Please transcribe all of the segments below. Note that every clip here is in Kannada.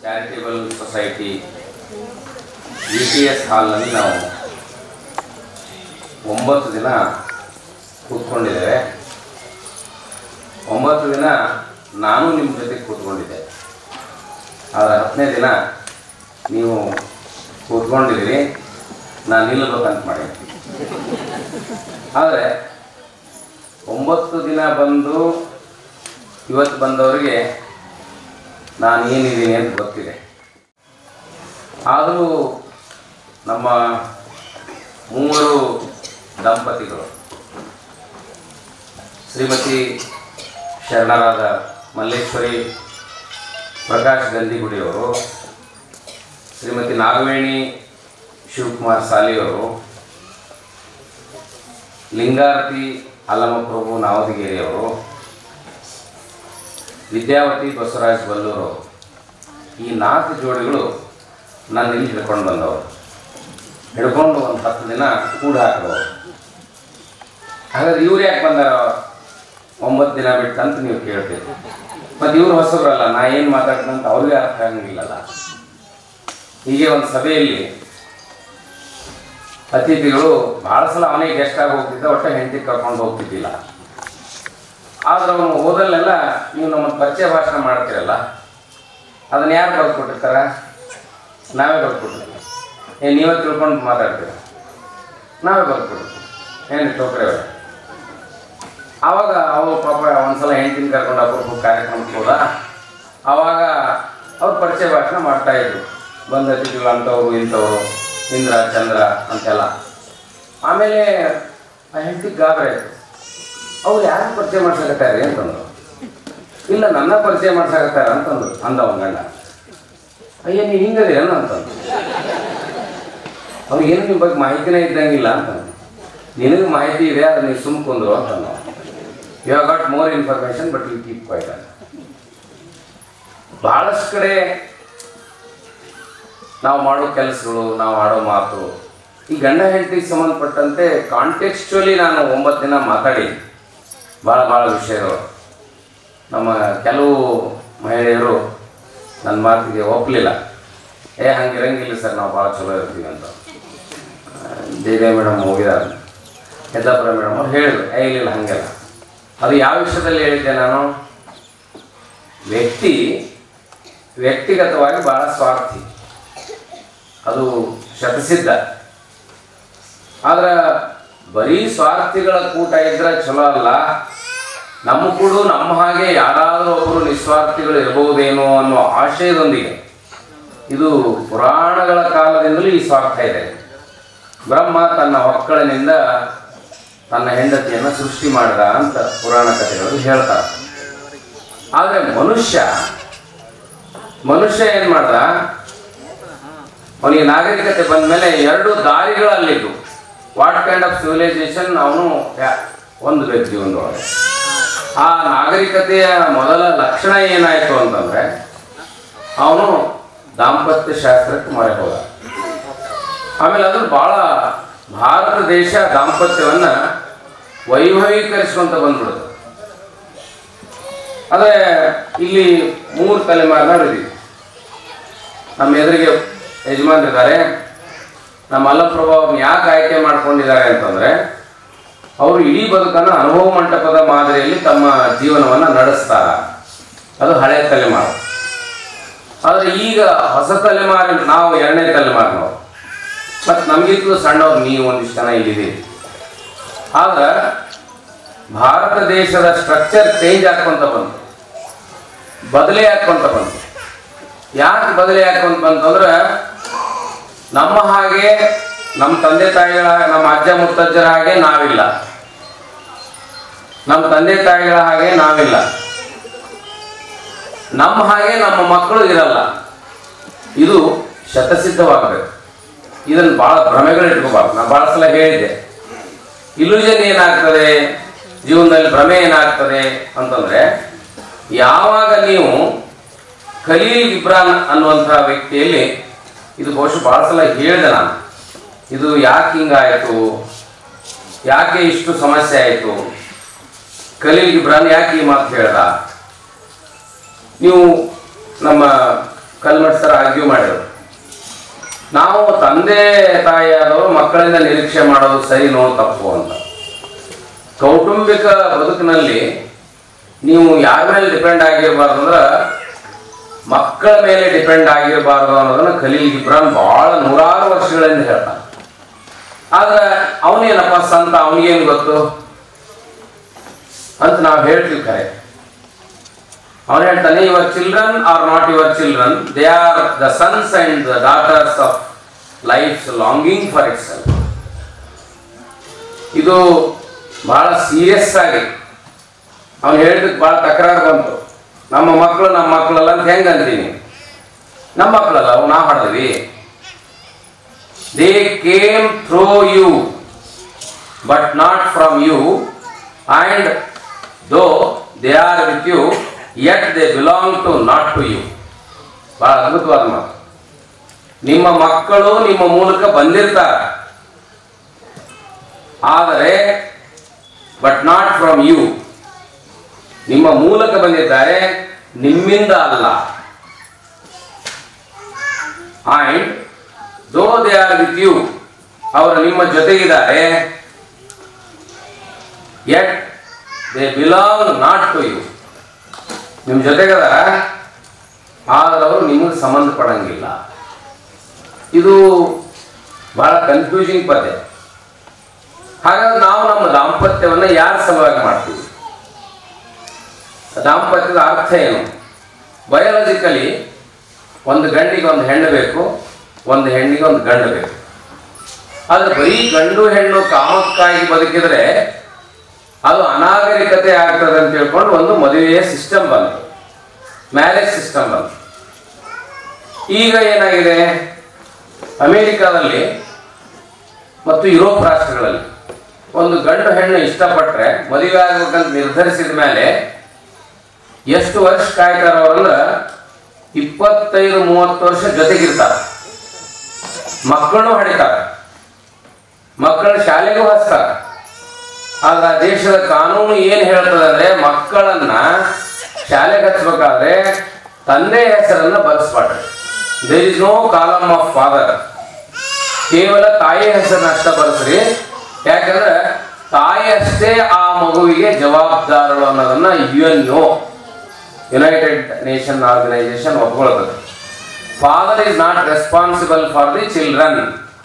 Charitable society V T S ಹಾಲ್ನಲ್ಲಿ ನಾವು ಒಂಬತ್ತು ದಿನ ಕೂತ್ಕೊಂಡಿದ್ದೇವೆ ಒಂಬತ್ತು ದಿನ ನಾನು ನಿಮ್ಮ ಜೊತೆ ಕೂತ್ಕೊಂಡಿದ್ದೆ ಆದರೆ ಹತ್ತನೇ ದಿನ ನೀವು ಕೂತ್ಕೊಂಡಿದ್ದೀರಿ ನಾನು ನಿಲ್ಲಬೇಕಂತ ಮಾಡಿ ಆದರೆ ಒಂಬತ್ತು ದಿನ ಬಂದು ಇವತ್ತು ಬಂದವರಿಗೆ ನಾನು ಏನಿದ್ದೀನಿ ಅಂತ ಗೊತ್ತಿದೆ ಆದರೂ ನಮ್ಮ ಮೂವರು ದಂಪತಿಗಳು ಶ್ರೀಮತಿ ಶರಣರಾದ ಮಲ್ಲೇಶ್ವರಿ ಪ್ರಕಾಶ್ ಗಂದಿಗುಡಿಯವರು ಶ್ರೀಮತಿ ನಾಗವೇಣಿ ಶಿವಕುಮಾರ್ ಸಾಲಿಯವರು ಲಿಂಗಾರತಿ ಅಲ್ಲಮಪ್ರಭು ನಾವದಗಿರಿಯವರು ವಿದ್ಯಾವತಿ ಬಸವರಾಜ್ ಬಲ್ಲೂರು ಈ ನಾಲ್ಕು ಜೋಡಿಗಳು ನನ್ನ ಇಲ್ಲಿ ಹಿಡ್ಕೊಂಡು ಬಂದವರು ಹಿಡ್ಕೊಂಡು ಒಂದು ಹತ್ತು ದಿನ ಕೂಡ ಹಾಕಿದವರು ಹಾಗಾದ್ರೆ ಇವ್ರು ಯಾಕೆ ಬಂದಾರ ಒಂಬತ್ತು ದಿನ ಬಿಟ್ಟಂತ ನೀವು ಕೇಳ್ತೀರಿ ಮತ್ತು ಇವ್ರು ಹೊಸಬ್ರಲ್ಲ ನಾ ಏನು ಮಾತಾಡ್ತಂತ ಅವ್ರಿಗೆ ಅರ್ಥ ಆಗಂಗಿಲ್ಲಲ್ಲ ಹೀಗೆ ಒಂದು ಸಭೆಯಲ್ಲಿ ಅತಿಥಿಗಳು ಭಾಳ ಸಲ ಅವನಿಗೆ ಗೆಸ್ಟ್ ಆಗಿ ಹೋಗ್ತಿದ್ದ ಒಟ್ಟು ಹೆಂಡತಿ ಕರ್ಕೊಂಡು ಹೋಗ್ತಿದ್ದಿಲ್ಲ ಆದ್ರೆ ಅವನು ಹೋದಲ್ಲೆಲ್ಲ ನೀವು ನಮ್ಮ ಪರಿಚಯ ಭಾಷಣ ಮಾಡ್ತೀರಲ್ಲ ಅದನ್ನ ಯಾರು ಬರ್ಕೊಟ್ಟಿರ್ತಾರ ನಾವೇ ಬರ್ಕೊಟ್ಟಿರ್ತೀವಿ ಏ ನೀವೇ ತಿಳ್ಕೊಂಡು ಮಾತಾಡ್ತೀರ ನಾವೇ ಬರ್ಕೊಡ್ತೀವಿ ಏನು ಟೋಕ್ರೆ ಅವರೇ ಆವಾಗ ಅವು ಪಾಪ ಒಂದ್ಸಲ ಹೆಂಡತಿನ ಕರ್ಕೊಂಡು ಅಪರೂಪ ಕಾರ್ಯಕ್ರಮಕ್ಕೆ ಹೋದ ಆವಾಗ ಅವ್ರು ಪರಿಚಯ ಭಾಷಣ ಮಾಡ್ತಾ ಇದ್ರು ಬಂದ ಅತಿಥಿಗಳು ಅಂಥವ್ರು ಇಂಥವ್ರು ಇಂದ್ರ ಚಂದ್ರ ಅಂತೆಲ್ಲ ಆಮೇಲೆ ಆ ಹೆಂಡತಿ ಗಾಬರಿ ಆಯ್ತು ಅವ್ರು ಯಾರು ಪರಿಚಯ ಮಾಡ್ಸಕತ್ತಾರೆ ಅಂತಂದ್ರು ಇಲ್ಲ ನನ್ನ ಪರಿಚಯ ಮಾಡ್ಸಕತ್ತಾರ ಅಂತಂದ್ರು ಅಂದ ಅವನ ಗಂಡ ಅಯ್ಯ ನೀವು ಹಿಂಗದೆ ಏನು ಅಂತಂದು ಅವ್ರು ಏನು ನಿಮ್ಮ ಬಗ್ಗೆ ಮಾಹಿತಿನೇ ಇದ್ದಂಗಿಲ್ಲ ಅಂತಂದು ನಿನಗೆ ಮಾಹಿತಿ ಇದೆ ಅದು ನೀವು ಸುಮ್ಕೊಂಡ್ರು ಅಂತಂದ you have got more information but you keep quiet ಬಹಳಷ್ಟು ಕಡೆ ನಾವು ಮಾಡೋ ಕೆಲಸಗಳು ನಾವು ಆಡೋ ಮಾತು ಈ ಗಂಡ ಹೆಂಡತಿಗೆ ಸಂಬಂಧಪಟ್ಟಂತೆ ಕಾಂಟೆಕ್ಸ್ಚುಲಿ ನಾನು ಒಂಬತ್ತು ದಿನ ಮಾತಾಡಿ ಭಾಳ ಭಾಳ ವಿಷಯಗಳು ನಮ್ಮ ಕೆಲವು ಮಹಿಳೆಯರು ನನ್ನ ಮಾತಿಗೆ ಒಪ್ಪಲಿಲ್ಲ ಏ ಹಂಗಿರಂಗಿಲ್ಲ ಸರ್ ನಾವು ಭಾಳ ಚಲೋ ಇರ್ತೀವಿ ಅಂತ ಜಯದೇವ್ ಮೇಡಮ್ ಹೋಗಿದ್ದಾರೆ ಯದ್ದಾಪುರ ಮೇಡಮ್ ಅವ್ರು ಹೇಳಿದ್ರು ಏ ಇಲ್ಲ ಹಾಗೆಲ್ಲ ಅದು ಯಾವ ವಿಷಯದಲ್ಲಿ ಹೇಳಿದ್ದೆ ನಾನು ವ್ಯಕ್ತಿ ವ್ಯಕ್ತಿಗತವಾಗಿ ಭಾಳ ಸ್ವಾರ್ಥಿ ಅದು ಶತಸಿದ್ಧ ಆದ್ರೆ ಬರೀ ಸ್ವಾರ್ಥಿಗಳ ಕೂಟ ಇದ್ರೆ ಚಲೋ ಅಲ್ಲ ನಮ್ಮ ಕೂಡ ನಮ್ಮ ಹಾಗೆ ಯಾರಾದರೂ ಒಬ್ಬರು ನಿಸ್ವಾರ್ಥಿಗಳು ಇರಬಹುದೇನೋ ಅನ್ನೋ ಆಶಯದೊಂದಿಗೆ ಇದು ಪುರಾಣಗಳ ಕಾಲದಿಂದಲೂ ಈ ಸ್ವಾರ್ಥ ಇದೆ ಬ್ರಹ್ಮ ತನ್ನ ಹೊಕ್ಕಳಿನಿಂದ ತನ್ನ ಹೆಂಡತಿಯನ್ನು ಸೃಷ್ಟಿ ಮಾಡಿದ ಅಂತ ಪುರಾಣ ಕಥೆಗಳು ಹೇಳ್ತಾರೆ ಆದರೆ ಮನುಷ್ಯ ಮನುಷ್ಯ ಏನು ಮಾಡ್ದ ಅವನಿಗೆ ನಾಗರಿಕತೆ ಬಂದ ಮೇಲೆ ಎರಡು ದಾರಿಗಳಲ್ಲಿದ್ದು ವಾಟ್ ಕೈಂಡ್ ಆಫ್ ಸಿವಿಲೈಸೇಷನ್ ಅವನು ಹೊಂದಬೇಕು ಜೀವನದೊಳಗೆ ಆ ನಾಗರಿಕತೆಯ ಮೊದಲ ಲಕ್ಷಣ ಏನಾಯಿತು ಅಂತಂದ್ರೆ ಅವನು ದಾಂಪತ್ಯ ಶಾಸ್ತ್ರಕ್ಕೆ ಮೊರೆ ಹೋದ ಆಮೇಲೆ ಅದು ಬಹಳ ಭಾರತ ದೇಶ ದಾಂಪತ್ಯವನ್ನ ವೈಭವೀಕರಿಸುವಂತ ಬಂದ್ಬಿಡುತ್ತೆ ಅದೇ ಇಲ್ಲಿ ಮೂರು ತಲೆಮಾರಿನವ್ರು ಇದೀವಿ ನಮ್ಮ ಎದುರಿಗೆ ಯಜಮಾನ್ರಿದ್ದಾರೆ ನಮ್ಮ ಮಲ್ಲಪ್ರಭು ಅವ್ರನ್ನ ಯಾಕೆ ಆಯ್ಕೆ ಮಾಡ್ಕೊಂಡಿದ್ದಾರೆ ಅಂತಂದ್ರೆ ಅವರು ಇಡೀ ಬದುಕನ್ನು ಅನುಭವ ಮಂಟಪದ ಮಾದರಿಯಲ್ಲಿ ತಮ್ಮ ಜೀವನವನ್ನು ನಡೆಸ್ತಾರ ಅದು ಹಳೆ ತಲೆಮಾರು ಆದರೆ ಈಗ ಹೊಸ ತಲೆಮಾರಿನ ನಾವು ಎರಡನೇ ತಲೆಮಾರಿನವರು ಮತ್ತು ನಮಗಿಂತಲೂ ಸಣ್ಣವ್ರು ನೀವು ಒಂದಿಷ್ಟು ಜನ ಇಲ್ಲಿದ್ದೀರಿ ಆದ್ರೆ ಭಾರತ ದೇಶದ ಸ್ಟ್ರಕ್ಚರ್ ಚೇಂಜ್ ಆಗ್ಕೊಂತ ಬಂತು ಬದಲೇ ಹಾಕೊಂತ ಬಂತು ಯಾಕೆ ಬದಲೇ ಹಾಕೊಂತ ಬಂತಂದ್ರೆ ನಮ್ಮ ಹಾಗೆ ನಮ್ಮ ತಂದೆ ತಾಯಿಗಳ ನಮ್ಮ ಅಜ್ಜ ಮುತ್ತಜ್ಜರ ಹಾಗೆ ನಾವಿಲ್ಲ ನಮ್ಮ ತಂದೆ ತಾಯಿಗಳ ಹಾಗೆ ನಾವಿಲ್ಲ ನಮ್ಮ ಹಾಗೆ ನಮ್ಮ ಮಕ್ಕಳು ಇರಲ್ಲ ಇದು ಶತಸಿದ್ಧವಾಗಬೇಕು ಇದನ್ನು ಬಹಳ ಭ್ರಮೆಗಳು ಇಟ್ಕೋಬಾರ್ದು ನಾನು ಬಹಳ ಸಲ ಹೇಳಿದ್ದೆ ಇಲ್ಯೂಷನ್ ಏನಾಗ್ತದೆ ಜೀವನದಲ್ಲಿ ಭ್ರಮೆ ಏನಾಗ್ತದೆ ಅಂತಂದ್ರೆ ಯಾವಾಗ ನೀವು ಖಲೀಲ್ ಇಬ್ರಾನ್ ಅನ್ನುವಂತಹ ವ್ಯಕ್ತಿಯಲ್ಲಿ ಇದು ಬಹುಶಃ ಬಹಳ ಸಲ ಹೇಳಿದೆ ನಾನು ಇದು ಯಾಕೆ ಹಿಂಗಾಯಿತು ಯಾಕೆ ಇಷ್ಟು ಸಮಸ್ಯೆ ಆಯಿತು ಖಲೀಲ್ ಇಬ್ರಾನ್ ಯಾಕೆ ಈ ಮಾತು ಹೇಳ್ದ ನೀವು ನಮ್ಮ ಕಲ್ಮಠ್ ಸರ್ ಆರ್ಗ್ಯೂ ಮಾಡಿದ್ರು ನಾವು ತಂದೆ ತಾಯಿಯಾದವರು ಮಕ್ಕಳಿಂದ ನಿರೀಕ್ಷೆ ಮಾಡೋದು ಸರಿನೋ ತಪ್ಪು ಅಂತ ಕೌಟುಂಬಿಕ ಬದುಕಿನಲ್ಲಿ ನೀವು ಯಾರ ಮೇಲೆ ಡಿಪೆಂಡ್ ಆಗಿರಬಾರ್ದು ಅಂದ್ರೆ ಮಕ್ಕಳ ಮೇಲೆ ಡಿಪೆಂಡ್ ಆಗಿರಬಾರ್ದು ಅನ್ನೋದನ್ನ ಖಲೀಲ್ ಗಿಬ್ರಾನ್ ಬಹಳ ನೂರಾರು ವರ್ಷಗಳಿಂದ ಹೇಳ್ತಾನೆ ಆದ್ರೆ ಅವನೇನಪ್ಪ ಸಂತ ಅವನಿಗೇನು ಗೊತ್ತು ಅಂತ ನಾವು ಹೇಳ್ತೀವಿ ಕರೆ ಅವನು ಹೇಳ್ತಾನೆ your children are not your children they are the sons and the daughters of life's longing for itself ಇದು ಬಹಳ ಸೀರಿಯಸ್ ಆಗಿ ಅವನು ಹೇಳಿದಕ್ಕೆ ಬಹಳ ತಕರಾರು ಬಂತು ನಮ್ಮ ಮಕ್ಕಳು ನಮ್ಮ ಮಕ್ಕಳಲ್ಲ ಅಂತ ಹೆಂಗ್ ಅಂತೀನಿ ನಮ್ಮ ಮಕ್ಕಳಲ್ಲ ಅವು ನಾವು ಹಾಡಿದ್ವಿ they came through you but not from you and though they are with you yet they belong to not to you ಬಹಳ ಅದ್ಭುತವಾದ ಮಾತು ನಿಮ್ಮ ಮಕ್ಕಳು ನಿಮ್ಮ ಮೂಲಕ ಬಂದಿರ್ತಾರೆ ಆದರೆ ಬಟ್ ನಾಟ್ ಫ್ರಮ್ ಯು ನಿಮ್ಮ ಮೂಲಕ ಬಂದಿದ್ದಾರೆ ನಿಮ್ಮಿಂದ ಅಲ್ಲ and though they are with you ಅವರು ನಿಮ್ಮ ಜೊತೆಗಿದ್ದಾರೆ yet they belong not to you ನಿಮ್ಮ ಜೊತೆಗದ ಆದ್ರೆ ಅವರು ನಿಮಗೆ ಸಂಬಂಧಪಡಂಗಿಲ್ಲ ಇದು ಬಹಳ ಕನ್ಫ್ಯೂಸಿಂಗ್ ಪದ್ಯ ಹಾಗಾದ್ರೆ ನಾವು ನಮ್ಮ ದಾಂಪತ್ಯವನ್ನು ಯಾರ ಸಲುವಾಗಿ ಮಾಡ್ತೀವಿ ದಾಂಪತ್ಯದ ಅರ್ಥ ಏನು ಬಯೋಲಜಿಕಲಿ ಒಂದು ಗಂಡಿಗೆ ಒಂದು ಹೆಣ್ಣು ಬೇಕು ಒಂದು ಹೆಣ್ಣಿಗೆ ಒಂದು ಗಂಡು ಬೇಕು ಆದ್ರೆ ಬರೀ ಗಂಡು ಹೆಣ್ಣು ಕಾಮಕ್ಕಾಗಿ ಬದುಕಿದ್ರೆ ಅದು ಅನಾಗರಿಕತೆ ಆಗ್ತದೆ ಅಂತ ತಿಳ್ಕೊಂಡು ಒಂದು ಮದುವೆಯ ಸಿಸ್ಟಮ್ ಬಂತು ಮ್ಯಾರೇಜ್ ಸಿಸ್ಟಮ್ ಬಂತು ಈಗ ಏನಾಗಿದೆ ಅಮೇರಿಕಾದಲ್ಲಿ ಮತ್ತು ಯುರೋಪ್ ರಾಷ್ಟ್ರಗಳಲ್ಲಿ ಒಂದು ಗಂಡು ಹೆಣ್ಣು ಇಷ್ಟಪಟ್ರೆ ಮದುವೆ ಆಗ್ಬೇಕಂತ ನಿರ್ಧರಿಸಿದ ಮೇಲೆ ಎಷ್ಟು ವರ್ಷ ಕಾಯ್ತಾರ ಅವ್ರಂದ್ರ ಇಪ್ಪತ್ತೈದು ಮೂವತ್ತು ವರ್ಷ ಜೊತೆಗಿರ್ತಾರೆ ಮಕ್ಕಳನ್ನು ಹಡಿತಾರೆ ಮಕ್ಕಳ ಶಾಲೆಗೂ ಹಚ್ತಾರೆ ಆದ್ರೆ ಆ ದೇಶದ ಕಾನೂನು ಏನ್ ಹೇಳ್ತದೆ ಅಂದ್ರೆ ಮಕ್ಕಳನ್ನ ಶಾಲೆಗೆ ಹಚ್ಬೇಕಾದ್ರೆ ತಂದೆ ಹೆಸರನ್ನ ಬರೆಸ್ಬಾರ್ದು there is no column of father ಕೇವಲ ತಾಯಿ ಹೆಸರನ್ನ ಅಷ್ಟ ಬರೆಸ್ರಿ ಯಾಕಂದ್ರೆ ತಾಯಿ ಅಷ್ಟೇ ಆ ಮಗುವಿಗೆ ಜವಾಬ್ದಾರರು ಅನ್ನೋದನ್ನ U N O United Nation Organisation ಒಪ್ಕೊಳ್ತದೆ father is not responsible for the children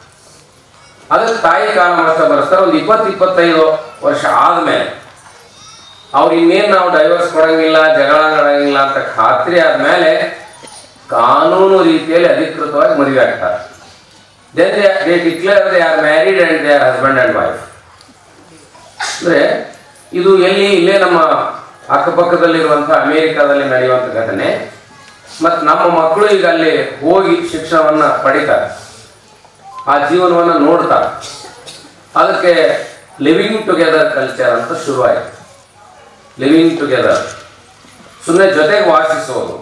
ಅದಕ್ಕೆ ತಾಯಿ ಕಾಲ ಅಷ್ಟ ಬರೆಸ್ತಾರೆ ಒಂದು ಇಪ್ಪತ್ತು ಇಪ್ಪತ್ತೈದು ವರ್ಷ ಆದ್ಮೇಲೆ ಅವ್ರು ಇನ್ನೇನು ನಾವು ಡೈವರ್ಸ್ ಕೊಡಂಗಿಲ್ಲ ಜಗಳ ನಡೆಯಂಗಿಲ್ಲ ಅಂತ ಖಾತ್ರಿ ಆದ್ಮೇಲೆ ಕಾನೂನು ರೀತಿಯಲ್ಲಿ ಅಧಿಕೃತವಾಗಿ ಮದುವೆ ಆಗ್ತಾರೆ then they declare they are married and they are husband and wife ಅಂದ್ರೆ ಇದು ಎಲ್ಲಿ ಇಲ್ಲೇ ನಮ್ಮ ಅಕ್ಕಪಕ್ಕದಲ್ಲಿರುವಂಥ ಅಮೇರಿಕಾದಲ್ಲಿ ನಡೆಯುವಂಥ ಘಟನೆ ಮತ್ತು ನಮ್ಮ ಮಕ್ಕಳು ಈಗ ಅಲ್ಲಿ ಹೋಗಿ ಶಿಕ್ಷಣವನ್ನ ಪಡಿತಾರೆ ಆ ಜೀವನವನ್ನು ನೋಡ್ತಾರೆ ಅದಕ್ಕೆ ಲಿವಿಂಗ್ ಟುಗೆದರ್ ಕಲ್ಚರ್ ಅಂತ ಶುರುವಾಯಿತು ಲಿವಿಂಗ್ ಟುಗೆದರ್ ಸುಮ್ಮನೆ ಜೊತೆಗೆ ವಾಸಿಸೋದು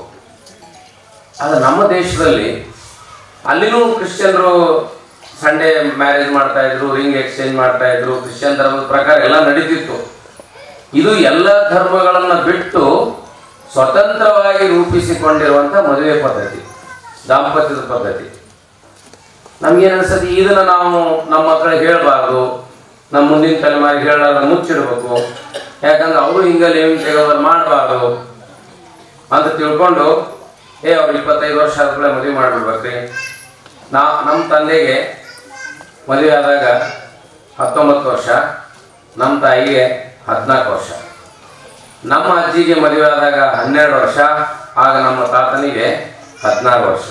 ಆದರೆ ನಮ್ಮ ದೇಶದಲ್ಲಿ ಅಲ್ಲಿನೂ ಕ್ರಿಶ್ಚಿಯನ್ರು ಸಂಡೇ ಮ್ಯಾರೇಜ್ ಮಾಡ್ತಾ ಇದ್ರು ರಿಂಗ್ ಎಕ್ಸ್ಚೇಂಜ್ ಮಾಡ್ತಾ ಇದ್ರು ಕ್ರಿಶ್ಚಿಯನ್ ಧರ್ಮದ ಪ್ರಕಾರ ಎಲ್ಲ ನಡೀತಿತ್ತು ಇದು ಎಲ್ಲ ಧರ್ಮಗಳನ್ನ ಬಿಟ್ಟು ಸ್ವತಂತ್ರವಾಗಿ ರೂಪಿಸಿಕೊಂಡಿರುವಂಥ ಮದುವೆ ಪದ್ಧತಿ ದಾಂಪತ್ಯದ ಪದ್ಧತಿ ನಮ್ಗೇನು ಅನ್ಸತಿ ಇದನ್ನ ನಾವು ನಮ್ಮ ಮಕ್ಕಳಿಗೆ ಹೇಳಬಾರ್ದು ನಮ್ಮ ಮುಂದಿನ ತಲೆಮಾರಿಗೆ ಹೇಳಾರ ಮುಚ್ಚಿಡ್ಬೇಕು ಯಾಕಂದ್ರೆ ಅವರು ಹಿಂಗ ಲಿವಿಂಗ್ ತೆಗೋದ್ರ ಮಾಡಬಾರ್ದು ಅಂತ ತಿಳ್ಕೊಂಡು ಏ ಅವ್ರು ಇಪ್ಪತ್ತೈದು ವರ್ಷ ಆದ್ಮೇಲೆ ಮದುವೆ ಮಾಡಿಬಿಡ್ಬೇಕ್ರಿ ನಾ ನಮ್ಮ ತಂದೆಗೆ ಮದುವೆ ಆದಾಗ ಹತ್ತೊಂಬತ್ತು ವರ್ಷ ನಮ್ಮ ತಾಯಿಗೆ ಹದಿನಾಲ್ಕು ವರ್ಷ ನಮ್ಮ ಅಜ್ಜಿಗೆ ಮದುವೆ ಆದಾಗ ಹನ್ನೆರಡು ವರ್ಷ ಆಗ ನಮ್ಮ ತಾತನಿಗೆ ಹದಿನಾರು ವರ್ಷ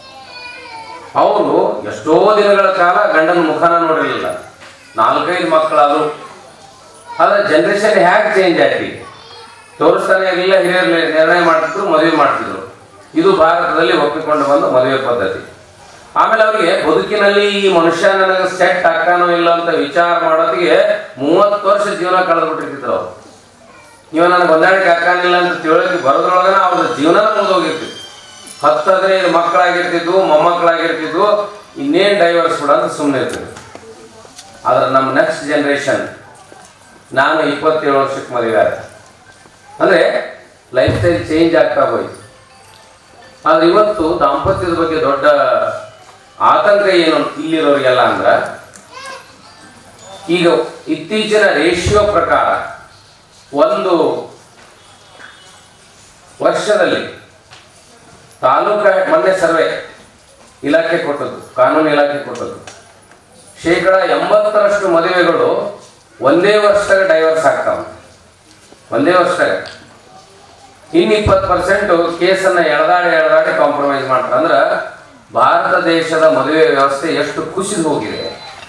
ಅವರು ಎಷ್ಟೋ ದಿನಗಳ ಕಾಲ ಗಂಡನ ಮುಖನ ನೋಡಿರಲಿಲ್ಲ ನಾಲ್ಕೈದು ಮಕ್ಕಳಾದ್ರು ಆದರೆ ಜನ್ರೇಷನ್ ಹೇಗೆ ಚೇಂಜ್ ಆಯ್ತು ತೋರಿಸ್ತಾನೆ ಇರಲಿಲ್ಲ ಹಿರಿಯರು ನಿರ್ಣಯ ಮಾಡ್ತಿದ್ರು ಮದುವೆ ಮಾಡ್ತಿದ್ರು ಇದು ಭಾರತದಲ್ಲಿ ಒಪ್ಪಿಕೊಂಡು ಬಂದ ಮದುವೆ ಪದ್ಧತಿ ಆಮೇಲೆ ಅವರಿಗೆ ಬದುಕಿನಲ್ಲಿ ಈ ಮನುಷ್ಯ ನನಗೆ ಸೆಟ್ ಆಗ್ತಾನೋ ಇಲ್ಲ ಅಂತ ವಿಚಾರ ಮಾಡೋದಿಗೆ ಮೂವತ್ತು ವರ್ಷ ಜೀವನ ಕಳೆದ್ಬಿಟ್ಟಿರ್ತಿದ್ರು ಅವರು ಇವ ನನಗೆ ಹೊಂದಾಣಿಕೆ ಆಗ್ತಾನಿಲ್ಲ ಅಂತ ತಿಳೋಕೆ ಬರೋದ್ರೊಳಗನ ಅವ್ರ ಜೀವನ ಮುಗಿದೋಗಿರ್ತಿತ್ತು ಹತ್ತು ಹದಿನೈದು ಮಕ್ಕಳಾಗಿರ್ತಿದ್ವು ಮೊಮ್ಮಕ್ಕಳಾಗಿರ್ತಿದ್ವು ಇನ್ನೇನು ಡೈವರ್ಸ್ ಬಿಡ ಅಂತ ಸುಮ್ಮನೆ ಇರ್ತಿದ್ರು ಆದ್ರೆ ನಮ್ಮ ನೆಕ್ಸ್ಟ್ ಜನ್ರೇಷನ್ ನಾನು ಇಪ್ಪತ್ತೇಳು ವರ್ಷಕ್ಕೆ ಮದುವೆ ಆದೆ ಅಂದರೆ ಲೈಫ್ ಸ್ಟೈಲ್ ಚೇಂಜ್ ಆಗ್ತಾ ಹೋಯ್ತು ಆದ್ರೆ ಇವತ್ತು ದಾಂಪತ್ಯದ ಬಗ್ಗೆ ದೊಡ್ಡ ಆತಂಕ ಏನು ಇಲ್ಲಿರೋರಿಗೆಲ್ಲ ಅಂದ್ರ ಈಗ ಇತ್ತೀಚಿನ ರೇಷಿಯೋ ಪ್ರಕಾರ ಒಂದು ವರ್ಷದಲ್ಲಿ ತಾಲೂಕ ಮೊನ್ನೆ ಸರ್ವೆ ಇಲಾಖೆ ಕೊಟ್ಟದ್ದು ಕಾನೂನು ಇಲಾಖೆ ಕೊಟ್ಟದ್ದು ಶೇಕಡ ಎಂಬತ್ತರಷ್ಟು ಮದುವೆಗಳು ಒಂದೇ ವರ್ಷದಾಗ ಡೈವರ್ಸ್ ಆಗ್ತಾವ ಒಂದೇ ವರ್ಷದಾಗ ಇನ್ನು ಇಪ್ಪತ್ತು ಪರ್ಸೆಂಟ್ ಕೇಸನ್ನ ಎಳೆದಾಡಿ ಎಳೆದಾಡಿ ಕಾಂಪ್ರಮೈಸ್ ಮಾಡ್ತಾರೆ ಅಂದ್ರೆ ಭಾರತ ದೇಶದ ಮದುವೆ ವ್ಯವಸ್ಥೆ ಎಷ್ಟು ಕುಸಿದು ಹೋಗಿದೆ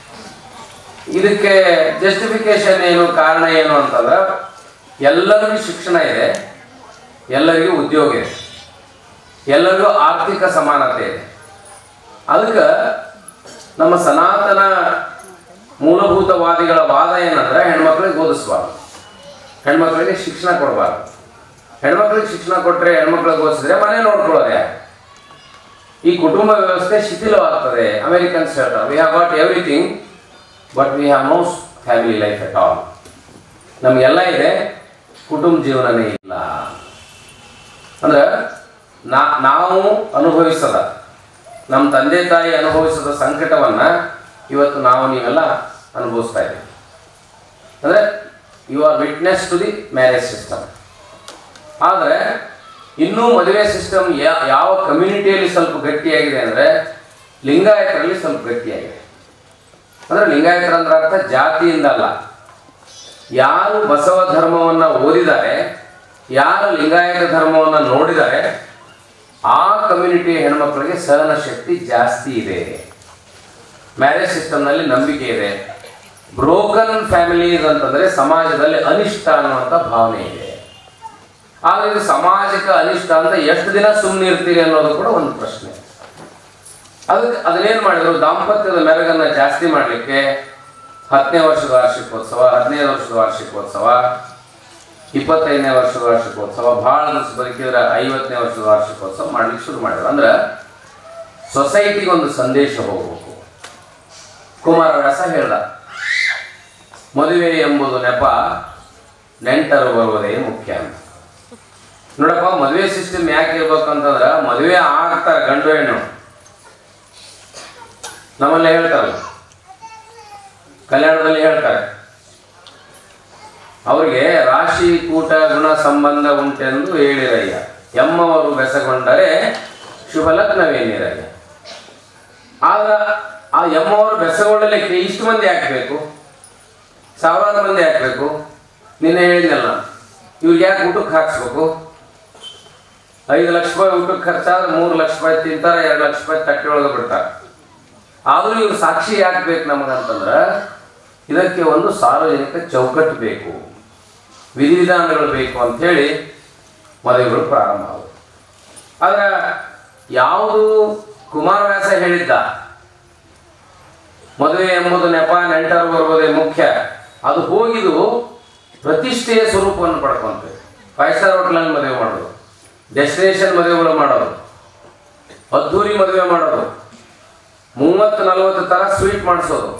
ಇದಕ್ಕೆ ಜಸ್ಟಿಫಿಕೇಶನ್ ಏನು ಕಾರಣ ಏನು ಅಂತಂದ್ರೆ ಎಲ್ಲರಿಗೂ ಶಿಕ್ಷಣ ಇದೆ ಎಲ್ಲರಿಗೂ ಉದ್ಯೋಗ ಇದೆ ಎಲ್ಲರಿಗೂ ಆರ್ಥಿಕ ಸಮಾನತೆ ಇದೆ ಅದಕ್ಕೆ ನಮ್ಮ ಸನಾತನ ಮೂಲಭೂತವಾದಿಗಳ ವಾದ ಏನಂದ್ರೆ ಹೆಣ್ಮಕ್ಳಿಗೆ ಓದಿಸ್ಬಾರ್ದು ಹೆಣ್ಮಕ್ಳಿಗೆ ಶಿಕ್ಷಣ ಕೊಡಬಾರ್ದು ಹೆಣ್ಮಕ್ಳಿಗೆ ಶಿಕ್ಷಣ ಕೊಟ್ಟರೆ ಹೆಣ್ಮಕ್ಳಿಗೆ ಓದಿಸಿದ್ರೆ ಮನೆ ನೋಡ್ಕೊಳ್ಳೋದು ಯಾರು ಈ ಕುಟುಂಬ ವ್ಯವಸ್ಥೆ ಶಿಥಿಲವಾಗ್ತದೆ ಅಮೆರಿಕನ್ಸ್ ಹೇಳ್ತಾರೆ we have got everything but we have no family life at all ನಮಗೆಲ್ಲ ಇದೆ ಕುಟುಂಬ ಜೀವನನೇ ಇಲ್ಲ ಅಂದ್ರೆ ನಾ ನಾವು ಅನುಭವಿಸದ ನಮ್ಮ ತಂದೆ ತಾಯಿ ಅನುಭವಿಸದ ಸಂಕಟವನ್ನ ಇವತ್ತು ನಾವು ನೀವೆಲ್ಲ ಅನುಭವಿಸ್ತಾ ಇದ್ದೀವಿ ಅಂದ್ರೆ you are witness to the marriage system ಆದರೆ ಇನ್ನೂ ಮದುವೆ ಸಿಸ್ಟಮ್ ಯಾವ ಕಮ್ಯುನಿಟಿಯಲ್ಲಿ ಸ್ವಲ್ಪ ಗಟ್ಟಿಯಾಗಿದೆ ಅಂದರೆ ಲಿಂಗಾಯತರಲ್ಲಿ ಸ್ವಲ್ಪ ಗಟ್ಟಿಯಾಗಿದೆ ಅಂದರೆ ಲಿಂಗಾಯತರ ಅಂದ್ರೆ ಅರ್ಥ ಜಾತಿಯಿಂದ ಅಲ್ಲ ಯಾರು ಬಸವ ಧರ್ಮವನ್ನ ಓದಿದ್ದಾರೆ ಯಾರು ಲಿಂಗಾಯತ ಧರ್ಮವನ್ನ ನೋಡಿದ್ದಾರೆ ಆ ಕಮ್ಯುನಿಟಿ ಹೆಣ್ಮಕ್ಳಿಗೆ ಸಹನ ಶಕ್ತಿ ಜಾಸ್ತಿ ಇದೆ ಮ್ಯಾರೇಜ್ ಸಿಸ್ಟಮ್ನಲ್ಲಿ ನಂಬಿಕೆ ಇದೆ ಬ್ರೋಕನ್ ಫ್ಯಾಮಿಲೀಸ್ ಅಂತಂದ್ರೆ ಸಮಾಜದಲ್ಲಿ ಅನಿಷ್ಟ ಅನ್ನುವಂಥ ಭಾವನೆ ಇದೆ ಆದ್ರೆ ಇದು ಸಾಮಾಜಿಕ ಅನಿಷ್ಟ ಅಂತ ಎಷ್ಟು ದಿನ ಸುಮ್ಮನೆ ಇರ್ತೀರಿ ಅನ್ನೋದು ಕೂಡ ಒಂದು ಪ್ರಶ್ನೆ ಅದಕ್ಕೆ ಅದನ್ನೇನು ಮಾಡಿದ್ರು ದಾಂಪತ್ಯದ ಮೆರಗನ್ನ ಜಾಸ್ತಿ ಮಾಡಲಿಕ್ಕೆ ಹತ್ತನೇ ವರ್ಷದ ವಾರ್ಷಿಕೋತ್ಸವ ಹದಿನೈದು ವರ್ಷದ ವಾರ್ಷಿಕೋತ್ಸವ ಇಪ್ಪತ್ತೈದನೇ ವರ್ಷದ ವಾರ್ಷಿಕೋತ್ಸವ ಭಾಳ ದಿವಸ ಬದುಕಿದ್ರೆ ಐವತ್ತನೇ ವರ್ಷದ ವಾರ್ಷಿಕೋತ್ಸವ ಮಾಡ್ಲಿಕ್ಕೆ ಶುರು ಮಾಡಿದ್ರು ಅಂದ್ರೆ ಸೊಸೈಟಿಗೆ ಒಂದು ಸಂದೇಶ ಹೋಗ್ಬೇಕು ಕುಮಾರವ್ಯಾಸ ಹೇಳ್ದ ಮದುವೆ ಎಂಬುದು ನೆಪ ನೆಂಟರು ಬರುವುದೇ ಮುಖ್ಯ ಅಂತ ನೋಡಪ್ಪ ಮದುವೆ ಸಿಸ್ಟಮ್ ಯಾಕೆ ಇರ್ಬೇಕು ಅಂತಂದ್ರೆ ಮದುವೆ ಆಗ್ತಾರೆ ಗಂಡು ಹೆಣ್ಣು ನಮ್ಮಲ್ಲಿ ಹೇಳ್ತಾರಲ್ಲ ಕಲ್ಯಾಣದಲ್ಲಿ ಹೇಳ್ತಾರೆ ಅವರಿಗೆ ರಾಶಿ ಕೂಟ ಗುಣ ಸಂಬಂಧ ಉಂಟೆಂದು ಹೇಳಿರಯ್ಯ ಎಮ್ಮವರು ಬೆಸಗೊಂಡರೆ ಶುಭ ಲಗ್ನವೇನಿರಯ್ಯ ಆಗ ಆ ಎಮ್ಮವರು ಬೆಸಗೊಳ್ಳಲಿಕ್ಕೆ ಇಷ್ಟು ಮಂದಿ ಹಾಕ್ಬೇಕು ಸಾವಿರಾರು ಮಂದಿ ಹಾಕ್ಬೇಕು ನಿನ್ನೆ ಹೇಳಿದ್ನಲ್ಲ ಇವ್ರಿಗೆ ಯಾಕೆ ಊಟಕ್ಕೆ ಹಾಕ್ಸ್ಬೇಕು ಐದು ಲಕ್ಷ ರೂಪಾಯಿ ಊಟಕ್ಕೆ ಖರ್ಚಾದ್ರೆ ಮೂರು ಲಕ್ಷ ರೂಪಾಯಿ ತಿಂತಾರೆ ಎರಡು ಲಕ್ಷ ರೂಪಾಯಿ ತಟ್ಟೆ ಒಳಗೆ ಬಿಡ್ತಾರೆ ಆದರೂ ಇವ್ರು ಸಾಕ್ಷಿ ಯಾಕೆ ಬೇಕು ನಮಗಂತಂದ್ರೆ ಇದಕ್ಕೆ ಒಂದು ಸಾರ್ವಜನಿಕ ಚೌಕಟ್ಟು ಬೇಕು ವಿಧಿವಿಧಾನಗಳು ಬೇಕು ಅಂಥೇಳಿ ಮದುವೆಗಳು ಪ್ರಾರಂಭ ಆದವು ಆದ್ರೆ ಯಾವುದು ಕುಮಾರವ್ಯಾಸ ಹೇಳಿದ್ದ ಮದುವೆ ಎಂಬುದು ನೆಪ ನೆಂಟರು ಬರುವುದೇ ಮುಖ್ಯ ಅದು ಹೋಗಿದು ಪ್ರತಿಷ್ಠೆಯ ಸ್ವರೂಪವನ್ನು ಪಡ್ಕೊಂತೆ ಫೈವ್ ಸ್ಟಾರ್ ಹೋಟೆಲಲ್ಲಿ ಮದುವೆ ಮಾಡೋದು ಡೆಸ್ಟಿನೇಷನ್ ಮದುವೆಗಳು ಮಾಡೋದು ಅದ್ಧೂರಿ ಮದುವೆ ಮಾಡೋದು ಮೂವತ್ತು ನಲವತ್ತು ತರ ಸ್ವೀಟ್ ಮಾಡಿಸೋದು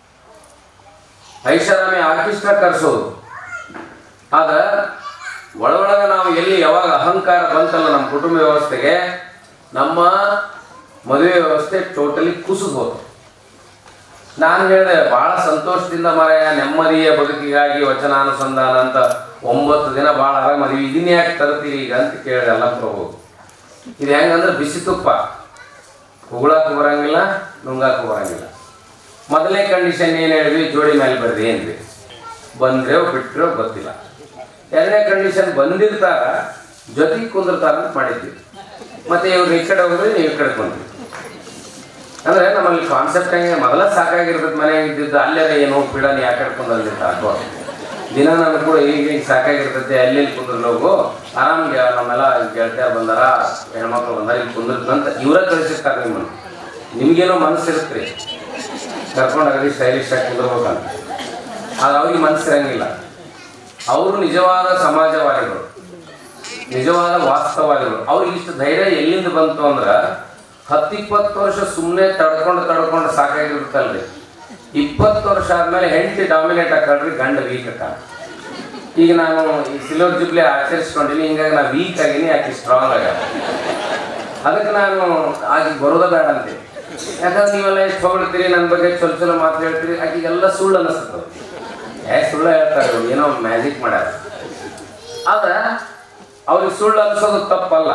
ಐಷಾರಾಮಿ ಆರ್ಕೆಸ್ಟ್ರಾ ಕರೆಸೋದು ಆದ್ರೆ ಒಳಗೊಳಗೆ ನಾವು ಎಲ್ಲಿ ಯಾವಾಗ ಅಹಂಕಾರ ಬಂತಲ್ಲ ನಮ್ಮ ಕುಟುಂಬ ವ್ಯವಸ್ಥೆಗೆ ನಮ್ಮ ಮದುವೆ ವ್ಯವಸ್ಥೆ ಟೋಟಲಿ ಕುಸಿದು ಹೋತು ನಾನು ಹೇಳಿದೆ ಬಹಳ ಸಂತೋಷದಿಂದ ಮರೆಯ ನೆಮ್ಮದಿಯ ಬದುಕಿಗಾಗಿ ವಚನಾನುಸಂಧಾನ ಅಂತ ಒಂಬತ್ತು ದಿನ ಭಾಳ ಆರಾಮದಿ ಇದನ್ನ ಯಾಕೆ ತರ್ತೀರಿ ಈಗ ಅಂತ ಕೇಳಿದೆ ಎಲ್ಲ ಪ್ರಭು ಇದು ಹೆಂಗಂದ್ರೆ ಬಿಸಿ ತುಪ್ಪ ಉಗುಳಾಕು ಬರಂಗಿಲ್ಲ ನುಂಗಾಕು ಬರಂಗಿಲ್ಲ ಮೊದಲನೇ ಕಂಡೀಷನ್ ಏನು ಹೇಳಿದ್ವಿ ಜೋಡಿ ಮೇಲೆ ಬರ್ರಿ ಏನ್ರಿ ಬಂದ್ರೋ ಬಿಟ್ರೋ ಗೊತ್ತಿಲ್ಲ ಎರಡನೇ ಕಂಡೀಷನ್ ಬಂದಿರ್ತಾರ ಜೊತೆಗೆ ಕುಂದಿರ್ತಾರ ಅಂತ ಮಾಡಿದ್ವಿ ಮತ್ತೆ ಇವ್ರು ಈ ಕಡೆ ಹೋಗಿದ್ರೆ ನೀವು ಈ ಕಡೆ ಬಂದ್ರಿ ಅಂದ್ರೆ ನಮ್ಮಲ್ಲಿ ಕಾನ್ಸೆಪ್ಟ್ ಹೆಂಗೆ ಮೊದಲ ಸಾಕಾಗಿರ್ತದೆ ಮನೆಯಾಗ ಇದ್ದಿದ್ದು ಅಲ್ಲೇ ಏನು ಬಿಡನಿ ಯಾಕೆ ಹಿಡ್ಕೊಂಡು ಅಲ್ಲಿಂದ ಹಾಕೋ ದಿನ ನನಗೆ ಕೂಡ ಈಗ ಈಗ ಸಾಕಾಗಿರ್ತೈತೆ ಅಲ್ಲಿ ಇಲ್ಲಿ ಕುಂದ್ರ ಹೋಗು ಆರಾಮ್ ಗೆ- ನಮ್ಮೆಲ್ಲ ಗೆಳತಿಯರ್ ಬಂದಾರ ಹೆಣ್ಮಕ್ಳು ಬಂದಾರ ಇಲ್ಲಿ ಕುಂದಿರ್ತದೆ ಅಂತ ಇವರ ಕಳಿಸಿರ್ತಾರೆ ನಿಮ್ಮನ್ನು ನಿಮ್ಗೇನೋ ಮನಸ್ಸಿರುತ್ತೆ ಕರ್ಕೊಂಡು ಅಗದಿ ಸ್ಟೈಲಿಶ್ ಆಗಿ ಕುಂದಿರ್ಬೇಕಂತ ಆದ್ರೆ ಅವ್ರಿಗೆ ಮನಸ್ಸಿರಂಗಿಲ್ಲ ಅವರು ನಿಜವಾದ ಸಮಾಜವಾದಿಗಳು ನಿಜವಾದ ವಾಸ್ತವವಾದಿಗಳು ಅವ್ರಿಗೆ ಇಷ್ಟು ಧೈರ್ಯ ಎಲ್ಲಿಂದ ಬಂತು ಅಂದ್ರೆ ಹತ್ತಿಪ್ಪತ್ತು ವರ್ಷ ಸುಮ್ಮನೆ ತಡ್ಕೊಂಡು ತಡ್ಕೊಂಡು ಸಾಕಾಗಿರುತ್ತಲ್ರಿ ಇಪ್ಪತ್ತು ವರ್ಷ ಆದ್ಮೇಲೆ ಹೆಂಡತಿ ಡಾಮಿನೇಟ್ ಹಾಕಳ್ರಿ ಗಂಡ ವೀಕ್ ಆಕ ಈಗ ನಾನು ಈ ಸಿಲ್ವರ್ ಜುಬ್ಲಿ ಆಚರಿಸ್ಕೊಂಡಿನಿ ಹಿಂಗಾಗಿ ನಾ ವೀಕ್ ಆಗಿನಿ ಆಕೆ ಸ್ಟ್ರಾಂಗ್ ಆಗ ಅದಕ್ಕೆ ನಾನು ಆಗಿ ಬರೋದ ಬೇಡ ಅಂತೀನಿ ಯಾಕಂದ್ರೆ ನೀವೆಲ್ಲ ಎಷ್ಟು ಹೊಗಳ್ತೀರಿ ನನ್ನ ಬಗ್ಗೆ ಚಲೋ ಚಲೋ ಮಾತು ಹೇಳ್ತೀರಿ ಆಕಿಗೆಲ್ಲ ಸುಳ್ಳು ಅನಿಸ್ತದೆ ಏ ಸುಳ್ಳು ಹೇಳ್ತಾರೆ ಇವ್ರು, ಏನೋ ಮ್ಯಾಜಿಕ್ ಮಾಡ್ಯಾರ ಆದ್ರೆ ಅವ್ರಿಗೆ ಸುಳ್ಳು ಅನ್ಸೋದು ತಪ್ಪಲ್ಲ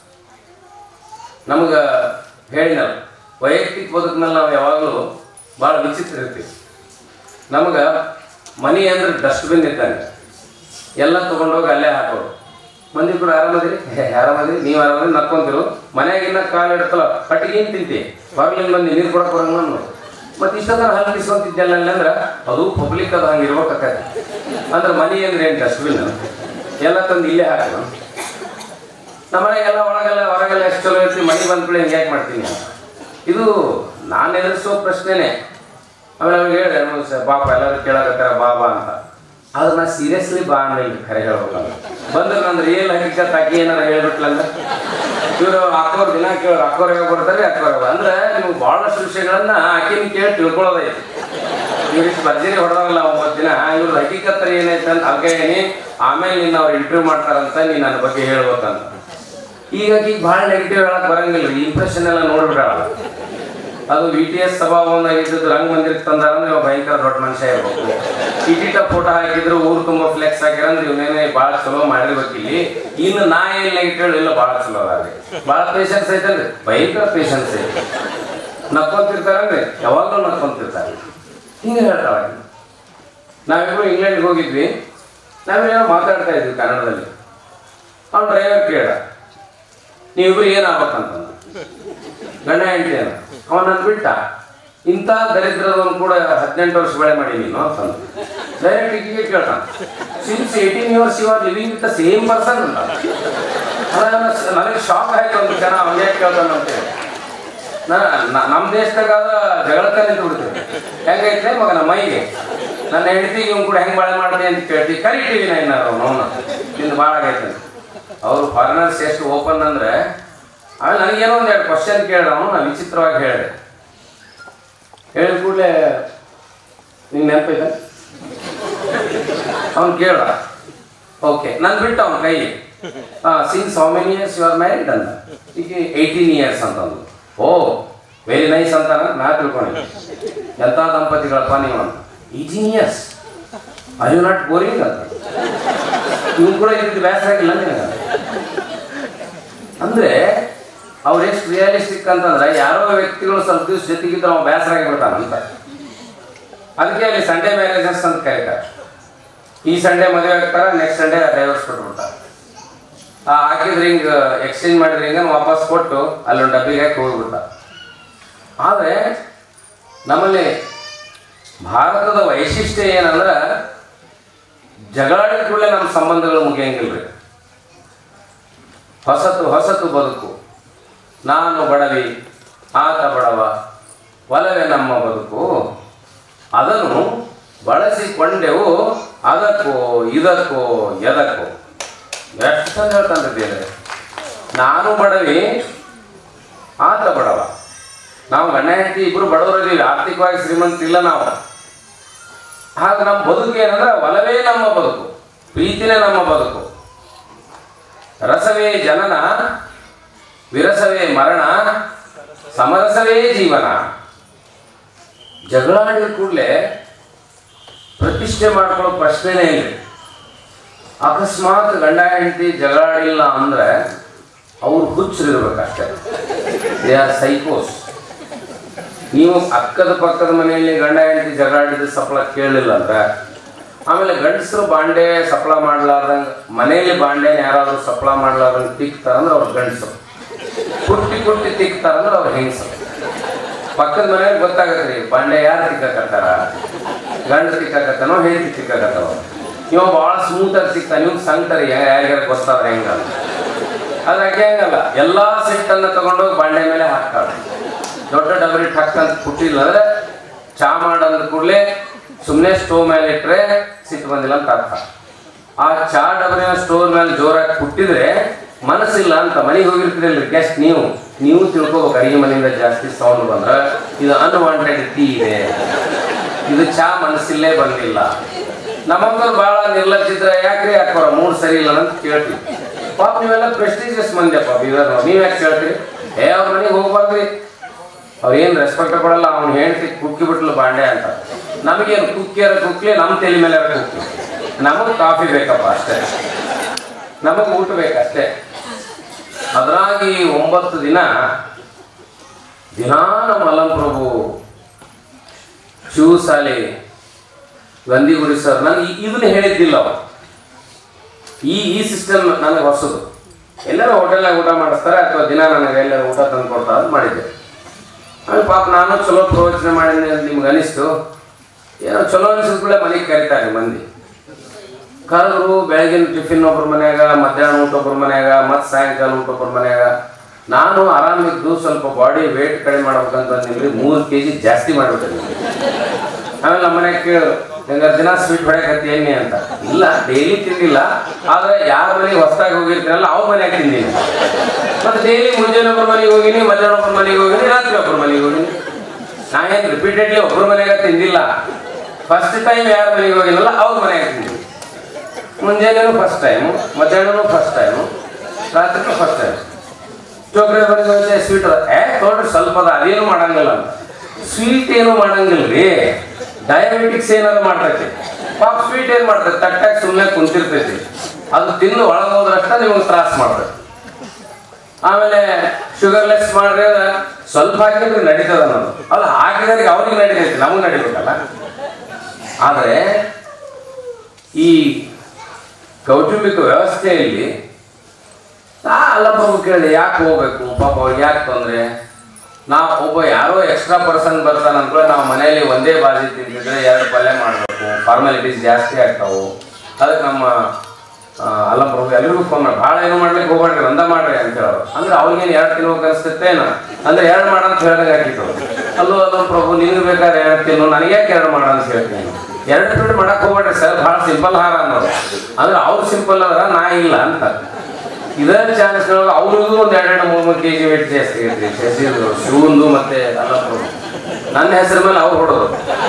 ನಮ್ಗೆ ಹೇಳಿನಲ್ಲ ವೈಯಕ್ತಿಕ ಬದುಕಿನಲ್ಲಿ ನಾವು ಯಾವಾಗಲೂ ಭಾಳ ವಿಚಿತ್ರ ಇರ್ತೀವಿ ನಮ್ಗೆ ಮನಿ ಅಂದ್ರೆ ಡಸ್ಟ್ಬಿನ್ ಇದ್ದಂಗೆ ಎಲ್ಲ ತೊಗೊಂಡೋಗಿ ಅಲ್ಲೇ ಹಾಕೋದು ಮಂದಿ ಕೂಡ ಆರಾಮದಿರಿ ಹೇ, ಆರಾಮದಿರಿ ನೀವು ಆರಾಮದಿರಿ ನಕ್ಕೊಂತಿರು ಮನ್ಯಾಗಿನ್ನ ಕಾಲು ಇಡ್ತಲ್ಲ ಪಟ್ಟಿಗೆ ಏನು ತಿಂತಿ ಹೊರಗಿನ ಮಂದಿ ನೀರು ಕೊಡಕ್ಕೆ ಬರಂಗ ನಾನು ಮತ್ತೆ ಇಷ್ಟೊತ್ತರ ಹಲ್ಲು ಬಿಸ್ಕೊಂತಿದ್ದಲ್ಲ ಅಂದ್ರೆ ಅದು ಪಬ್ಲಿಕ್ ಅದು ಹಂಗೆ ಇರ್ಬೇಕಾಗತ್ತೆ ಅಂದ್ರೆ ಮನಿ ಅಂದ್ರೆ ಏನು ಡಸ್ಟ್ಬಿನ್ ಎಲ್ಲ ತಂದು ಇಲ್ಲೇ ಹಾಕೋದು ನಮ್ಮನೆಗೆಲ್ಲ ಒಳಗೆಲ್ಲ ಹೊರಗೆಲ್ಲ ಎಷ್ಟು ಚಲೋ ಇರ್ತೀವಿ ಮನೆ ಬಂದ್ಬಿಡಿ ಹಿಂಗೆ ಯಾಕೆ ಮಾಡ್ತೀನಿ ಅಂತ. ಇದು ನಾನು ಎದುರಿಸೋ ಪ್ರಶ್ನೆನೇ ಆಮೇಲೆ ಅವ್ರಿಗೆ ಹೇಳಿದೆ "ಅವ್ನು ಸ- ಬಾಪ ಎಲ್ಲರೂ ಕೇಳಕತ್ತಾರ ಬಾಬಾ ಅಂತ ಆದ್ರೆ ನಾ ಸೀರಿಯಸ್ಲಿ ಬಾ ಅನ್ನಿಲ್ಲ ಖರೆ ಹೇಳ್ಬೇಕಂದ್ರೆ ಬಂದ್ರೆ ನಂದು ರಿಯಲ್ ಹಕ್ಕಿಕತ್ ಆಕಿ ಏನಾರ ಹೇಳ್ಬಿಟ್ಲಂದ್ರೆ ಇವರು ಅಕ್ಕೋರ್ ದಿನ ಕೇಳೋರು ಅಕ್ಕೋರ್ ಯಾವಾಗ ಬರ್ತಾರೆ ಅಕ್ಕೋರ್ ಯಾವಾಗ ಅಂದ್ರೆ ನೀವು ಭಾಳಷ್ಟು ವಿಷಯಗಳನ್ನ ಆಕಿನ ಕೇಳಿ ತಿಳ್ಕೊಳ್ಳೋದೈತಿ ಇವ್ರಿಗೆ ಭರ್ಜರಿ ಹೊಡೆದಾಗಲ್ಲ ಒಂಬತ್ತು ದಿನ ಇವ್ರ ಹಕ್ಕಿಕತ್ತರ ಏನೈತೆ ಅಂತ ಅದಕ್ಕೆ ಏನಿ ಆಮೇಲೆ ನಿನ್ನ ಅವ್ರು ಇಂಟರ್ವ್ಯೂ ಮಾಡ್ತಾರಂತ ನೀನು ನನ್ನ ಬಗ್ಗೆ ಹೇಳ್ಬೇಕಂತ ಈಗ ಈಗ ಭಾಳ ನೆಗೆಟಿವ್ ಹೇಳಕ್ ಬರಂಗಿಲ್ಲ ಈ ಇಂಪ್ರೆಷನ್ ಎಲ್ಲ ನೋಡ್ಬಿಟ್ಟಾಳ ಅದು ವಿ ಟಿ ಎಸ್ ಸಭಾಭವನಾಗಿದ್ದು ರಂಗ ಮಂದಿರಕ್ಕೆ ತಂದಾರ ಅಂದ್ರೆ ಇವ ಭಯಂಕರ ದೊಡ್ಡ ಮನುಷ್ಯ ಇರ್ಬೇಕು ಇಟಿಟ ಫೋಟೋ ಹಾಕಿದ್ರು ಊರು ತುಂಬ ಫ್ಲೆಕ್ಸ್ ಹಾಕಿರ ಅಂದ್ರೆ ಇವನೇನೆ ಭಾಳ ಚಲೋ ಮಾಡಿರ್ಬೇಕು ಇಲ್ಲಿ ಇನ್ನು ನಾ ಏನ್ ನೆಗೆಟಿವ್ ಇಲ್ಲ ಭಾಳ ಚಲೋ ಅದಾರಿ ಭಾಳ ಪೇಷನ್ಸ್ ಐತಲ್ರಿ ಭಯಂಕರ ಪೇಷನ್ಸ್ ಐತಿ ನಕ್ಕೊಂತಿರ್ತಾರಲ್ರಿ ಯಾವಾಗಲೂ ನಕ್ಕೊಂತಿರ್ತಾರೆ ಹಿಂಗೆ ಹೇಳ್ತಾಳ ಆಕಿ. ನಾವಿಬ್ರು ಇಂಗ್ಲೆಂಡ್ಗೆ ಹೋಗಿದ್ವಿ ನಾವೇನೋ ಮಾತಾಡ್ತಾ ಇದ್ವಿ ಕನ್ನಡದಲ್ಲಿ ಅವ್ನು ಡ್ರೈವರ್ ಕೇಳ ನೀವಿಬ್ರು ಏನಾಗ್ಬೇಕಂತಂದ ಗಂಡ ಹೆಂಡತಿ ಅನ್ನ ಅವನು ನನ್ ಬಿಟ್ಟ ಇಂಥ ದರಿದ್ರದವನು ಕೂಡ ಹದಿನೆಂಟು ವರ್ಷ ಬೆಳೆ ಮಾಡಿ ನೀನು ಅಂತಂದು ಡೈರೆಕ್ಟ್ ಈಗಿಗೆ ಕೇಳ್ತಾನೆ since eighteen years you are living with the same person ಅಂತ ಅದ ನನಗೆ ಶಾಕ್ ಆಯ್ತು ಒಂದು ಜನ ಅವನೇ ಕೇಳ್ತಾನೆ ಅಂತೇಳಿ ನಾ ನಮ್ಮ ದೇಶದಾಗ ಜಗಳಕ್ಕ ನಿಂತು ಬಿಡ್ತೀವಿ ಹೆಂಗೈತೆ ಮಗ ನಮ್ಮ ಮೈಗೆ ನನ್ನ ಹೆಂಡತಿಗೆ ಇವ್ನು ಕೂಡ ಹೆಂಗೆ ಬಾಳೆ ಮಾಡ್ದೆ ಅಂತ ಕೇಳ್ತೀವಿ ಕರಿತೀವಿ ನಾ ಇನ್ನಾರು ಅವನು ನಿಂದು ಭಾಳ ಆಗೈತೆ ಅಂತ. ಅವ್ರು ಫಾರಿನರ್ಸ್ ಎಷ್ಟು ಓಪನ್ ಅಂದ್ರೆ ಆಮೇಲೆ ನನಗೇನೋ ಒಂದು ಎರಡು ಕ್ವಶನ್ ಕೇಳಿದ ಅವನು ನಾನು ವಿಚಿತ್ರವಾಗಿ ಹೇಳಿದೆ ಹೇಳಿದ ಕೂಡಲೇ ನಿಂಗೆ ನೆನಪೈತೆ ಅವ್ನು ಕೇಳ ಓಕೆ ನಾನು ಬಿಟ್ಟು ಅವ್ನ ಕೈ since how many years you are married ಅಂತ ಈಗ ಏಯ್ಟೀನ್ ಇಯರ್ಸ್ ಅಂತಂದು ಓ ವೆರಿ ನೈಸ್ ಅಂತ ನಾ ತಿಳ್ಕೊಂಡೆ ಎಂಥ ದಂಪತಿಗಳಪ್ಪ ನೀವು ಅಂತ eighteen years I you not boring ಅಂತ ಇವ್ನು ಕೂಡ ಇದ್ದಿದ್ದು ಬೇಸರ ಆಗಿಲ್ಲ ನಿನಗೆ ಅಂದ್ರೆ ಅವ್ರು ಎಷ್ಟು ರಿಯಲಿಸ್ಟಿಕ್ ಅಂತಂದ್ರೆ ಯಾರೋ ವ್ಯಕ್ತಿಗಳು ಸ್ವಲ್ಪ ದಿವಸ ಜೊತೆಗಿದ್ರೆ ಅವ್ನು ಬೇಸರ ಆಗಿಬಿಡ್ತಾನಂತ ಅದಕ್ಕೆ ಅಲ್ಲಿ ಸಂಡೇ ಮ್ಯಾರೇಜಸ್ ಅಂತ ಕರೀತಾರೆ ಈ ಸಂಡೇ ಮದುವೆ ಆಗ್ತಾರೆ ನೆಕ್ಸ್ಟ್ ಸಂಡೇ ಡೈವರ್ಸ್ ಕೊಟ್ಬಿಡ್ತಾರೆ ಆ ಹಾಕಿದ್ರೆ ಹಿಂಗೆ ಎಕ್ಸ್ಚೇಂಜ್ ಮಾಡಿದ್ರೆ ಹಿಂಗೆ ವಾಪಸ್ ಕೊಟ್ಟು ಅಲ್ಲೊಂದು ಡಬ್ಬಿಗೆ ಹಾಕಿ ಹೋಗ್ಬಿಡ್ತಾರೆ ಆದರೆ ನಮ್ಮಲ್ಲಿ ಭಾರತದ ವೈಶಿಷ್ಟ್ಯ ಏನಂದ್ರೆ ಜಗಳಾಡಿದ ಕೂಡಲೇ ನಮ್ಮ ಸಂಬಂಧಗಳು ಮುಗಿಯಂಗಿಲ್ಲ ರೀ ಹೊಸತು ಹೊಸತು ಬದುಕು ನಾನು ಬಡವಿ ಆತ ಬಡವ ಒಲವೇ ನಮ್ಮ ಬದುಕು ಅದನ್ನು ಬಳಸಿಕೊಂಡೆವು ಅದಕ್ಕೋ ಇದಕ್ಕೋ ಎದಕ್ಕೋ ಎಷ್ಟು ಚಂದ ಹೇಳ್ತಾನೆ ದೇವ್ರೆ ನಾನು ಬಡವಿ ಆತ ಬಡವ ನಾವು ಗಂಡ ಹೆಂಡತಿ ಇಬ್ರು ಬಡವರಿದ್ದೀವಿ ಆರ್ಥಿಕವಾಗಿ ಶ್ರೀಮಂತಿಲ್ಲ ನಾವು ಹಾಗೆ ನಮ್ಮ ಬದುಕು ಏನಂದ್ರೆ ಒಲವೇ ನಮ್ಮ ಬದುಕು ಪ್ರೀತಿನೇ ನಮ್ಮ ಬದುಕು ರಸವೇ ಜನನ ವಿರಸವೇ ಮರಣ ಸಮರಸವೇ ಜೀವನ ಜಗಳಾಡಿದ ಕೂಡಲೇ ಪ್ರತಿಷ್ಠೆ ಮಾಡ್ಕೊಳ್ಳೋ ಪ್ರಶ್ನೆನೇ ಇಲ್ಲ ಅಕಸ್ಮಾತ್ ಗಂಡ ಹೆಂಡತಿ ಜಗಳಾಡಿಲ್ಲ ಅಂದ್ರೆ ಅವ್ರು ಹುಚ್ಚರಿರ್ಬೇಕಷ್ಟೇ ದೇ ಆರ್ ಸೈಕೋಸ್ ನೀವು ಅಕ್ಕದ ಪಕ್ಕದ ಮನೆಯಲ್ಲಿ ಗಂಡ ಹೆಂಡತಿ ಜಗಳಾಡಿದ ಸಫಲ ಕೇಳಲಿಲ್ಲ ಅಂದ್ರೆ ಆಮೇಲೆ ಗಂಡಸರು ಬಾಂಡೆ ಸಫಲ ಮಾಡ್ಲಾರ್ದಂಗ ಮನೆಯಲ್ಲಿ ಬಾಂಡೆನ ಯಾರಾದ್ರೂ ಸಫಲ ಮಾಡ್ಲಾರ್ದಂಗ ತಿಕ್ತಾರಂದ್ರೆ ಅವ್ರು ಗಂಡಸರು ಕುಟ್ಟಿ ಕುಟ್ಟಿ ತಿಕ್ತಾರಂದ್ರೆ ಅವ್ರು ಹೆಂಗಸರು ಪಕ್ಕದ ಮನೆಯಲ್ಲಿ ಗೊತ್ತಾಗತ್ರಿ ಬಾಂಡೆ ಯಾರು ತಿಕ್ಕಾಕತ್ತಾರ ಗಂಡ ತಿಕ್ಕಾಕತ್ತಾನೋ ಹೆಂಡತಿ ತಿಕ್ಕಾಕತ್ತಾವ ಇವ ಭಾಳ ಸ್ಮೂತ್ ಆಗಿ ಸಿಗ್ತಾನೆ ನೀವು ಸಂಗ್ತಾರೆ ಯಾರ್ಯಾರ ಗೊತ್ತಾದ್ರೆ ಹೆಂಗಲ್ಲ ಆದ್ರೆ ಆಕೆ ಹಂಗಲ್ಲ ಎಲ್ಲಾ ಸಿಟ್ಟನ್ನ ತಗೊಂಡೋಗಿ ಬಾಂಡೆ ಮೇಲೆ ಹಾಕ್ತಾಳೆ ದೊಡ್ಡ ಡಬರಿ ಟಕ್ ಅಂತ ಪುಟ್ಟಿಲ್ಲ ಅಂದ್ರೆ ಚಾ ಮಾಡಂದ ಕೂಡಲೇ ಸುಮ್ಮನೆ ಸ್ಟೋವ್ ಮೇಲೆ ಇಟ್ರೆ ಸಿಟ್ಟು ಬಂದಿಲ್ಲ ಅಂತ ಅರ್ಥ ಆ ಚಾ ಡಬರಿನ ಸ್ಟೋವ್ ಮೇಲೆ ಜೋರಾಗಿ ಪುಟ್ಟಿದ್ರೆ ಮನಸ್ಸಿಲ್ಲ ಅಂತ ಮನೆಗೆ ಹೋಗಿರ್ತೀರಲ್ರಿ ಗೆಸ್ಟ್ ನೀವು ನೀವು ತಿಳ್ಕೊಬೇಕು ಅಡಿಗೆ ಮನೆಯಿಂದ ಜಾಸ್ತಿ ಸೌಂಡ್ ಬಂದ್ರೆ ಇದು ಅನ್ವಾಂಟೆಡ್ ಟೀ ಇದೆ ಇದು ಚಾ ಮನಸ್ಸಿಲ್ಲೇ ಬಂದಿಲ್ಲ ನಮ್ಮಂತವ್ರು ಭಾಳ ನಿರ್ಲಜ್ಜಿದ್ರೆ ಯಾಕ್ರಿ ಯಾಕೋರ ಮೂಡ್ ಸರಿ ಇಲ್ಲ ಅಂತ ಕೇಳ್ತೀವಿ ಪಾಪ ನೀವೆಲ್ಲ ಪ್ರೆಸ್ಟೀಜಿಯಸ್ ಮಂದಿಯಪ್ಪ ಬೀದರ್ ನೀವ್ ಯಾಕೆ ಕೇಳ್ತೀರಿ ಏ ಅವ್ರ ಮನೆಗೆ ಹೋಗ್ಬಾರ್ದ್ರಿ ಅವ್ರು ಏನು ರೆಸ್ಪೆಕ್ಟ್ ಕೊಡಲ್ಲ ಅವ್ನು ಹೇಳ್ತಿ ಕುಕ್ಕಿ ಬಿಟ್ಲು ಬಾಂಡೆ ಅಂತ ನಮಗೇನು ಕುಕ್ಕಿಯರ ಕುಕ್ಲಿ ನಮ್ಮ ತಲೆ ಮೇಲೆ ಕುಕ್ಕಿ ನಮಗೆ ಕಾಫಿ ಬೇಕಪ್ಪ ಅಷ್ಟೇ ನಮಗೆ ಊಟ ಬೇಕಷ್ಟೇ ಅದರಾಗಿ ಒಂಬತ್ತು ದಿನ ದಿನಾನ ಮಲಂಪ್ರಭು ಶಿವಸಾಲೆ ಗಂಧಿಗುಡಿ ಸರ್ ನನಗೆ ಇದನ್ನ ಹೇಳಿದ್ದಿಲ್ಲ ಅವ ಈ ಈ ಸಿಸ್ಟಮ್ ನನಗೆ ಹೊಸದು ಎಲ್ಲರೂ ಹೋಟೆಲ್ನಾಗ ಊಟ ಮಾಡಿಸ್ತಾರೆ ಅಥವಾ ದಿನ ನನಗೆ ಎಲ್ಲರೂ ಊಟ ತಂದು ಕೊಡ್ತಾರೆ ಅಂತ ಮಾಡಿದ್ದೆ ಆಮೇಲೆ ಪಾಪ ನಾನು ಚಲೋ ಪ್ರವಚನ ಮಾಡಿದ್ದೆ ಅಂತ ನಿಮ್ಗೆ ಅನಿಸ್ತು ಏನೋ ಚಲೋ ಅನಿಸಿದ್ಮೇಲೆ ಮನೆಗೆ ಕರಿತಾರೆ ಮಂದಿ ಕರೆದ್ರು ಬೆಳಗಿನ ಟಿಫಿನ್ ಒಬ್ಬರ ಮನ್ಯಾಗ ಮಧ್ಯಾಹ್ನ ಊಟ ಒಬ್ಬರ ಮನ್ಯಾಗ ಮತ್ತು ಸಾಯಂಕಾಲ ಊಟ ಒಬ್ಬರ ಮನ್ಯಾಗ ನಾನು ಆರಾಮಿದ್ದು ಸ್ವಲ್ಪ ಬಾಡಿ ವೇಟ್ ಕಡಿಮೆ ಮಾಡ್ಬೇಕಂತ ಅಂದಿದ್ರಿ ಮೂರು ಕೆ ಜಿ ಜಾಸ್ತಿ ಮಾಡ್ಬಿಟ್ಟಿದ್ದೆ ಆಮೇಲೆ ನಮ್ಮ ಮನೆಗೆ ಕೇಳಿದ್ರು ಹೆಂಗಾರೆ ದಿನ ಸ್ವೀಟ್ ಹೊಡ್ಯಾಕತ್ತಿ ಎಣ್ಣೆ ಅಂತ ಇಲ್ಲ ಡೈಲಿ ತಿಂದಿಲ್ಲ ಆದ್ರೆ ಯಾರ ಮನೆಗೆ ಹೊಸ್ದಾಗಿ ಹೋಗಿರ್ತೀರಲ್ಲ ಅವ್ರ ಮನ್ಯಾಗ ತಿಂದೀನಿ ಮತ್ತೆ ಡೈಲಿ ಮುಂಜಾನೆ ಒಬ್ಬರ ಮನೆಗೆ ಹೋಗಿನಿ ಮಧ್ಯಾಹ್ನ ಒಬ್ಬರ ಮನೆಗೆ ಹೋಗಿನಿ ರಾತ್ರಿ ಒಬ್ಬರ ಮನೆಗೆ ಹೋಗಿನಿ ನಾ ಏನು ರಿಪೀಟೆಡ್ಲಿ ಒಬ್ಬರ ಮನೆಗೆ ತಿಂದಿಲ್ಲ ಫಸ್ಟ್ ಟೈಮ್ ಯಾರ ಮನೆಗೆ ಹೋಗಿನಲ್ಲ ಅವ್ರ ಮನೆಗೆ ತಿಂದಿನಿ ಮುಂಜಾನೆನೂ ಫಸ್ಟ್ ಟೈಮು ಮಧ್ಯಾಹ್ನನೂ ಫಸ್ಟ್ ಟೈಮು ರಾತ್ರಿನೂ ಫಸ್ಟ್ ಟೈಮ್ ಚೋಕ್ರೆ ಮನೆಗೆ ಹೋಗಿ ಸ್ವೀಟ್ ಅದ ಏ ತೋಡ್ರಿ ಸ್ವಲ್ಪ ಅದ ಅದೇನು ಮಾಡಂಗಿಲ್ಲ ಅಂತ ಸ್ವೀಟ್ ಏನು ಮಾಡಂಗಿಲ್ಲ ರೀ ಡಯಾಬಿಟಿಕ್ಸ್ ಏನಾದ್ರು ಮಾಡ್ತೈತಿ ಪಾಪ ಸ್ವೀಟ್ ಏನು ಮಾಡ್ತೈತಿ ತಟ್ಟಾಗ ಸುಮ್ಮನೆ ಕುಂತಿರ್ತೈತಿ ಅದು ತಿಂದು ಒಳಗೆ ಹೋದ್ರಷ್ಟ ನಿಮಗೆ ತ್ರಾಸ ಮಾಡ್ತೈತಿ ಆಮೇಲೆ ಶುಗರ್ಲೆಸ್ ಮಾಡ್ರೆ ಸ್ವಲ್ಪ ಹಾಕಿದ್ರೆ ನಡೀತದ ಅನ್ನೋದು ಅಲ್ಲ ಹಾಕಿದವ್ರಿಗೆ ಅವ್ರಿಗೆ ನಡೀತೈತಿ ನಮಗೆ ನಡಿಬೇಕಲ್ಲ ಆದರೆ ಈ ಕೌಟುಂಬಿಕ ವ್ಯವಸ್ಥೆಯಲ್ಲಿ ನಾ ಅಲ್ಲ ಪ್ರಭು ಕೇಳಿದೆ ಯಾಕೆ ಹೋಗ್ಬೇಕು ಪಾಪ ಅವ್ರಿಗೆ ಯಾಕೆ ತೊಂದರೆ ನಾವು ಒಬ್ಬ ಯಾರೋ ಎಕ್ಸ್ಟ್ರಾ ಪರ್ಸನ್ ಬರ್ತಾನೆ ಅಂದ್ಕೊಳ್ಳಿ ನಾವು ಮನೆಯಲ್ಲಿ ಒಂದೇ ಬಾಜಿ ತಿಂತಿದ್ರೆ ಎರಡು ಪಲ್ಯ ಮಾಡಬೇಕು ಫಾರ್ಮಾಲಿಟೀಸ್ ಜಾಸ್ತಿ ಆಗ್ತಾವು ಅದಕ್ಕೆ ನಮ್ಮ ಆ, ಅಲ್ಲ ಪ್ರಭು ಎಲ್ರಿಗೂ ಫೋನ್ ಮಾಡಿ ಭಾಳ ಏನು ಮಾಡ್ಲಿಕ್ಕೆ ಹೋಗ್ಬೇಡ್ರಿ ಒಂದ ಮಾಡ್ರಿ ಅಂತ ಹೇಳೋರು ಅಂದ್ರೆ ಅವ್ರಿಗೇನು ಎರಡು ತಿನ್ಬೇಕು ಅನಿಸ್ತೇನ ಅಂದ್ರೆ ಎರಡು ಮಾಡ ಅಂತ ಹೇಳ್ದಾಗ ಹಾಕಿತ್ತು ಅಲ್ಲೋ ಅಲ್ಲೋ ಪ್ರಭು ನಿನ್ಗೆ ಬೇಕಾದ್ರೆ ಎರಡು ತಿನ್ನು ನನಗೆ ಯಾಕೆ ಎರಡು ಮಾಡ ಅಂತ ಹೇಳ್ತೀನಿ ಎರಡು ಬಿಟ್ಟು ಮಾಡಕ್ ಹೋಗ್ಬೇಡ್ರಿ ಸರ್ ಭಾಳ ಸಿಂಪಲ್ ಹಾರ ಅನ್ನೋದು ಅಂದ್ರೆ ಅವ್ರು ಸಿಂಪಲ್ ಅದ್ರ ನಾ ಇಲ್ಲ ಅಂತ ಇದೇ ಚಾನ್ಸ್ ಅವ್ರಿಗೂ ಒಂದು ಎರಡೆರಡು ಮೂರು ಮೂರು ಕೆ ಜಿ ವೇಟ್ ಜಾಸ್ತಿ ಆಗೈತಿ ಶಶಿದು ಶಿವಂದು ಮತ್ತೆ ಅಲ್ಲಪ್ಪ ನನ್ನ ಹೆಸರ ಮೇಲೆ ಅವ್ರು ಹೊಡೋದು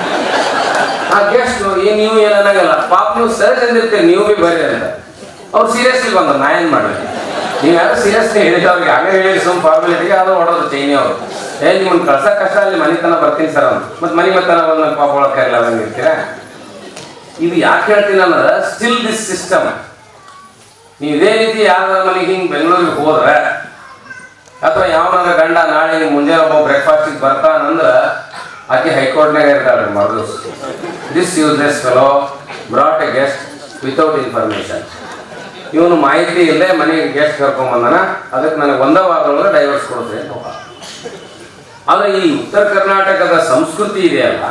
ಆ ಗೆಸ್ಟ್ ಏನ್ ನೀವು ಏನ್ ಅನ್ನಂಗಲ್ಲ ಪಾಪ ನೀವು ಸರ್ ಅಂದಿರ್ತೀರಿ ನೀವು ಬಿ ಬರ್ರಿ ಅಂತ ಅವ್ರು ಸೀರಿಯಸ್ಲಿ ಬಂದ್ರು ನಾ ಏನ್ ಮಾಡಿ ನೀವು ಯಾರು ಸೀರಿಯಸ್ಲಿ ಹೇಳಿದ್ರೆ ಅವ್ರಿಗೆ ಹಂಗೆ ಹೇಳಿ ಸುಮ್ ಫಾರ್ಮಾಲಿಟಿಗೆ ಅದು ಹೊಡೋದು ಚೈನಿ ಅವರು ಏ ನಿಮ್ಮನ್ನ ಕಳ್ಸಕ್ ಕಷ್ಟ ಅಲ್ಲಿ ಮನೆ ತನ ಬರ್ತೀನಿ ಸರ್ ಅಂತ ಮತ್ತೆ ಮನೆ ಮತ್ತನ ಬಂದು ಪಾಪ ಒಳಗೆ ಕರಿಲ್ಲ ಇರ್ತೀರಾ ಇದು ಯಾಕೆ ಹೇಳ್ತೀನಿ ಅನ್ನೋದ ಸ್ಟಿಲ್ ದಿಸ್ ಸಿಸ್ಟಮ್ ನೀವು ಇದೇ ರೀತಿ ಯಾರ ಮನೆಗೆ ಹಿಂಗೆ ಬೆಂಗಳೂರಿಗೆ ಹೋದ್ರೆ ಅಥವಾ ಯಾವನಾರ ಗಂಡ ನಾಳೆ ಹಿಂಗ್ ಮುಂಜಾನೆ ಒಬ್ಬ ಬ್ರೇಕ್ಫಾಸ್ಟಿಗೆ ಬರ್ತಾನಂದ್ರ ಆಕೆ ಹೈಕೋರ್ಟ್ನಾಗ ಇರ್ತಾಳೆ ಮರಳು this useless fellow brought a guest without information ಇವನು ಮಾಹಿತಿ ಇಲ್ಲದೆ ಮನೆಗೆ ಗೆಸ್ಟ್ ಕರ್ಕೊಂಬಂದನ ಅದಕ್ಕೆ ನನಗೆ ಒಂದ ವಾರದೊಳಗೆ ಡೈವರ್ಸ್ ಕೊಡ್ತೀನಿ ಅಂತ ಹೋದ. ಆದ್ರೆ ಈ ಉತ್ತರ ಕರ್ನಾಟಕದ ಸಂಸ್ಕೃತಿ ಇದೆಯಲ್ಲ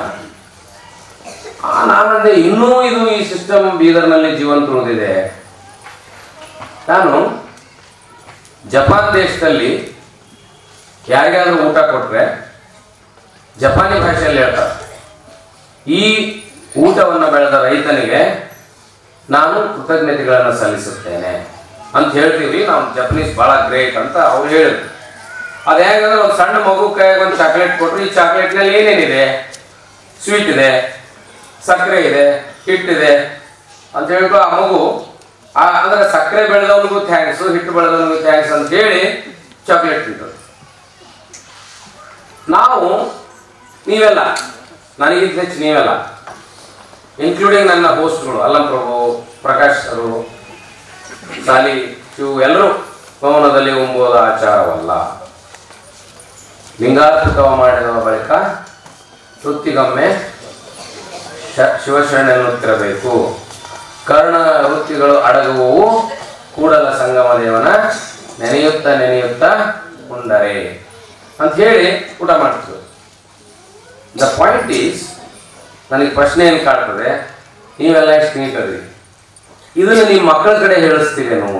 ಆ ನಾನಂದೆ ಇನ್ನೂ ಇದು ಈ ಸಿಸ್ಟಮ್ ಬೀದರ್ನಲ್ಲಿ ಜೀವಂತ ಉಳಿದಿದೆ ನಾನು ಜಪಾನ್ ದೇಶದಲ್ಲಿ ಯಾರಿಗಾದ್ರೂ ಊಟ ಕೊಟ್ರೆ ಜಪಾನಿ ಭಾಷೆಯಲ್ಲಿ ಹೇಳ್ತಾರೆ ಈ ಊಟವನ್ನು ಬೆಳೆದ ರೈತನಿಗೆ ನಾನು ಕೃತಜ್ಞತೆಗಳನ್ನು ಸಲ್ಲಿಸುತ್ತೇನೆ ಅಂತ ಹೇಳ್ತೀವಿ ನಾವು ಜಪನೀಸ್ ಬಹಳ ಗ್ರೇಟ್ ಅಂತ ಅವ್ರು ಹೇಳಿದ್ರು ಅದು ಹೇಗಂದ್ರೆ ಒಂದು ಸಣ್ಣ ಮಗು ಕೈಯಾಗ ಒಂದು ಚಾಕ್ಲೇಟ್ ಕೊಟ್ರು ಈ ಚಾಕ್ಲೇಟ್ನಲ್ಲಿ ಏನೇನಿದೆ ಸ್ವೀಟ್ ಇದೆ ಸಕ್ಕರೆ ಇದೆ ಹಿಟ್ಟಿದೆ ಅಂತ ಹೇಳ್ಬಿಟ್ಟು ಆ ಮಗು ಆ ಅಂದ್ರೆ ಸಕ್ಕರೆ ಬೆಳೆದವನಿಗೂ ಥ್ಯಾಂಕ್ಸ್ ಹಿಟ್ಟು ಬೆಳೆದವನಿಗೂ ಥ್ಯಾಂಕ್ಸ್ ಅಂತ ಹೇಳಿ ಚಾಕ್ಲೇಟ್ ತಿಂತದೆ ನಾವು ನೀವೆಲ್ಲ ನನಗಿಂತ ಹೆಚ್ಚು ನೀವೆಲ್ಲ ಇನ್ಕ್ಲೂಡಿಂಗ್ ನನ್ನ ಹೋಸ್ಟ್ಗಳು ಅಲ್ಲಂ ಪ್ರಭು ಪ್ರಕಾಶ್ ಅವರು ಸಾಲಿ ಶಿವ್ ಎಲ್ಲರೂ ಮೌನದಲ್ಲಿ ಉಂಬುವುದು ಆಚಾರವಲ್ಲ ಲಿಂಗಾರ್ಪಿತವ ಮಾಡಿದ ಬಳಿಕ ವೃತ್ತಿಗೊಮ್ಮೆ ಶ- ಶಿವಶರಣೆನ್ನುತ್ತಿರಬೇಕು ಕರ್ಣ ವೃತ್ತಿಗಳು ಅಡಗುವವು ಕೂಡಲ ಸಂಗಮ ದೇವನ ನೆನೆಯುತ್ತ ನೆನೆಯುತ್ತ ಉಂಡರೆ ಅಂತ ಹೇಳಿ ಊಟ ಮಾಡ್ತಿದ್ರು ದ ಪಾಯಿಂಟ್ ಈಸ್ ನನಗೆ ಪ್ರಶ್ನೆ ಏನು ಕಾಡ್ತದೆ ನೀವೆಲ್ಲ ಎಷ್ಟು ನೀಟದ್ರಿ ಇದನ್ನು ನಿಮ್ಮ ಮಕ್ಕಳ ಕಡೆ ಹೇಳಿಸ್ತೀರೇನು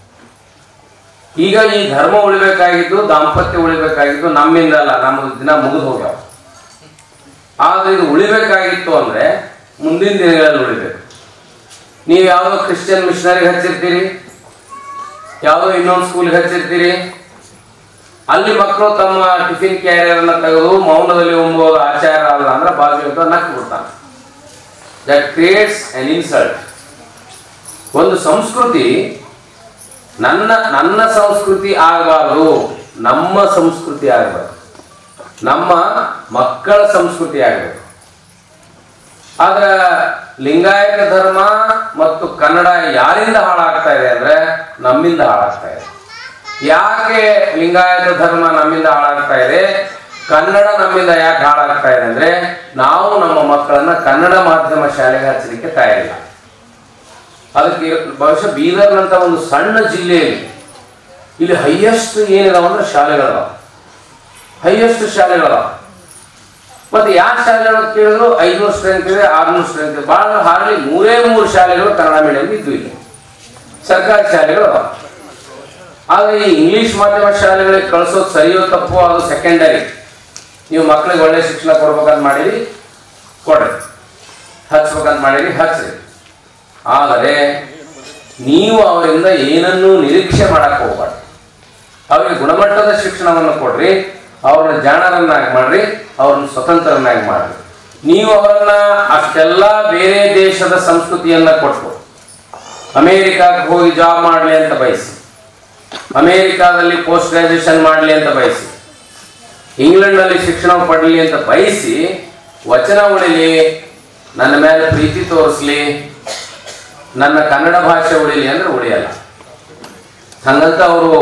ಈಗ ಈ ಧರ್ಮ ಉಳಿಬೇಕಾಗಿದ್ದು ದಾಂಪತ್ಯ ಉಳಿಬೇಕಾಗಿದ್ದು ನಮ್ಮಿಂದ ಅಲ್ಲ ನಮ್ಮ ದಿನ ಮುಗಿದು ಹೋಗ್ಯಾವ ಆದ್ರೆ ಇದು ಉಳಿಬೇಕಾಗಿತ್ತು ಅಂದ್ರೆ ಮುಂದಿನ ದಿನಗಳಲ್ಲಿ ಉಳಿಬೇಕು ನೀವು ಯಾವುದೋ ಕ್ರಿಶ್ಚಿಯನ್ ಮಿಷನರಿಗೆ ಹಚ್ಚಿರ್ತೀರಿ ಯಾವುದೋ ಇನ್ನೊಂದು ಸ್ಕೂಲ್ಗೆ ಹಚ್ಚಿರ್ತೀರಿ ಅಲ್ಲಿ ಮಕ್ಕಳು ತಮ್ಮ ಟಿಫಿನ್ ಕ್ಯಾರಿಯರ್ ಅನ್ನ ತೆಗೆದು ಮೌನದಲ್ಲಿ ಉಂಬೋದು ಆಚಾರ ಅಲ್ಲ ಅಂದ್ರೆ ಬಾಜು ಅಂತ ನಕ್ ಬಿಡ್ತಾನೆ ದಟ್ ಕ್ರಿಯೇಟ್ಸ್ ಅನ್ ಇನ್ಸಲ್ಟ್ ಒಂದು ಸಂಸ್ಕೃತಿ ನನ್ನ ನನ್ನ ಸಂಸ್ಕೃತಿ ಆಗಬಾರ್ದು ನಮ್ಮ ಸಂಸ್ಕೃತಿ ಆಗಬೇಕು ನಮ್ಮ ಮಕ್ಕಳ ಸಂಸ್ಕೃತಿ ಆಗಬೇಕು ಆದ್ರೆ ಲಿಂಗಾಯತ ಧರ್ಮ ಮತ್ತು ಕನ್ನಡ ಯಾರಿಂದ ಹಾಳಾಗ್ತಾ ಇದೆ ಅಂದ್ರೆ ನಮ್ಮಿಂದ ಹಾಳಾಗ್ತಾ ಇದೆ ಯಾಕೆ ಲಿಂಗಾಯತ ಧರ್ಮ ನಮ್ಮಿಂದ ಹಾಳಾಗ್ತಾ ಇದೆ ಕನ್ನಡ ನಮ್ಮಿಂದ ಯಾಕೆ ಹಾಳಾಗ್ತಾ ಇದೆ ಅಂದ್ರೆ ನಾವು ನಮ್ಮ ಮಕ್ಕಳನ್ನ ಕನ್ನಡ ಮಾಧ್ಯಮ ಶಾಲೆಗೆ ಹಚ್ಚಲಿಕ್ಕೆ ತಯಾರಿಲ್ಲ ಅದಕ್ಕೆ ಬಹುಶಃ ಬೀದರ್ನಂತ ಒಂದು ಸಣ್ಣ ಜಿಲ್ಲೆಯಲ್ಲಿ ಇಲ್ಲಿ ಹೈಯೆಸ್ಟ್ ಏನಿದಾವ ಅಂದ್ರೆ ಶಾಲೆಗಳದಾವ ಹೈಯೆಸ್ಟ್ ಶಾಲೆಗಳದಾವ ಮತ್ತೆ ಯಾವ ಶಾಲೆಗಳು ಅಂತ ಕೇಳಿದ್ರು ಐನೂರು ಸ್ಟ್ರೆಂತ್ ಇದೆ ಆರ್ನೂರು ಸ್ಟ್ರೆಂತ್ ಇದೆ ಭಾಳ ಹಾರ್ಲಿ ಮೂರೇ ಮೂರು ಶಾಲೆಗಳು ಕನ್ನಡ ಮೀಡಿಯಂ ಇದ್ವು ಇಲ್ಲಿ ಸರ್ಕಾರಿ ಶಾಲೆಗಳು ಅದಾವ ಆದ್ರೆ ಈ ಇಂಗ್ಲಿಷ್ ಮಾಧ್ಯಮ ಶಾಲೆಗಳಿಗೆ ಕಳಿಸೋದು ಸರಿಯೋ ತಪ್ಪು ಅದು ಸೆಕೆಂಡರಿ ನೀವು ಮಕ್ಕಳಿಗೆ ಒಳ್ಳೆ ಶಿಕ್ಷಣ ಕೊಡ್ಬೇಕಂತ ಮಾಡಿರಿ ಕೊಡ್ರಿ ಹಚ್ಬೇಕಂತ ಮಾಡಿರಿ ಹಚ್ರಿ ಆದರೆ ನೀವು ಅವರಿಂದ ಏನನ್ನೂ ನಿರೀಕ್ಷೆ ಮಾಡಕ್ ಹೋಗ್ಬಾರ್ದು ಅವರಿಗೆ ಗುಣಮಟ್ಟದ ಶಿಕ್ಷಣವನ್ನು ಕೊಡ್ರಿ ಅವ್ರನ್ನ ಜಾಣರನ್ನಾಗಿ ಮಾಡ್ರಿ ಅವ್ರನ್ನ ಸ್ವತಂತ್ರರನ್ನಾಗಿ ಮಾಡ್ರಿ ನೀವು ಅವರನ್ನ ಅಷ್ಟೆಲ್ಲ ಬೇರೆ ದೇಶದ ಸಂಸ್ಕೃತಿಯನ್ನ ಕೊಟ್ಟು ಅಮೇರಿಕಾಕ್ಕೆ ಹೋಗಿ ಜಾಬ್ ಮಾಡಲಿ ಅಂತ ಬಯಸಿ ಅಮೇರಿಕಾದಲ್ಲಿ ಪೋಸ್ಟ್ ಗ್ರಾಜುಯೇಷನ್ ಮಾಡಲಿ ಅಂತ ಬಯಸಿ ಇಂಗ್ಲೆಂಡ್ನಲ್ಲಿ ಶಿಕ್ಷಣ ಪಡಲಿ ಅಂತ ಬಯಸಿ ವಚನ ಉಳಿಲಿ ನನ್ನ ಮೇಲೆ ಪ್ರೀತಿ ತೋರಿಸ್ಲಿ ನನ್ನ ಕನ್ನಡ ಭಾಷೆ ಉಳಿಲಿ ಅಂದ್ರೆ ಉಳಿಯಲ್ಲ ಹಂಗಂತ ಅವರು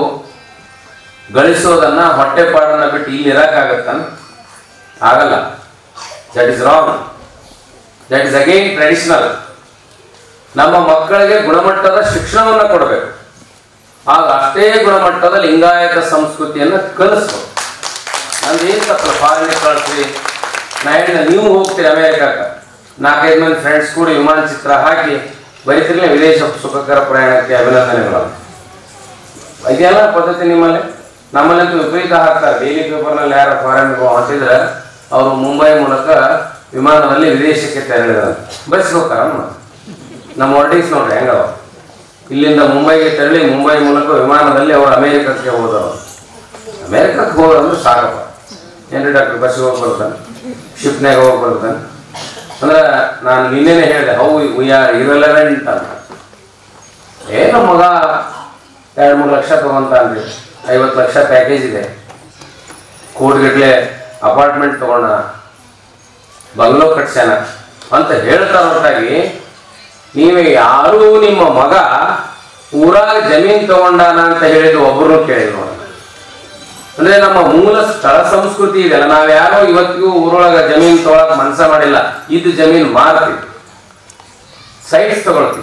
ಗಳಿಸೋದನ್ನ ಹೊಟ್ಟೆಪಾಡನ್ನ ಬಿಟ್ಟು ಇಲ್ಲಿ ಇರಕ್ಕಾಗತ್ತಾನ ಆಗಲ್ಲ that is wrong that is again traditional ನಮ್ಮ ಮಕ್ಕಳಿಗೆ ಗುಣಮಟ್ಟದ ಶಿಕ್ಷಣವನ್ನು ಕೊಡಬೇಕು ಆಗ ಅಷ್ಟೇ ಗುಣಮಟ್ಟದ ಲಿಂಗಾಯತ ಸಂಸ್ಕೃತಿಯನ್ನು ಕಲಿಸ್ಬೇಕು ನಂದು ಏನು ತಪ್ಪು ಫಾರಿನ್ ಕಳಿಸ್ರಿ ನಾ ಹೇಳಿದ ನೀವು ಹೋಗ್ತೀರಿ ಅಮೇರಿಕಕ್ಕೆ ನಾಲ್ಕೈದು ಮಂದಿ ಫ್ರೆಂಡ್ಸ್ ಕೂಡ ವಿಮಾನ ಚಿತ್ರ ಹಾಕಿ ಬರೀತಿರ್ಲಿ ವಿದೇಶ ಸುಖಕರ ಪ್ರಯಾಣಕ್ಕೆ ಅಭಿನಂದನೆಗಳು ಇದೆಲ್ಲ ಪದ್ಧತಿ ನಿಮ್ಮಲ್ಲಿ ನಮ್ಮಲ್ಲಂತೂ ವಿಪರೀತ ಹಾಕ್ತಾರೆ ಡೈಲಿ ಪೇಪರ್ನಲ್ಲಿ ಯಾರು ಫಾರಿನ್ ಹೊಂಟಿದ್ರೆ ಅವರು ಮುಂಬೈ ಮೂಲಕ ವಿಮಾನದಲ್ಲಿ ವಿದೇಶಕ್ಕೆ ತೆರಳಿದಾರೆ ಬಸ್ ಹೋಗ್ತಾರ ನಮ್ಮ ವರ್ಡಿಂಗ್ಸ್ ನೋಡ್ರಿ ಹೆಂಗವ ಇಲ್ಲಿಂದ ಮುಂಬೈಗೆ ತೆರಳಿ ಮುಂಬೈ ಮೂಲಕ ವಿಮಾನದಲ್ಲಿ ಅವರು ಅಮೇರಿಕಕ್ಕೆ ಹೋದವರು ಅಮೇರಿಕಕ್ಕೆ ಹೋಗೋದಂದ್ರೆ ಸಾಕಪ್ಪ ಏನ್ರಿ ಡಾಕ್ಟರ್ ಬಸ್ಸಿಗೆ ಹೋಗಿ ಬರ್ತಾನೆ ಶಿಪ್ನಾಗ ಹೋಗಿ ಬರ್ತಾನೆ ಅಂದ್ರೆ ನಾನು ನಿನ್ನೆನೆ ಹೇಳಿದೆ ಹೌ ವಿ ಆರ್ ಇರಲೆವೆಂಟ್ ಅಂತ ಏ ನಮ್ಮ ಮಗ ಎರಡು ಮೂರು ಲಕ್ಷ ತಗೊಂತಾನ್ರಿ ಐವತ್ತು ಲಕ್ಷ ಪ್ಯಾಕೇಜ್ ಇದೆ ಕೋಟಿಗಟ್ಲೆ ಅಪಾರ್ಟ್ಮೆಂಟ್ ತಗೊಂಡ ಬಂಗ್ಲೋ ಕಟ್ಸ್ಯಾನ ಅಂತ ಹೇಳ್ತಾ ಹೊರತಾಗಿ ನೀವೇ ಯಾರೂ ನಿಮ್ಮ ಮಗ ಊರಾಗ ಜಮೀನ್ ತಗೊಂಡಾನ ಅಂತ ಹೇಳಿದ ಒಬ್ಬರು ಕೇಳಿ ನೋಡ ಅಂದ್ರೆ ನಮ್ಮ ಮೂಲ ಸ್ಥಳ ಸಂಸ್ಕೃತಿ ಇದೆಯಲ್ಲ ನಾವ್ ಯಾರೋ ಇವತ್ತಿಗೂ ಊರೊಳಗ ಜಮೀನ್ ತಗೊಳಕ್ ಮನಸ ಮಾಡಿಲ್ಲ ಇದ್ದು ಜಮೀನ್ ಮಾರ್ತೀವಿ ಸೈಟ್ಸ್ ತಗೊಳ್ತೀವಿ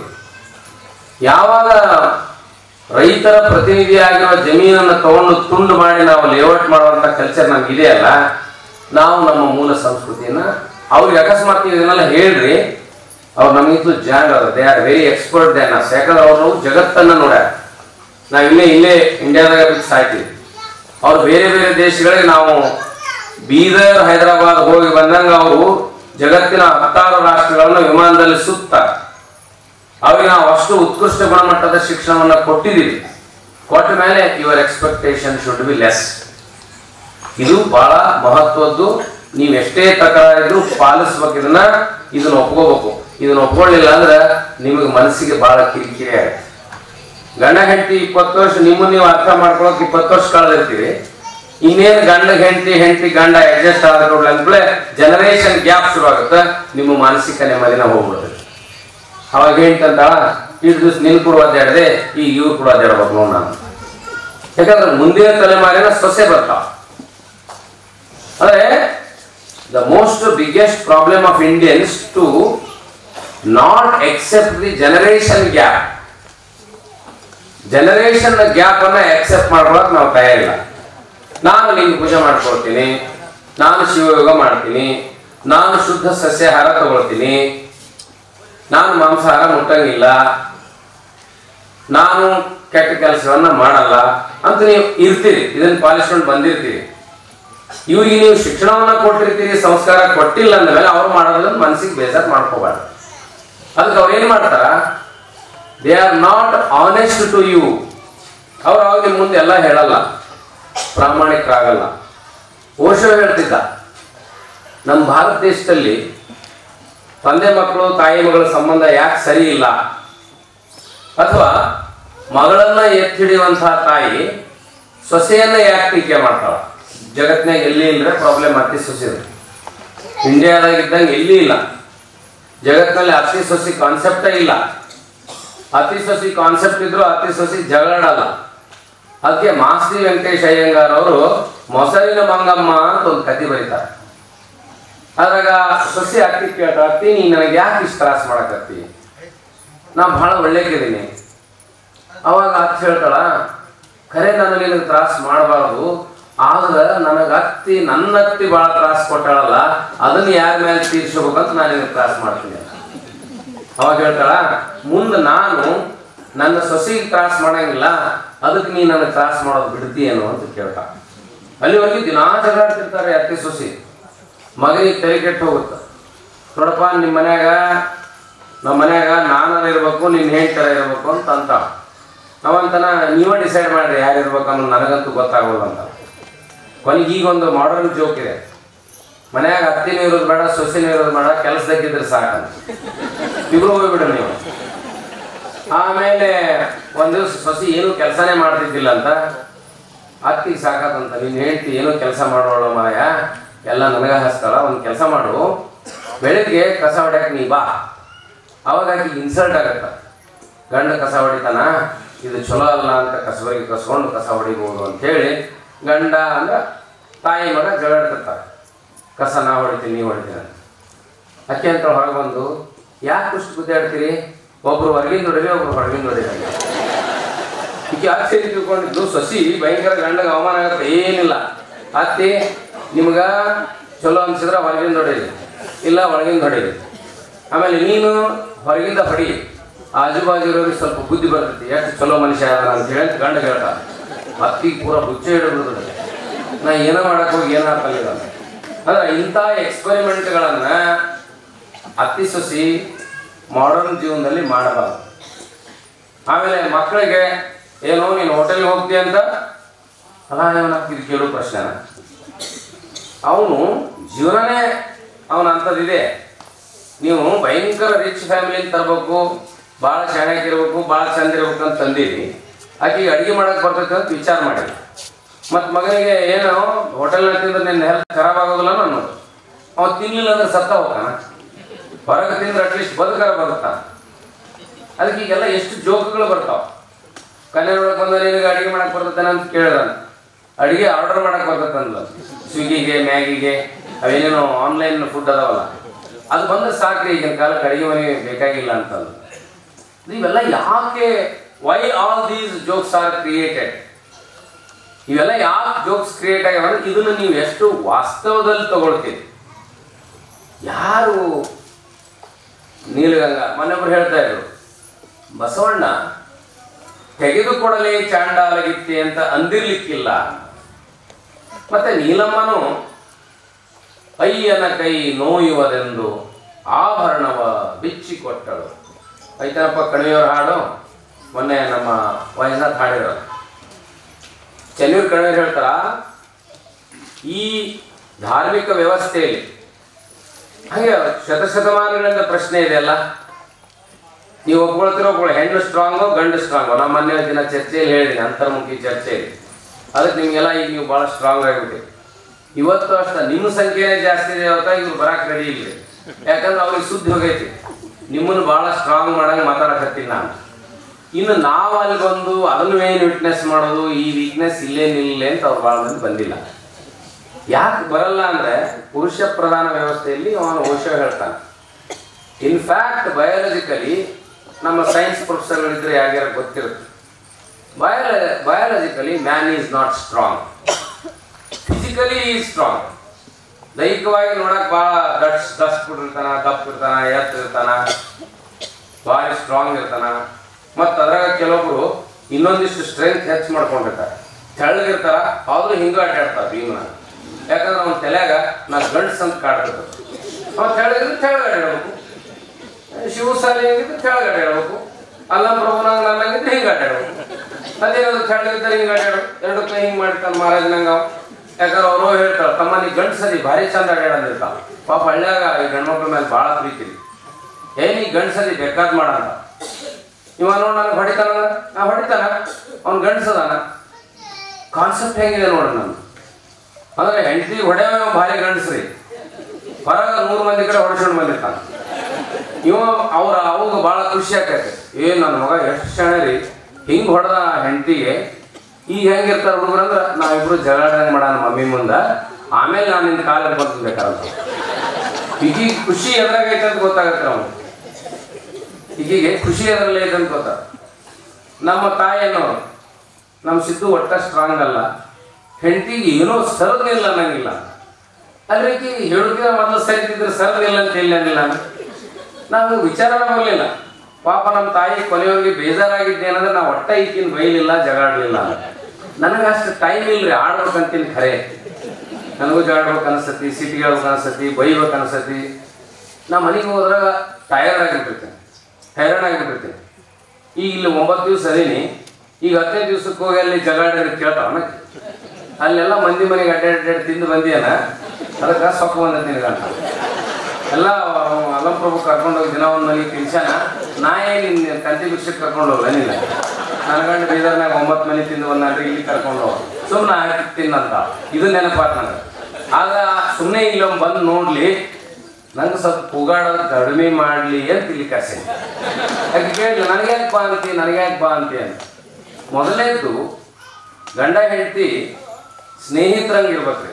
ಯಾವಾಗ ರೈತರ ಪ್ರತಿನಿಧಿಯಾಗಿರುವ ಜಮೀನನ್ನು ತಗೊಂಡು ತುಂಡು ಮಾಡಿ ನಾವು ಲೇಔಟ್ ಮಾಡುವಂತ ಕಲ್ಚರ್ ನಮ್ಗೆ ಇದೆಯಲ್ಲ ನಾವು ನಮ್ಮ ಮೂಲ ಸಂಸ್ಕೃತಿಯನ್ನ ಅವ್ರಿಗೆ ಅಕಸ್ಮಾತ್ ನೀವು ಇದನ್ನೆಲ್ಲ ಹೇಳ್ರಿ ಅವ್ರು ನಮಗಿಂತಲೂ ಜಾಗ they are very expert than us ಯಾಕಂದ್ರೆ ಅವರು ಜಗತ್ತನ್ನ ನೋಡ್ಯಾರ ನಾವು ಇಲ್ಲೇ ಇಲ್ಲೇ ಇಂಡಿಯಾದಾಗ ಬಿಟ್ಟು ಸಾಯ್ತೀವಿ ಅವ್ರು ಬೇರೆ ಬೇರೆ ದೇಶಗಳಿಗೆ ನಾವು ಬೀದರ್ ಹೈದರಾಬಾದ್ ಹೋಗಿ ಬಂದಂಗ ಅವರು ಜಗತ್ತಿನ ಹತ್ತಾರು ರಾಷ್ಟ್ರಗಳನ್ನು ವಿಮಾನದಲ್ಲಿ ಸುತ್ತಾರೆ ಅವ್ರಿಗೆ ನಾವು ಅಷ್ಟು ಉತ್ಕೃಷ್ಟ ಗುಣಮಟ್ಟದ ಶಿಕ್ಷಣವನ್ನ ಕೊಟ್ಟಿದ್ದೀವಿ ಕೊಟ್ಟ ಮೇಲೆ your expectation should be less ಇದು ಬಹಳ ಮಹತ್ವದ್ದು ನೀವು ಎಷ್ಟೇ ತಕರಾರಿದ್ರು ಪಾಲಿಸ್ಬೇಕು ಇದನ್ನ ಇದನ್ನ ಒಪ್ಕೋಬೇಕು ಇದನ್ನ ಒಪ್ಕೊಳ್ಳಿಲ್ಲ ಅಂದ್ರೆ ನಿಮಗೆ ಮನಸ್ಸಿಗೆ ಬಹಳ ಕಿರಿಕಿರಿ ಆಗುತ್ತೆ ಗಂಡ ಹೆಂಡತಿ ಇಪ್ಪತ್ತು ವರ್ಷ ನಿಮ್ಮನ್ನ ನೀವು ಅರ್ಥ ಮಾಡ್ಕೊಳಕ್ ಇಪ್ಪತ್ತು ವರ್ಷ ಕಳೆದಿರ್ತೀರಿ ಇನ್ನೇನು ಗಂಡ ಹೆಂಡತಿ ಹೆಂಡತಿ ಗಂಡ ಅಡ್ಜಸ್ಟ್ ಆದ ನೋಡ್ಲಿ ಅಂದ್ಕೂಳೆ ಜನರೇಷನ್ ಗ್ಯಾಪ್ ಶುರು ಆಗುತ್ತೆ ನಿಮ್ಮ ಮಾನಸಿಕ ನೆಮ್ಮದಿನ ಹೋಗ್ಬಿಡ್ತದೆ ಅವಾಗ ಹೇಳ್ತಂತ ಇಷ್ಟು ದಿವಸ ನಿನ್ ಕೂಡ ಒದ್ದಾಡಿದೆ ಈಗ ಇವ್ರು ಕೂಡ ಒದ್ದಾಡ್ಬೇಕು ನೋಡ್ ನಾನು ಯಾಕಂದ್ರೆ ಮುಂದಿನ ತಲೆಮಾರಿನ ಸೊಸೆ ಬರ್ತಾವ ಅಂದ್ರೆ the most biggest problem of Indians to not accept the generation gap generation gap ಅನ್ನ ಎಕ್ಸೆಪ್ಟ್ ಮಾಡ್ಕೊಳಕ್ ನಾವು ತಯಾರಿಲ್ಲ ನಾನು ಲಿಂಗ ಪೂಜೆ ಮಾಡ್ಕೊಳ್ತೀನಿ ನಾನು ಶಿವಯೋಗ ಮಾಡ್ತೀನಿ ನಾನು ಶುದ್ಧ ಸಸ್ಯಾಹಾರ ತಗೊಳ್ತೀನಿ ನಾನು ಮಾಂಸಾಹಾರ ಮುಟ್ಟಂಗಿಲ್ಲ ನಾನು ಕೆಟ್ಟ ಕೆಲಸವನ್ನ ಮಾಡಲ್ಲ ಅಂತ ನೀವು ಇರ್ತೀರಿ ಇದನ್ನ ಪಾಲಿಸ್ಕೊಂಡು ಬಂದಿರ್ತೀರಿ ಇವ್ರಿಗೆ ನೀವು ಶಿಕ್ಷಣವನ್ನ ಕೊಟ್ಟಿರ್ತೀರಿ ಸಂಸ್ಕಾರ ಕೊಟ್ಟಿಲ್ಲ ಅಂದಮೇಲೆ ಅವ್ರು ಮಾಡೋದನ್ನ ಮನಸ್ಸಿಗೆ ಬೇಜಾರು ಮಾಡ್ಕೋಬಾರ್ದು ಅದಕ್ಕೆ ಅವ್ರು ಏನ್ ಮಾಡ್ತಾರ they are not honest to you ಅವ್ರು ಅವಾಗ ನಿಮ್ಮ ಮುಂದೆ ಎಲ್ಲ ಹೇಳಲ್ಲ ಪ್ರಾಮಾಣಿಕರಾಗಲ್ಲ ಓಶೋ ಹೇಳ್ತಿದ್ದ ನಮ್ಮ ಭಾರತ ದೇಶದಲ್ಲಿ ತಂದೆ ಮಕ್ಕಳು ತಾಯಿ ಮಗಳ ಸಂಬಂಧ ಯಾಕೆ ಸರಿ ಇಲ್ಲ ಅಥವಾ ಮಗಳನ್ನ ಎತ್ತಿ ಹಿಡಿಯುವಂತಹ ತಾಯಿ ಸೊಸೆಯನ್ನ ಯಾಕೆ ಟೀಕೆ ಮಾಡ್ತಾಳ ಜಗತ್ನಾಗ ಎಲ್ಲಿ ಇಲ್ಲರೆ ಪ್ರಾಬ್ಲಮ್ ಅತಿ ಸೊಸೆದು ಇಂಡಿಯಾದಾಗ ಇದ್ದಂಗೆ ಎಲ್ಲಿ ಇಲ್ಲ ಜಗತ್ನಲ್ಲಿ ಅತಿ ಸೊಸಿ ಕಾನ್ಸೆಪ್ಟೇ ಇಲ್ಲ ಅತಿ ಸೊಸಿ ಕಾನ್ಸೆಪ್ಟ್ ಇದ್ರು ಅತಿ ಸೊಸಿ ಜಗಳಾಡಲ್ಲ ಅದಕ್ಕೆ ಮಾಸ್ತಿ ವೆಂಕಟೇಶ್ ಅಯ್ಯಂಗಾರ್ ಅವರು ಮೊಸರಿನ ಮಂಗಮ್ಮ ಅಂತ ಒಂದು ಕತೆ ಬರೀತಾರೆ ಅದ್ರಾಗ ಸೊಸಿ ಅತ್ತಿ ಕೇಳ್ತಾಳ ಅತ್ತಿ ನೀ ನನಗೆ ಯಾಕೆ ಇಷ್ಟು ತ್ರಾಸ ಮಾಡಕತ್ತಿ ನಾ ಬಹಳ ಒಳ್ಳೆಕಿದ್ದೀನಿ ಅವಾಗ ಅತ್ತಿ ಹೇಳ್ತಾಳ ಖರೆ ನನಗೆ ನಿನಗೆ ತ್ರಾಸ ಮಾಡಬಾರ್ದು ಆದ್ರೆ ನನಗೆ ಅತ್ತಿ ನನ್ನ ಅತ್ತಿ ಭಾಳ ತ್ರಾಸ ಕೊಟ್ಟಾಳಲ್ಲ ಅದನ್ನ ಯಾರ ಮೇಲೆ ತೀರ್ಸ್ಬೇಕಂತ ನಾನು ನಿನಗೆ ತ್ರಾಸ ಮಾಡ್ತೀನಿ ಅಂತ. ಅವಾಗ ಹೇಳ್ತಾಳ ಮುಂದೆ ನಾನು ನನ್ನ ಸೊಸಿಗೆ ತ್ರಾಸ ಮಾಡಂಗಿಲ್ಲ ಅದಕ್ಕೆ ನೀ ನನಗೆ ತ್ರಾಸ ಮಾಡೋದು ಬಿಡ್ತೀಯೇನು ಅಂತ ಕೇಳ್ತಾ ಅಲ್ಲಿವರೆಗೆ ದಿನಾ ಜಗಳಾಡ್ತಿರ್ತಾರೆ ಅತ್ತಿ ಸೊಸಿ ಮಗನಿಗೆ ತಲೆ ಕೆಟ್ಟು ಹೋಗುತ್ತೆ ನೋಡಪ್ಪ ನಿಮ್ಮ ಮನ್ಯಾಗ ನಮ್ಮ ಮನ್ಯಾಗ ನಾನಾರ ಇರ್ಬೇಕು ನಿನ್ನ ಹೇಳ್ತಾರ ಇರ್ಬೇಕು ಅಂತ ಅಂತ ಅವಂತನ ನೀವೇ ಡಿಸೈಡ್ ಮಾಡ್ರಿ ಯಾರು ಇರ್ಬೇಕು ಅನ್ನೋದು ನನಗಂತೂ ಗೊತ್ತಾಗೋಲ್ಲ ಅಂತ ಕೊನೆಗೆ ಈಗ ಒಂದು ಮಾಡರ್ನ್ ಜೋಕ್ ಇದೆ ಮನ್ಯಾಗ ಹತ್ತಿನೂ ಇರೋದು ಬೇಡ ಸೊಸಿನೂ ಇರೋದು ಬೇಡ ಕೆಲಸದಾಗಿದ್ರೆ ಸಾಕಂತ ಇಬ್ರು ಹೋಗ್ಬಿಡ್ರಿ ನೀವು ಆಮೇಲೆ ಒಂದ್ ದಿವಸ ಸೊಸಿ ಏನು ಕೆಲಸನೇ ಮಾಡ್ತಿದ್ದಿಲ್ಲ ಅಂತ ಅತ್ತಿಗೆ ಸಾಕಾತಂತ ನೀನು ಹೇಳ್ತಿ ಏನೋ ಕೆಲಸ ಮಾಡೋಳ ಮಾಯ ಎಲ್ಲ ನನಗ ಹಚ್ತಾಳ ಒಂದು ಕೆಲಸ ಮಾಡು ಬೆಳಿಗ್ಗೆ ಕಸ ಹೊಡ್ಯಾಕ ನೀ ಬಾ ಅವಾಗ ಆಕಿಗೆ ಇನ್ಸಲ್ಟ್ ಆಗತ್ತ ಗಂಡ ಕಸ ಹೊಡಿತಾನ ಇದು ಚಲೋ ಅಲ್ಲ ಅಂತ ಕಸಬರಿಗೆ ಕಸ್ಕೊಂಡು ಕಸ ಹೊಡಿಬೋದು ಅಂತೇಳಿ ಗಂಡ ಅಂದ್ರೆ ತಾಯಿ ಮಗ ಜಗಳಾಡ್ತಿರ್ತಾರೆ ಕಸ ನಾ ಹೊಡಿತೀನಿ ನೀವು ಹೊಡಿತೀನಿ ಅಂತ ಅಕ್ಕಿ ಅಂತ ಹೊರಗೆ ಬಂದು ಯಾಕೆ ಇಷ್ಟು ಗುದ್ದಾಡ್ತೀರಿ ಒಬ್ರು ಹೊರಗಿಂದ ಹೊಡಿರಿ ಒಬ್ರು ಹೊರಗಿಂದ ಹೊಡಿರಿ ಈಗ ಅತ್ತೆ ತಿಳ್ಕೊಂಡಿದ್ದು ಸಸಿ ಭಯಂಕರ ಗಂಡಗೆ ಅವಮಾನ ಆಗುತ್ತೆ ಏನಿಲ್ಲ ಅತ್ತಿ ನಿಮ್ಗ ಚಲೋ ಅನ್ಸಿದ್ರೆ ಹೊರಗಿಂದ ಹೊಡೀರಿ ಇಲ್ಲ ಒಳಗಿಂದ ಹೊಡೀರಿ ಆಮೇಲೆ ನೀನು ಹೊರಗಿಂದ ಹೊಡಿ ಆಜು ಬಾಜು ಇರೋರಿಗೆ ಸ್ವಲ್ಪ ಬುದ್ಧಿ ಬರ್ತೈತಿ ಎಷ್ಟು ಚಲೋ ಮನುಷ್ಯ ಅದ ಅಂತ ಹೇಳಿ ಗಂಡ ಹೇಳ್ತಾನೆ ಅತ್ತಿಗೆ ಪೂರ ಹುಚ್ಚೆ ಹಿಡಿದ್ರು ನಾ ಏನೋ ಮಾಡಕ್ ಹೋಗಿ ಏನೋ ಆಗ್ತಲ್ಲ ಅಂದ್ರೆ ಇಂಥ ಎಕ್ಸ್ಪೆರಿಮೆಂಟ್ಗಳನ್ನ ಅತ್ತಿ ಸೊಸಿ ಮಾಡರ್ನ್ ಜೀವನದಲ್ಲಿ ಮಾಡಬಾರ್ದು ಆಮೇಲೆ ಮಕ್ಕಳಿಗೆ ಏನೋ ನೀನು ಹೋಟೆಲ್ಗೆ ಹೋಗ್ತೀಯ ಅಂತ ಅಲ್ಲ ಇವನಾಗ್ತಿದ್ ಕೇಳೋ ಪ್ರಶ್ನೆ ಅವನು ಜೀವನನೇ ಅವನ ಅಂಥದ್ದಿದೆ ನೀವು ಭಯಂಕರ ರಿಚ್ ಫ್ಯಾಮಿಲಿಯಿಂದ ತರಬೇಕು ಭಾಳ ಚೆನ್ನಾಗಿರ್ಬೇಕು ಭಾಳ ಚಂದ ಇರ್ಬೇಕು ಅಂತ ತಂದೀರಿ ಆಕೆಗೆ ಅಡುಗೆ ಮಾಡಕ್ಕೆ ಬರ್ತೈತೆ ಅಂತ ವಿಚಾರ ಮಾಡಿ ಮತ್ತು ಮಗನಿಗೆ ಏನು ಹೋಟೆಲ್ನ ತಿಂದ್ರೆ ನಿನ್ನ ಹೆಲ್ತ್ ಖರಾಬ್ ಆಗೋದಿಲ್ಲ ಅನ್ನೋದು ಅವ್ನು ತಿನ್ಲಿಲ್ಲ ಅಂದ್ರೆ ಸತ್ತ ಹೋಗ್ತಾನ ಹೊರಗೆ ತಿಂದ್ರೆ ಅಟ್ಲೀಸ್ಟ್ ಬದುಕಾರ ಬದುಕ್ತಾನ ಅದಕ್ಕೆ ಈಗೆಲ್ಲ ಎಷ್ಟು ಜೋಕುಗಳು ಬರ್ತಾವ ಕನ್ನಡ ಒಳಗೆ ಬಂದ ನಿನಗೆ ಅಡುಗೆ ಮಾಡಕ್ಕೆ ಬರ್ತೈತೆ ಅಂತ ಕೇಳಿದ ಅಡುಗೆ ಆರ್ಡರ್ ಮಾಡಕ್ಕೆ ಬರ್ತೈತೆ ಅಂದ್ಲ ಸ್ವಿಗ್ಗಿಗೆ ಮ್ಯಾಗಿಗೆ ಅವೇನೇನೋ ಆನ್ಲೈನ್ ಫುಡ್ ಅದಾವಲ್ಲ ಅದು ಬಂದ್ರೆ ಸಾಕ್ರಿ ಈಗಿನ ಕಾಲಕ್ಕೆ ಅಡುಗೆ ಮನೆ ಬೇಕಾಗಿಲ್ಲ ಅಂತಂದು ಇವೆಲ್ಲ ಯಾಕೆ why all these jokes are created ಇವೆಲ್ಲ ಯಾಕೆ ಜೋಕ್ಸ್ ಕ್ರಿಯೇಟ್ ಆಗ್ಯಾವ ಅಂದ್ರೆ ಇದನ್ನು ನೀವು ಎಷ್ಟು ವಾಸ್ತವದಲ್ಲಿ ತಗೊಳ್ತೀರಿ ಯಾರು ನೀಲಗಂಗಾ ಮೊನ್ನೆಬ್ರು ಹೇಳ್ತಾ ಇದ್ರು ಬಸವಣ್ಣ ತೆಗೆದುಕೊಡಲೇ ಚಾಂಡಾಲಗಿತ್ತಿ ಅಂತ ಅಂದಿರ್ಲಿಕ್ಕಿಲ್ಲ ಮತ್ತೆ ನೀಲಮ್ಮನು ಅಯ್ಯನ ಕೈ ನೋಯುವುದೆಂದು ಆಭರಣವ ಬಿಚ್ಚಿಕೊಟ್ಟಳು ಐತನಪ್ಪ ಕಣಿಯವ್ರ ಹಾಡು ಮೊನ್ನೆ ನಮ್ಮ ವಯಸ್ಸಾದ ಹಾಡಿರೋದು ಚೆನ್ನೂರು ಕಣಿಯವ್ರು ಹೇಳ್ತಾರ ಈ ಧಾರ್ಮಿಕ ವ್ಯವಸ್ಥೆಯಲ್ಲಿ ಹಾಗೆ ಶತಶತಮಾನಗಳಿಂದ ಪ್ರಶ್ನೆ ಇದೆಯಲ್ಲ ನೀವು ಒಪ್ಕೊಳ್ತಿರೋ ಒಪ್ಕೊಳ್ಳಿ ಹೆಣ್ಣು ಸ್ಟ್ರಾಂಗು ಗಂಡು ಸ್ಟ್ರಾಂಗು ನಮ್ಮ ಮೊನ್ನೆ ದಿನ ಚರ್ಚೆಯಲ್ಲಿ ಹೇಳಿದ್ದೀನಿ ಅಂತರ್ಮುಖಿ ಚರ್ಚೆಯಲ್ಲಿ ಅದಕ್ಕೆ ನಿಮಗೆಲ್ಲ ಈಗ ನೀವು ಭಾಳ ಸ್ಟ್ರಾಂಗ್ ಆಗಿಬಿಟ್ಟಿರಿ ಇವತ್ತು ಅಷ್ಟ ನಿಮ್ಮ ಸಂಖ್ಯೆನೇ ಜಾಸ್ತಿ ಇದೆ ಹೊತ್ತ ಇವ್ರು ಬರಾಕ್ ರೆಡಿ ಇಲ್ಲ ಯಾಕಂದ್ರೆ ಅವ್ರಿಗೆ ಸುದ್ದಿ ಹೋಗೈತಿ ನಿಮ್ಮನ್ನು ಭಾಳ ಸ್ಟ್ರಾಂಗ್ ಮಾಡಂಗೆ ಮಾತಾಡಕತ್ತೀನಿ ನಾನು ಇನ್ನು ನಾವು ಅಲ್ಲಿ ಬಂದು ಅದನ್ನು ಏನು ವಿಟ್ನೆಸ್ ಮಾಡೋದು ಈ ವೀಕ್ನೆಸ್ ಇಲ್ಲೇನಿಲ್ಲ ಅಂತ ಅವ್ರು ಭಾಳ ಮಂದಿ ಬಂದಿಲ್ಲ ಯಾಕೆ ಬರಲ್ಲ ಅಂದ್ರೆ ಪುರುಷ ಪ್ರಧಾನ ವ್ಯವಸ್ಥೆಯಲ್ಲಿ ಅವನು ಓಶೋ ಹೇಳ್ತಾನೆ ಇನ್ಫ್ಯಾಕ್ಟ್ ಬಯಾಲಜಿಕಲಿ ನಮ್ಮ ಸೈನ್ಸ್ ಪ್ರೊಫೆಸರ್ಗಳಿದ್ರೆ ಯಾರ್ಯಾರ ಗೊತ್ತಿರುತ್ತೆ ಬಯಾಲ biologically man is not strong physically is strong ದೈಹಿಕವಾಗಿ ನೋಡಕ್ ಭಾಳ ದಟ್ಸ್ ದಸ್ಟ್ ಬಿಟ್ಟಿರ್ತಾನ ದಪ್ಪ ಇರ್ತಾನ ಎತ್ತ ಇರ್ತಾನ ಭಾರಿ ಸ್ಟ್ರಾಂಗ್ ಇರ್ತಾನ ಮತ್ತು ಅದ್ರಾಗ ಕೆಲವೊಬ್ರು ಇನ್ನೊಂದಿಷ್ಟು ಸ್ಟ್ರೆಂತ್ ಹೆಚ್ಚು ಮಾಡ್ಕೊಂಡಿರ್ತಾರೆ ತೆಳ್ಳಗಿರ್ತಾರ ಆದ್ರೂ ಹಿಂಗ ಅಡ್ಡಾಡ್ತಾರೆ ಭೀಮನ ಯಾಕಂದ್ರೆ ಅವ್ನ ತಲೆಯಾಗ ನಾ ಗಂಡ್ಸ್ ಅಂತ ಕಾಡ್ತಿರ್ತಾರೆ ಅವ್ನು ತೆಳ್ಳಗಿದ್ರೆ ತೆಳ್ಳಗೆ ಅಡ್ಡಾಡ್ಬೇಕು ಶಿವಸಾಲಿ ಆಗಿದ್ರೆ ತೆಳ್ಳಗೆ ಅಡ್ಡಾಡ್ಬೇಕು ಅಲ್ಲ ಪ್ರಭುನಾಗ ನನ್ನಾಗಿದ್ರೆ ಹಿಂಗೆ ಅಡ್ಡಾಡ್ಬೇಕು ಅದೇನಾದ್ರು ತೆಳ್ಳಗಿದ್ದರೆ ಹಿಂಗೆ ಅಡ್ಡಾಡು ಎರಡು ಕೈ ಹಿಂಗೆ ಮಾಡಿರ್ತಾನೆ ಮಹಾರಾಜನಂಗ ಅವ ಯಾಕಂದ್ರೆ ಅವರು ಹೇಳ್ತಾರೆ ತಮ್ಮ ನೀ ಗಂಡು ಸರಿ ಭಾರಿ ಚಂದ ಅಡ್ಡಾಡಂದಿರ್ತಾವ ಪಾಪ ಹಳ್ಳ್ಯಾಗ ಈ ಗಂಡ್ಮಕ್ಳ ಮೇಲೆ ಭಾಳ ಪ್ರೀತಿ ಏನ್ ಈ ಗಂಡು ಸರಿ ಬೇಕಾದ್ ಮಾಡಂತ ಇವ ನೋಡಿ ನನಗೆ ಹೊಡಿತಾನ ನಾ ಹೊಡಿತಾನ ಅವ್ನು ಗಂಡಸದಾನ ಕಾನ್ಸೆಪ್ಟ್ ಹೇಗಿದೆ ನೋಡ್ರಿ ನಮ್ದು ಅಂದ್ರೆ ಹೆಂಡತಿ ಹೊಡೆಯವ ಭಾರಿ ಗಂಡಸ್ರಿ ಹೊರಗ ನೂರು ಮಂದಿ ಕಡೆ ಹೊಡ್ಸ್ಕೊಂಡು ಬಂದಿರ್ತಾನೆ ಇವ ಅವ್ರ ಅವಾಗ ಭಾಳ ಖುಷಿ ಆಕೈತೆ ಏ ನನ್ನ ಮಗ ಎಷ್ಟು ಶಾಣ ರೀ ಹಿಂಗೆ ಹೊಡೆದ ಹೆಂಡತಿಗೆ ಈಗ ಹೆಂಗಿರ್ತಾರ ಹುಡುಗರು ಅಂದ್ರೆ ನಾವಿಬ್ರು ಜಗಳ ಮಾಡೋಣ ಮಮ್ಮಿ ಮುಂದ ಆಮೇಲೆ ನಾನು ನಿನ್ನ ಕಾಲಕ್ಕೆ ಬರ್ತಿರ್ಬೇಕಾರಂತ ಈಗೀಗ ಖುಷಿ ಎದ್ರಾಗೈತೆ ಅಂತ ಗೊತ್ತಾಗತ್ತೆ ನಾವು ಈಗೀಗೆ ಖುಷಿ ಎದ್ರಲ್ಲಿ ಐತೆ ಅಂತ ಗೊತ್ತಾಗ ನಮ್ಮ ತಾಯಿಯನ್ನು ನಮ್ಮ ಸಿದ್ದು ಒಟ್ಟ ಸ್ಟ್ರಾಂಗ್ ಅಲ್ಲ ಹೆಂಡತಿಗೆ ಏನೋ ಸರದಿಲ್ಲ ಅನ್ನಂಗಿಲ್ಲ ಅಲ್ರಿ ಈಕಿ ಹೇಳುತ್ತಿದ್ದ ಮೊದಲು ಸರಿತಿದ್ರೆ ಸರದಿಲ್ಲ ಅಂತ ಹೇಳಿ ಅನ್ನಿಲ್ಲ ನಾವು ವಿಚಾರ ಬರಲಿಲ್ಲ ಪಾಪ ನಮ್ಮ ತಾಯಿ ಕೊನೆಯವರಿಗೆ ಬೇಜಾರಾಗಿದ್ದೇನಂದ್ರೆ ನಾವು ಒಟ್ಟ ಈಕಿನ ಬೈಲಿಲ್ಲ ಜಗಾಡಲಿಲ್ಲ ನನಗೆ ಅಷ್ಟು ಟೈಮ್ ಇಲ್ರಿ ಆಡ್ಬೇಕಂತೀನಿ ಖರೆ ನನಗೂ ಜಗಾಡ್ಬೇಕು ಅನಿಸ್ತತಿ ಸಿಟಿಗೆ ಹೇಳ್ಬೇಕು ಅನಿಸ್ತತಿ ಬೈಬೇಕು ಅನಿಸ್ತತಿ ನಾ ಮನೆಗೆ ಹೋದ್ರಾಗ ಟಯರ್ಡ್ ಆಗಿಬಿಟ್ಟಿರ್ತೇನೆ ಹೈರಾಣ ಆಗಿಬಿಟ್ಟಿರ್ತೇನೆ ಈಗ ಇಲ್ಲಿ ಒಂಬತ್ತು ದಿವಸ ಅದೀನಿ ಈಗ ಹದಿನೈದು ದಿವ್ಸಕ್ಕೆ ಹೋಗಿ ಅಲ್ಲಿ ಜಗಾಡಿದ್ರೆ ಕೇಳ್ತಾವ ಅಲ್ಲೆಲ್ಲ ಮಂದಿ ಮನೆಗೆ ಅಡ್ಡಾಡಿ ಅಡ್ಡಾಡಿ ತಿಂದು ಬಂದಿಯನ ಅದಕ್ಕೆ ಸೊಪ್ಪು ಬಂದೈತಿ ನಿನಗಂತ ಎಲ್ಲ ಅಲ್ಲಂ ಪ್ರಭು ಕರ್ಕೊಂಡು ಹೋಗಿ ದಿನ ಒಂದು ಮನೆಗೆ ತಿನ್ಸಾನ ನಾ ಏನು ಕಂತಿ ಭಿಕ್ಷಕ್ಕೆ ಕರ್ಕೊಂಡು ಹೋಗಲ್ಲ ನಿಲ್ಲ ನನ್ನ ಗಂಡ ಬೀದರ್ನಾಗ ಒಂಬತ್ತು ಮನೆ ತಿಂದು ಬಂದ್ರೆ ಇಲ್ಲಿ ಕರ್ಕೊಂಡು ಹೋಗ ಸುಮ್ಮನೆ ಹಾಕಿ ತಿನ್ನಂತ ಇದು ನೆನಪಾತ್ ನನಗೆ ಆಗ ಸುಮ್ಮನೆ ಇಲ್ಲೊಮ್ಮೆ ಬಂದು ನೋಡ್ಲಿ ನಂಗೆ ಸ್ವಲ್ಪ ಕೂಗಾಡೋದು ಕಡಿಮೆ ಮಾಡಲಿ ಅಂತ ಇಲ್ಲಿ ಕಸೆ ಯಾಕೆ ಕೇಳಿಲ್ಲ ನನಗೆ ಯಾಕೆ ಬಾ ಅಂತಿ ನನಗೆ ಯಾಕೆ ಬಾ ಅಂತಿ ಅಂತ ಮೊದಲನೇದು ಗಂಡ ಹೆಂಡತಿ ಸ್ನೇಹಿತರಂಗಿರ್ಬೇಕ್ರಿ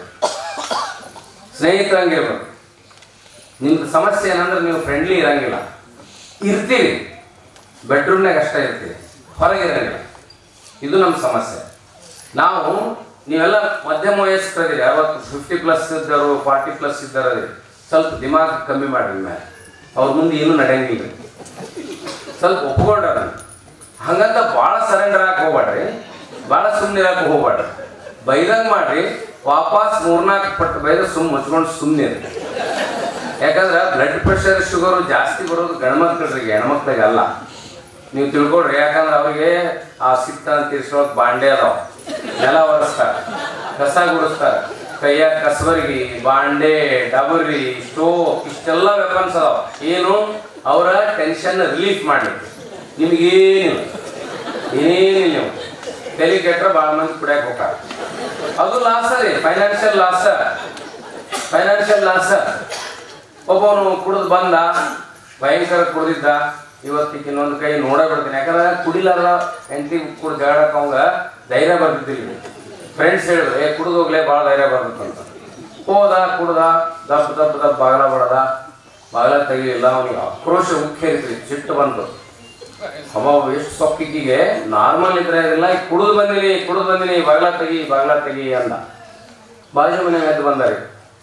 ಸ್ನೇಹಿತರಂಗಿರ್ಬೇಕು ನಿಮ್ದು ಸಮಸ್ಯೆ ಏನಂದ್ರೆ ನೀವು ಫ್ರೆಂಡ್ಲಿ ಇರಂಗಿಲ್ಲ ಇರ್ತೀರಿ ಬೆಡ್ರೂಮ್ನಾಗ ಅಷ್ಟೇ ಇರ್ತೀರಿ ಹೊರಗೆ ಇರಂಗಿಲ್ಲ ಇದು ನಮ್ಮ ಸಮಸ್ಯೆ ನಾವು ನೀವೆಲ್ಲ ಮಧ್ಯಮ ವಯಸ್ಕರಿದ್ದೀರಿ ಅರವತ್ತು ಫಿಫ್ಟಿ ಪ್ಲಸ್ ಇದ್ದರು ಫಾರ್ಟಿ ಪ್ಲಸ್ ಇದ್ದಾರೆ ಸ್ವಲ್ಪ ದಿಮಾಗ್ ಕಮ್ಮಿ ಮಾಡ್ರಿ ಮೇಲೆ ಅವ್ರ ಮುಂದೆ ಏನೂ ನಡೆಯಂಗಿಲ್ಲ ಸ್ವಲ್ಪ ಒಪ್ಕೊಂಡ್ರ ಹಂಗಂತ ಭಾಳ ಸರೆಂಡರ್ ಹಾಕಿ ಹೋಗ್ಬೇಡ್ರಿ ಭಾಳ ಸುಮ್ಮನೆ ಇರಕ್ಕೆ ಹೋಗ್ಬೇಡ್ರಿ ಬೈದಂಗೆ ಮಾಡ್ರಿ ವಾಪಸ್ ಮೂರ್ನಾಲ್ಕು ಪಟ್ಟು ಬೈದ ಸುಮ್ಮ ಮುಚ್ಕೊಂಡು ಸುಮ್ಮನೆ ಯಾಕಂದ್ರೆ ಬ್ಲಡ್ ಪ್ರೆಷರ್ ಶುಗರು ಜಾಸ್ತಿ ಬರೋದು ಗಂಡ್ಮಕ್ಳಿಗೆ ಹೆಣ್ಮಕ್ಳಿಗೆ ಅಲ್ಲ ನೀವು ತಿಳ್ಕೊಡ್ರಿ ಯಾಕಂದ್ರೆ ಅವ್ರಿಗೆ ಆ ಸಿಕ್ತ ತೀರ್ಸೋಕ್ ಬಾಂಡೆ ಅದಾವ ನೆಲ ಒರೆಸ್ತಾರ ಕಸ ಗುಡಿಸ್ತಾರ ಕೈಯಾಗ ಕಸಬರ್ಗಿ ಬಾಂಡೆ ಡಬರಿ ಸ್ಟೋವ್ ಇಷ್ಟೆಲ್ಲ ವೆಪನ್ಸ್ ಅದಾವ ಏನು ಅವರ ಟೆನ್ಷನ್ ರಿಲೀಫ್ ಮಾಡ್ಲಿಕ್ಕೆ ನಿಮಗೇನಿಲ್ಲ ಏನಿಲ್ಲ ನೀವು ತಲೆ ಕೆಟ್ರೆ ಭಾಳ ಮಂದಿ ಕುಡಿಯಕ್ಕೆ ಹೋಗ್ತಾರ ಅದು ಲಾಸ ರೀ ಫೈನಾನ್ಷಿಯಲ್ ಲಾಸ ಫೈನಾನ್ಷಿಯಲ್ ಲಾಸ ಒಬ್ಬವನು ಕುಡಿದು ಬಂದ ಭಯಂಕರ ಕುಡ್ದಿದ್ದ ಇವತ್ತಿಗೆ ಇನ್ನೊಂದು ಕೈ ನೋಡೇ ಬಿಡ್ತೀನಿ ಯಾಕಂದ್ರೆ ಕುಡಿಲಾರ ಹೆಂಡತಿ ಕುಡ್ದು ಜಗಳಕ್ಕೆ ಅವಂಗ ಧೈರ್ಯ ಬರ್ತಿದ್ದಿಲ್ಲ ಫ್ರೆಂಡ್ಸ್ ಹೇಳಿದ್ರು ಏ ಕುಡಿದು ಹೋಗ್ಲೇ ಭಾಳ ಧೈರ್ಯ ಬರ್ಬೇಕಂತ ಹೋದ ಕುಡ್ದ ದಪ್ಪ ದಪ್ಪ ದಪ್ಪ ಬಾಗಲ ಬಡದ ಬಾಗಲ ತೆಗಿಲಿಲ್ಲ ಅವನಿಗೆ ಆಕ್ರೋಶ ಉಕ್ಕೇರಿದ್ರಿ ಸಿಟ್ಟು ಬಂತು ಅವ ಎಷ್ಟು ಸೊಕ್ಕಿಗೆ ನಾರ್ಮಲ್ ಇದ್ರೆ ಇಲ್ಲ ಈಗ ಕುಡಿದು ಬಂದಿನಿ ಕುಡಿದು ಬಂದಿನಿ ಬಾಗಲ ತೆಗಿ ಬಾಗಲ ತೆಗಿ ಅಂದ ಬಾಜು ಮನೆ ಎದ್ದು ಬಂದಾರಿ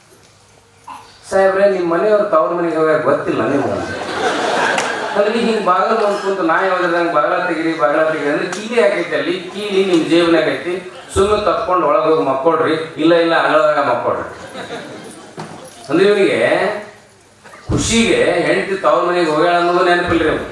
ಸಾಹೇಬ್ರೆ ನಿಮ್ಮ ಮನೆಯವ್ರು ತವ್ರ ಮನೆಗೆ ಹೋಗ್ಯಾರ ಗೊತ್ತಿಲ್ಲ ನಿಮ್ಗೆ ಅಂದ್ರೆ ಹಿಂಗೆ ಬಾಗಲ ಬಂದು ಕುಂತು ನಾ ಯಾವ್ದಂಗೆ ಬಾಗಲ ತೆಗಿರಿ ಬಾಗಲ ತೆಗಿರಿ ಅಂದ್ರೆ ಕೀಲಿ ಹಾಕೈತಿ ಅಲ್ಲಿ ಕೀಲಿ ನಿಮ್ಮ ಜೇಬನಾಗ ಐತಿ ಸುಮ್ಮನೆ ತಪ್ಕೊಂಡು ಒಳಗೆ ಹೋಗಿ ಮಕ್ಕೊಡ್ರಿ ಇಲ್ಲ ಇಲ್ಲ ಅಂಗಳದಾಗ ಮಕ್ಕೊಡ್ರಿ ಅಂದ್ರೆ ಇವನಿಗೆ ಖುಷಿಗೆ ಹೆಂಡತಿ ತವ್ರ ಮನೆಗೆ ಹೋಗ್ಯಾಳ ಅನ್ನೋದು ನೆನಪಿಲ್ರಿ ಅವ್ನು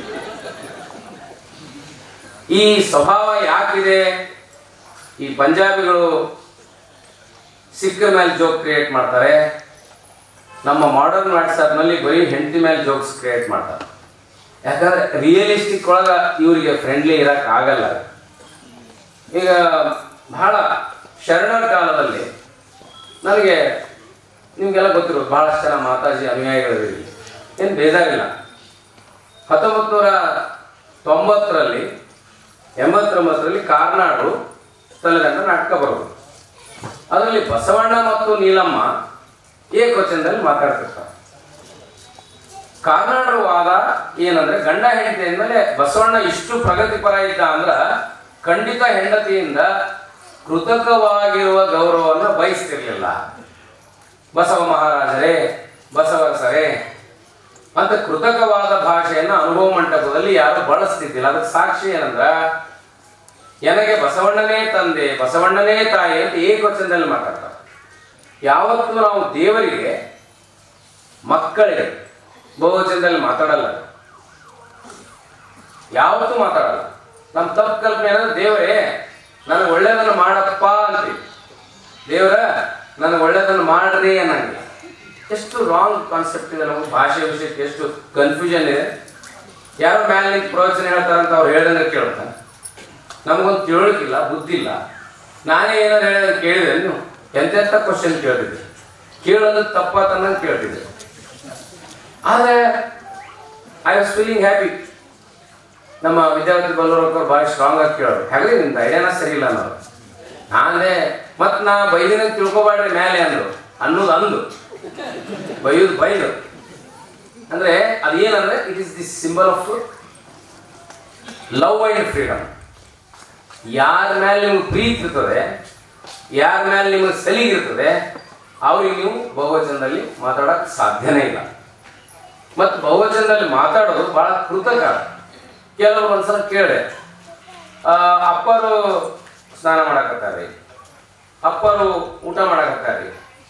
ಈ ಸ್ವಭಾವ ಯಾಕಿದೆ ಈ ಪಂಜಾಬಿಗಳು ಸಿಕ್ಕ ಮೇಲೆ ಜೋಕ್ ಕ್ರಿಯೇಟ್ ಮಾಡ್ತಾರೆ ನಮ್ಮ ಮಾಡರ್ನ್ ವಾಟ್ಸಪ್ನಲ್ಲಿ ಬರೀ ಹೆಂಡತಿ ಮೇಲೆ ಜೋಕ್ಸ್ ಕ್ರಿಯೇಟ್ ಮಾಡ್ತಾರೆ ಯಾಕಂದ್ರೆ ರಿಯಲಿಸ್ಟಿಕ್ ಒಳಗೆ ಇವರಿಗೆ ಫ್ರೆಂಡ್ಲಿ ಇರಕ್ಕೆ ಆಗಲ್ಲ ಈಗ ಬಹಳ ಶರಣರ ಕಾಲದಲ್ಲಿ ನನಗೆ ನಿಮಗೆಲ್ಲ ಗೊತ್ತಿರೋದು ಬಹಳಷ್ಟು ಜನ ಮಾತಾಜಿ ಅನುಯಾಯಿಗಳಿರಲಿ ಏನು ಬೇಜಾರಿಲ್ಲ ಹತ್ತೊಂಬತ್ತು ನೂರ ತೊಂಬತ್ತರಲ್ಲಿ ಎಂಬತ್ತೊಂಬತ್ತರಲ್ಲಿ ಕಾರ್ನಾಡು ತಲೆದಂಡ ನಾಟಕ ಬರೋದು ಅದರಲ್ಲಿ ಬಸವಣ್ಣ ಮತ್ತು ನೀಲಮ್ಮ ಏಕವಚನದಲ್ಲಿ ಮಾತಾಡ್ತಿರ್ತಾರೆ ಕಾರ್ನಾಡರ ವಾದ ಏನಂದ್ರೆ ಗಂಡ ಹೆಂಡತಿ ಅಂದಮೇಲೆ ಬಸವಣ್ಣ ಇಷ್ಟು ಪ್ರಗತಿಪರ ಇದ್ದ ಅಂದ್ರ ಖಂಡಿತ ಹೆಂಡತಿಯಿಂದ ಕೃತಕವಾಗಿರುವ ಗೌರವವನ್ನು ಬಯಸ್ತಿರ್ಲಿಲ್ಲ ಬಸವ ಮಹಾರಾಜರೇ ಬಸವರಸರೇ ಅಂತ ಕೃತಕವಾದ ಭಾಷೆಯನ್ನು ಅನುಭವ ಮಂಟಪದಲ್ಲಿ ಯಾರು ಬಳಸ್ತಿದ್ದಿಲ್ಲ ಅದಕ್ಕೆ ಸಾಕ್ಷಿ ಏನಂದ್ರ ನನಗೆ ಬಸವಣ್ಣನೇ ತಂದೆ ಬಸವಣ್ಣನೇ ತಾಯಿ ಅಂತ ಏಕವಚನದಲ್ಲಿ ಮಾತಾಡ್ತಾರೆ ಯಾವತ್ತೂ ನಾವು ದೇವರಿಗೆ ಮಕ್ಕಳಿಗೆ ಬಹುವಚನದಲ್ಲಿ ಮಾತಾಡಲ್ಲ ಯಾವತ್ತೂ ಮಾತಾಡಲ್ಲ ನಮ್ಮ ತಪ್ಪು ಕಲ್ಪನೆ ಏನಂದ್ರೆ ದೇವರೇ ನನಗೆ ಒಳ್ಳೇದನ್ನು ಮಾಡಪ್ಪ ಅಂತೀವಿ ದೇವರ ನನಗೆ ಒಳ್ಳೇದನ್ನು ಮಾಡ್ರಿ ಅನ್ನಂಗಿಲ್ಲ ಎಷ್ಟು ರಾಂಗ್ ಕಾನ್ಸೆಪ್ಟ್ ಇದೆ ನಮಗೆ ಭಾಷೆ ವಿಷಯಕ್ಕೆ ಎಷ್ಟು ಕನ್ಫ್ಯೂಷನ್ ಇದೆ ಯಾರೋ ಮೇಲೆ ನಿಂತು ಪ್ರವಚನ ಹೇಳ್ತಾರಂತ ಅವ್ರು ಹೇಳ್ದಂಗೆ ಕೇಳ್ತಾನೆ ನಮಗೊಂದು ತಿಳುವಳಿಕಿಲ್ಲ ಬುದ್ಧಿ ಇಲ್ಲ ನಾನೇ ಏನಾರು ಹೇಳಿದ್ರೆ ಕೇಳಿದ್ರೆ ನೀವು ಎಂತೆಂಥ ಕ್ವಶನ್ ಕೇಳ್ತಿದ್ದೆ ಕೇಳೋದು ತಪ್ಪಾತನ್ನಂಗೆ ಕೇಳ್ತಿದ್ದೆ ಆದರೆ ಐ ವಾಸ್ ಫೀಲಿಂಗ್ ಹ್ಯಾಪಿ ನಮ್ಮ ವಿದ್ಯಾರ್ಥಿ ಬಲ್ಲೂರವ್ರು ಭಾಳ ಸ್ಟ್ರಾಂಗ್ ಆಗಿ ಕೇಳೋರು ಹಾಗೆ ನಿಮ್ದು ಐಡಿಯಾನ ಸರಿ ಇಲ್ಲ ಅನ್ನೋರು ನಾನೇ ಮತ್ತು ನಾ ಬೈದಿನ ತಿಳ್ಕೊಬಾಡ್ರಿ ಮೇಲೆ ಅಂದ್ರು ಅನ್ನೋದು ಅಂದು ಬೈಯೋದು ಬೈದು ಅಂದರೆ ಅದೇನಂದ್ರೆ it is the symbol of love and freedom ಯಾರ ಮೇಲೆ ನಿಮ್ಗೆ ಪ್ರೀತಿ ಇರ್ತದೆ ಯಾರ ಮೇಲೆ ನಿಮಗೆ ಸಲಿಗಿರ್ತದೆ ಅವ್ರಿಗೆ ನೀವು ಬಹುವಚನದಲ್ಲಿ ಮಾತಾಡೋಕ್ಕೆ ಸಾಧ್ಯನೇ ಇಲ್ಲ ಮತ್ತು ಬಹುವಚನದಲ್ಲಿ ಮಾತಾಡೋದು ಭಾಳ ಕೃತಕ ಕೆಲವರು ಒಂದ್ಸಲ ಕೇಳಿದೆ ಆ, ಅಪ್ಪರು ಸ್ನಾನ ಮಾಡಕತ್ತಾರೆ ಅಪ್ಪರು ಊಟ ಮಾಡಕತ್ತಾರೆ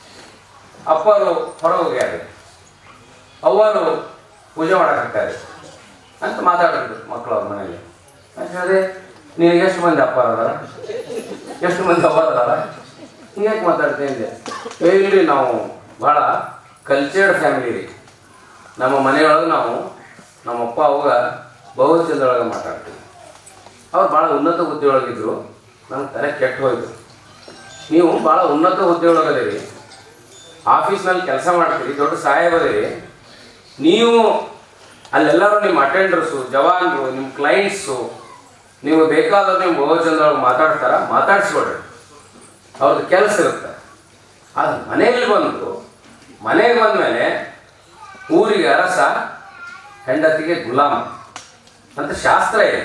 ಅಪ್ಪರು ಹೊರಗೆ ಹೋಗ್ಯಾರೆ ಅವ್ವರು ಪೂಜೆ ಮಾಡಕತ್ತಾರೆ ಅಂತ ಮಾತಾಡಿದ್ರು ಮಕ್ಕಳು ಅವ್ರ ಮನೇಲಿ ಅಂತ ಹೇಳಿದೆ ನಿನಗೆ ಎಷ್ಟು ಮಂದಿ ಅಪ್ಪ ಅದಾರ ಎಷ್ಟು ಮಂದಿ ಅವ್ವ ಅದಾರ ಹಿಂಗ್ಯಾಕೆ ಮಾತಾಡ್ತೀನಿ ಅಂದೆ ಏ ಇಲ್ರಿ ನಾವು ಭಾಳ ಕಲ್ಚರ್ಡ್ ಫ್ಯಾಮಿಲಿ ರೀ ನಮ್ಮ ಮನೆಯೊಳಗೆ ನಾವು ನಮ್ಮ ಅಪ್ಪ ಅವಾಗ ಬಹುವಚನದೊಳಗೆ ಮಾತಾಡ್ತೀವಿ ಅವ್ರು ಭಾಳ ಉನ್ನತ ಹುದ್ದೆಯೊಳಗಿದ್ರು ನಂಗೆ ತಲೆ ಕೆಟ್ಟು ಹೋಯ್ತು ನೀವು ಭಾಳ ಉನ್ನತ ಹುದ್ದೆಯೊಳಗದಿರಿ ಆಫೀಸ್ನಲ್ಲಿ ಕೆಲಸ ಮಾಡ್ತೀರಿ ದೊಡ್ಡ ಸಾಹೇಬದಿರಿ ನೀವು ಅಲ್ಲೆಲ್ಲರೂ ನಿಮ್ಮ ಅಟೆಂಡರ್ಸು ಜವಾನ್ರು ನಿಮ್ಮ ಕ್ಲೈಂಟ್ಸು ನೀವು ಬೇಕಾದವ್ರು ನೀವು ಬಹುವಚನದೊಳಗೆ ಮಾತಾಡ್ತಾರ ಮಾತಾಡ್ಸ್ಕೊಡ್ರಿ ಅವ್ರದ್ದು ಕೆಲಸ ಇರುತ್ತೆ ಅದು ಮನೆಯಲ್ಲಿ ಬಂದು ಮನೆಗೆ ಬಂದಮೇಲೆ ಊರಿಗೆ ಅರಸ ಹೆಂಡತಿಗೆ ಗುಲಾಮ ಅಂತ ಶಾಸ್ತ್ರ ಇದೆ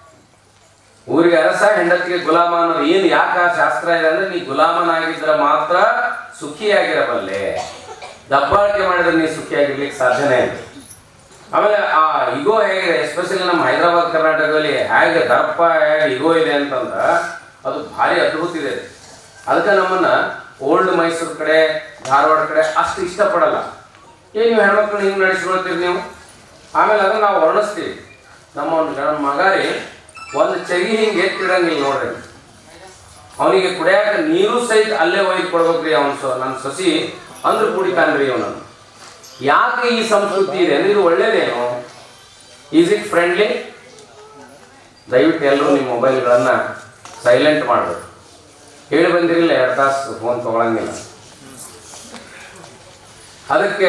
ಊರಿಗೆ ಅರಸ ಹೆಂಡತಿಗೆ ಗುಲಾಮ ಅನ್ನೋದು ಏನು ಯಾಕೆ ಆ ಶಾಸ್ತ್ರ ಇದೆ ಅಂದ್ರೆ ನೀ ಗುಲಾಮನಾಗಿದ್ರೆ ಮಾತ್ರ ಸುಖಿಯಾಗಿರಬಲ್ಲೆ ದಬ್ಬಾಳಿಕೆ ಮಾಡಿದ್ರೆ ನೀ ಸುಖಿಯಾಗಿರ್ಲಿಕ್ಕೆ ಸಾಧ್ಯನೇ ಇಲ್ಲ ಆಮೇಲೆ ಆ ಇಗೋ ಹೇಗಿದೆ ಎಸ್ಪೆಷಲಿ ನಮ್ಮ ಹೈದರಾಬಾದ್ ಕರ್ನಾಟಕದಲ್ಲಿ ಹೇಗೆ ದರ್ಪ ಹೇಗೆ ಇಗೋ ಇದೆ ಅಂತಂದ್ರೆ ಅದು ಭಾರಿ ಅದ್ಭುತ ಇದೆ ಅದಕ್ಕೆ ನಮ್ಮನ್ನ ಓಲ್ಡ್ ಮೈಸೂರು ಕಡೆ ಧಾರವಾಡ ಕಡೆ ಅಷ್ಟು ಇಷ್ಟಪಡಲ್ಲ ಏ ನೀವು ಹೆಣ್ಮಕ್ಳು ಹಿಂಗೆ ನಡೆಸ್ಕೊಳ್ತೀರಿ ನೀವು ಆಮೇಲೆ ಅದನ್ನ ನಾವು ವರ್ಣಿಸ್ತೀವಿ ನಮ್ಮ ಒಂದು ನನ್ನ ಮಗ ರೀ ಒಂದು ಚಗಿ ಹಿಂಗೆ ಎತ್ತಿಡಂಗಿಲ್ಲ ನೋಡ್ರಿ ಅವನಿಗೆ ಕುಡಿಯಾಕ ನೀರು ಸಹಿತ ಅಲ್ಲೇ ಒಯ್ದು ಕೊಡ್ಬೇಕ್ರಿ ಅವನು ಸೊ ನನ್ನ ಸೊಸಿ ಅಂದ್ರೆ ಕುಡಿತಾನ್ರಿ ಅವನನ್ನು ಯಾಕೆ ಈ ಸಂಸ್ಕೃತಿ ಇದೆ ಅಂದ್ರೆ ಇದು ಒಳ್ಳೇದೇನು ಈಸ್ ಇಟ್ ಫ್ರೆಂಡ್ಲಿ ದಯವಿಟ್ಟು ಎಲ್ಲರೂ ನಿಮ್ಮ ಮೊಬೈಲ್ಗಳನ್ನ ಸೈಲೆಂಟ್ ಮಾಡಬೇಕು ಹೇಳಿ ಬಂದಿರಲಿಲ್ಲ ಎರಡು ತಾಸು ಫೋನ್ ತಗೊಳಂಗಿಲ್ಲ ಅದಕ್ಕೆ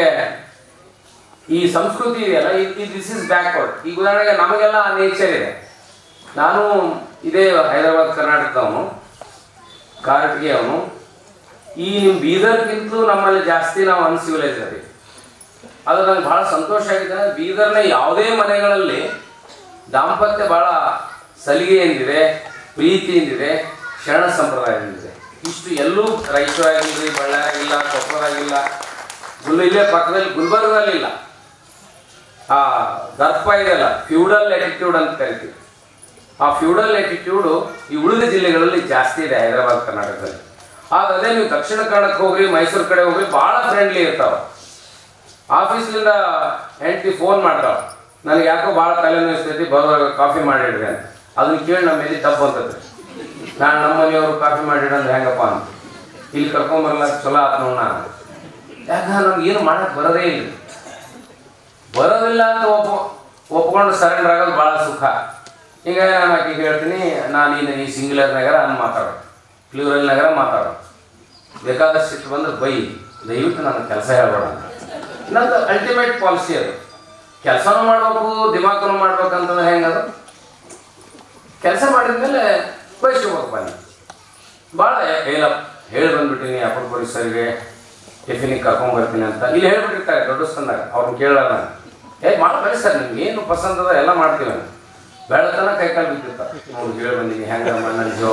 ಈ ಸಂಸ್ಕೃತಿ ಇದೆಯಲ್ಲ ಇದು ದಿಸ್ ಇಸ್ ಬ್ಯಾಕ್ವರ್ಡ್ ಈಗ ಉದಾಹರಣೆಗೆ ನಮಗೆಲ್ಲ ನೇಚರ್ ಇದೆ ನಾನು ಇದೇ ಹೈದರಾಬಾದ್ ಕರ್ನಾಟಕದವನು ಕಾರಟಗಿ ಅವನು ಈ ನಿಮ್ಮ ಬೀದರ್ಗಿಂತಲೂ ನಮ್ಮಲ್ಲಿ ಜಾಸ್ತಿ ನಾವು ಅನ್ಸಿವಿಲೈಸ್ ಅದೀವಿ ಅದು ನಂಗೆ ಭಾಳ ಸಂತೋಷ ಆಗಿದೆ ಬೀದರ್ನ ಯಾವುದೇ ಮನೆಗಳಲ್ಲಿ ದಾಂಪತ್ಯ ಭಾಳ ಸಲಿಗೆಯಿಂದಿದೆ ಪ್ರೀತಿಯಿಂದಿದೆ ಶರಣ ಸಂಪ್ರದಾಯದಿಂದಿದೆ ಇಷ್ಟು ಎಲ್ಲೂ ರಾಯಚೂರಾಗಿಲ್ಲ ಬಳ್ಳಾರಿಗಿಲ್ಲ ಕೊಪ್ಪಳದಾಗಿಲ್ಲ ಗುಲ್ ಇಲ್ಲೇ ಪಕ್ಕದಲ್ಲಿ ಗುಲ್ಬರ್ಗದಲ್ಲಿಲ್ಲ ಆ ದರ್ಪ ಇದೆಯಲ್ಲ ಫ್ಯೂಡಲ್ ಆಟಿಟ್ಯೂಡ್ ಅಂತ ಕರಿತೀವಿ ಆ ಫ್ಯೂಡಲ್ ಆಟಿಟ್ಯೂಡು ಈ ಉಳಿದ ಜಿಲ್ಲೆಗಳಲ್ಲಿ ಜಾಸ್ತಿ ಇದೆ ಹೈದರಾಬಾದ್ ಕರ್ನಾಟಕದಲ್ಲಿ ಆದ್ರೆ ಅದೇ ನೀವು ದಕ್ಷಿಣ ಕನ್ನಡಕ್ಕೆ ಹೋಗ್ರಿ ಮೈಸೂರು ಕಡೆ ಹೋಗ್ರಿ ಭಾಳ ಫ್ರೆಂಡ್ಲಿ ಇರ್ತಾವ ಆಫೀಸ್ಲಿಂದ ಹೆಂಡತಿ ಫೋನ್ ಮಾಡ್ತಾವ ನನಗೆ ಯಾಕೋ ಭಾಳ ತಲೆ ನೋಯಿಸ್ತೈತಿ ಬರುವಾಗ ಕಾಫಿ ಮಾಡಿಡ್ರಿ ಅಂತ ಅದನ್ನ ಕೇಳಿ ನಮ್ಮ ಮೇಲೆ ತಪ್ಪು ಅಂತದ್ರಿ ನಾನು ನಮ್ಮ ಮನೆಯವರು ಕಾಫಿ ಮಾಡಿಡಂದ್ರೆ ಹೆಂಗಪ್ಪ ಅಂತ ಇಲ್ಲಿ ಕರ್ಕೊಂಬರಲ್ಲ ಚಲೋ ಆತ ನೋಡ್ ನಾನು ಯಾಕ ನಮ್ಗೆ ಏನು ಮಾಡಕ್ ಬರೋದೇ ಇಲ್ಲ ಬರೋದಿಲ್ಲ ಅಂತ ಒಪ್ಪ ಒಪ್ಕೊಂಡು ಸರೆಂಡರ್ ಆಗೋದು ಭಾಳ ಸುಖ ಈಗ ನಾನು ಆಕೆಗೆ ಹೇಳ್ತೀನಿ ನಾನು ಈ ಈ ಸಿಂಗ್ಲರ್ ನಗರ ನಾನು ಮಾತಾಡೋ ಪ್ಲೂರಲ್ ನಗರ ಮಾತಾಡೋ ಬೇಕಾದಷ್ಟು ಸಿಟ್ಟು ಬಂದ್ರೆ ಬೈ ದಯವಿಟ್ಟು ನನ್ನ ಕೆಲಸ ಹೇಳ್ಬೇಡ ಅಂತ ನಂದು ಅಲ್ಟಿಮೇಟ್ ಪಾಲಿಸಿ ಅದು ಕೆಲಸನೂ ಮಾಡ್ಬೇಕು ದಿಮಾಕನು ಮಾಡ್ಬೇಕಂತಂದ್ರೆ ಹೆಂಗದು ಕೆಲಸ ಮಾಡಿದ್ಮೇಲೆ ಬಯಸ್ಕೋಬೇಕು ಬನ್ನಿ ಭಾಳ ಹೇಳ ಹೇಳಿ ಬಂದ್ಬಿಟ್ಟಿನಿ ಅಪರಪುರಿ ಸರ್ಗೆ ಟಿಫಿನಿಗೆ ಕರ್ಕೊಂಡ್ಬರ್ತೀನಿ ಅಂತ ಇಲ್ಲಿ ಹೇಳ್ಬಿಟ್ಟಿರ್ತಾರೆ ದೊಡ್ಡ ಸ್ಥಾನದಾಗ ಅವ್ರನ್ನ ಕೇಳಲ್ಲ ನಾನು ಏ ಮಾಡ್ಬೇಡಿ ಸರ್ ನಿಮ್ಗೆ ಏನು ಪಸಂದ್ ಅದ ಎಲ್ಲ ಮಾಡ್ತೀವಿ ನಾನು ಬೆಳತನ ಕೈ ಕಾಲು ಬಿದ್ದಿರ್ತಾರೆ ನೋಡಿ ಹೇಳಿ ಬಂದೀನಿ ಹೆಂಗ ನನ್ನ ಜೀವ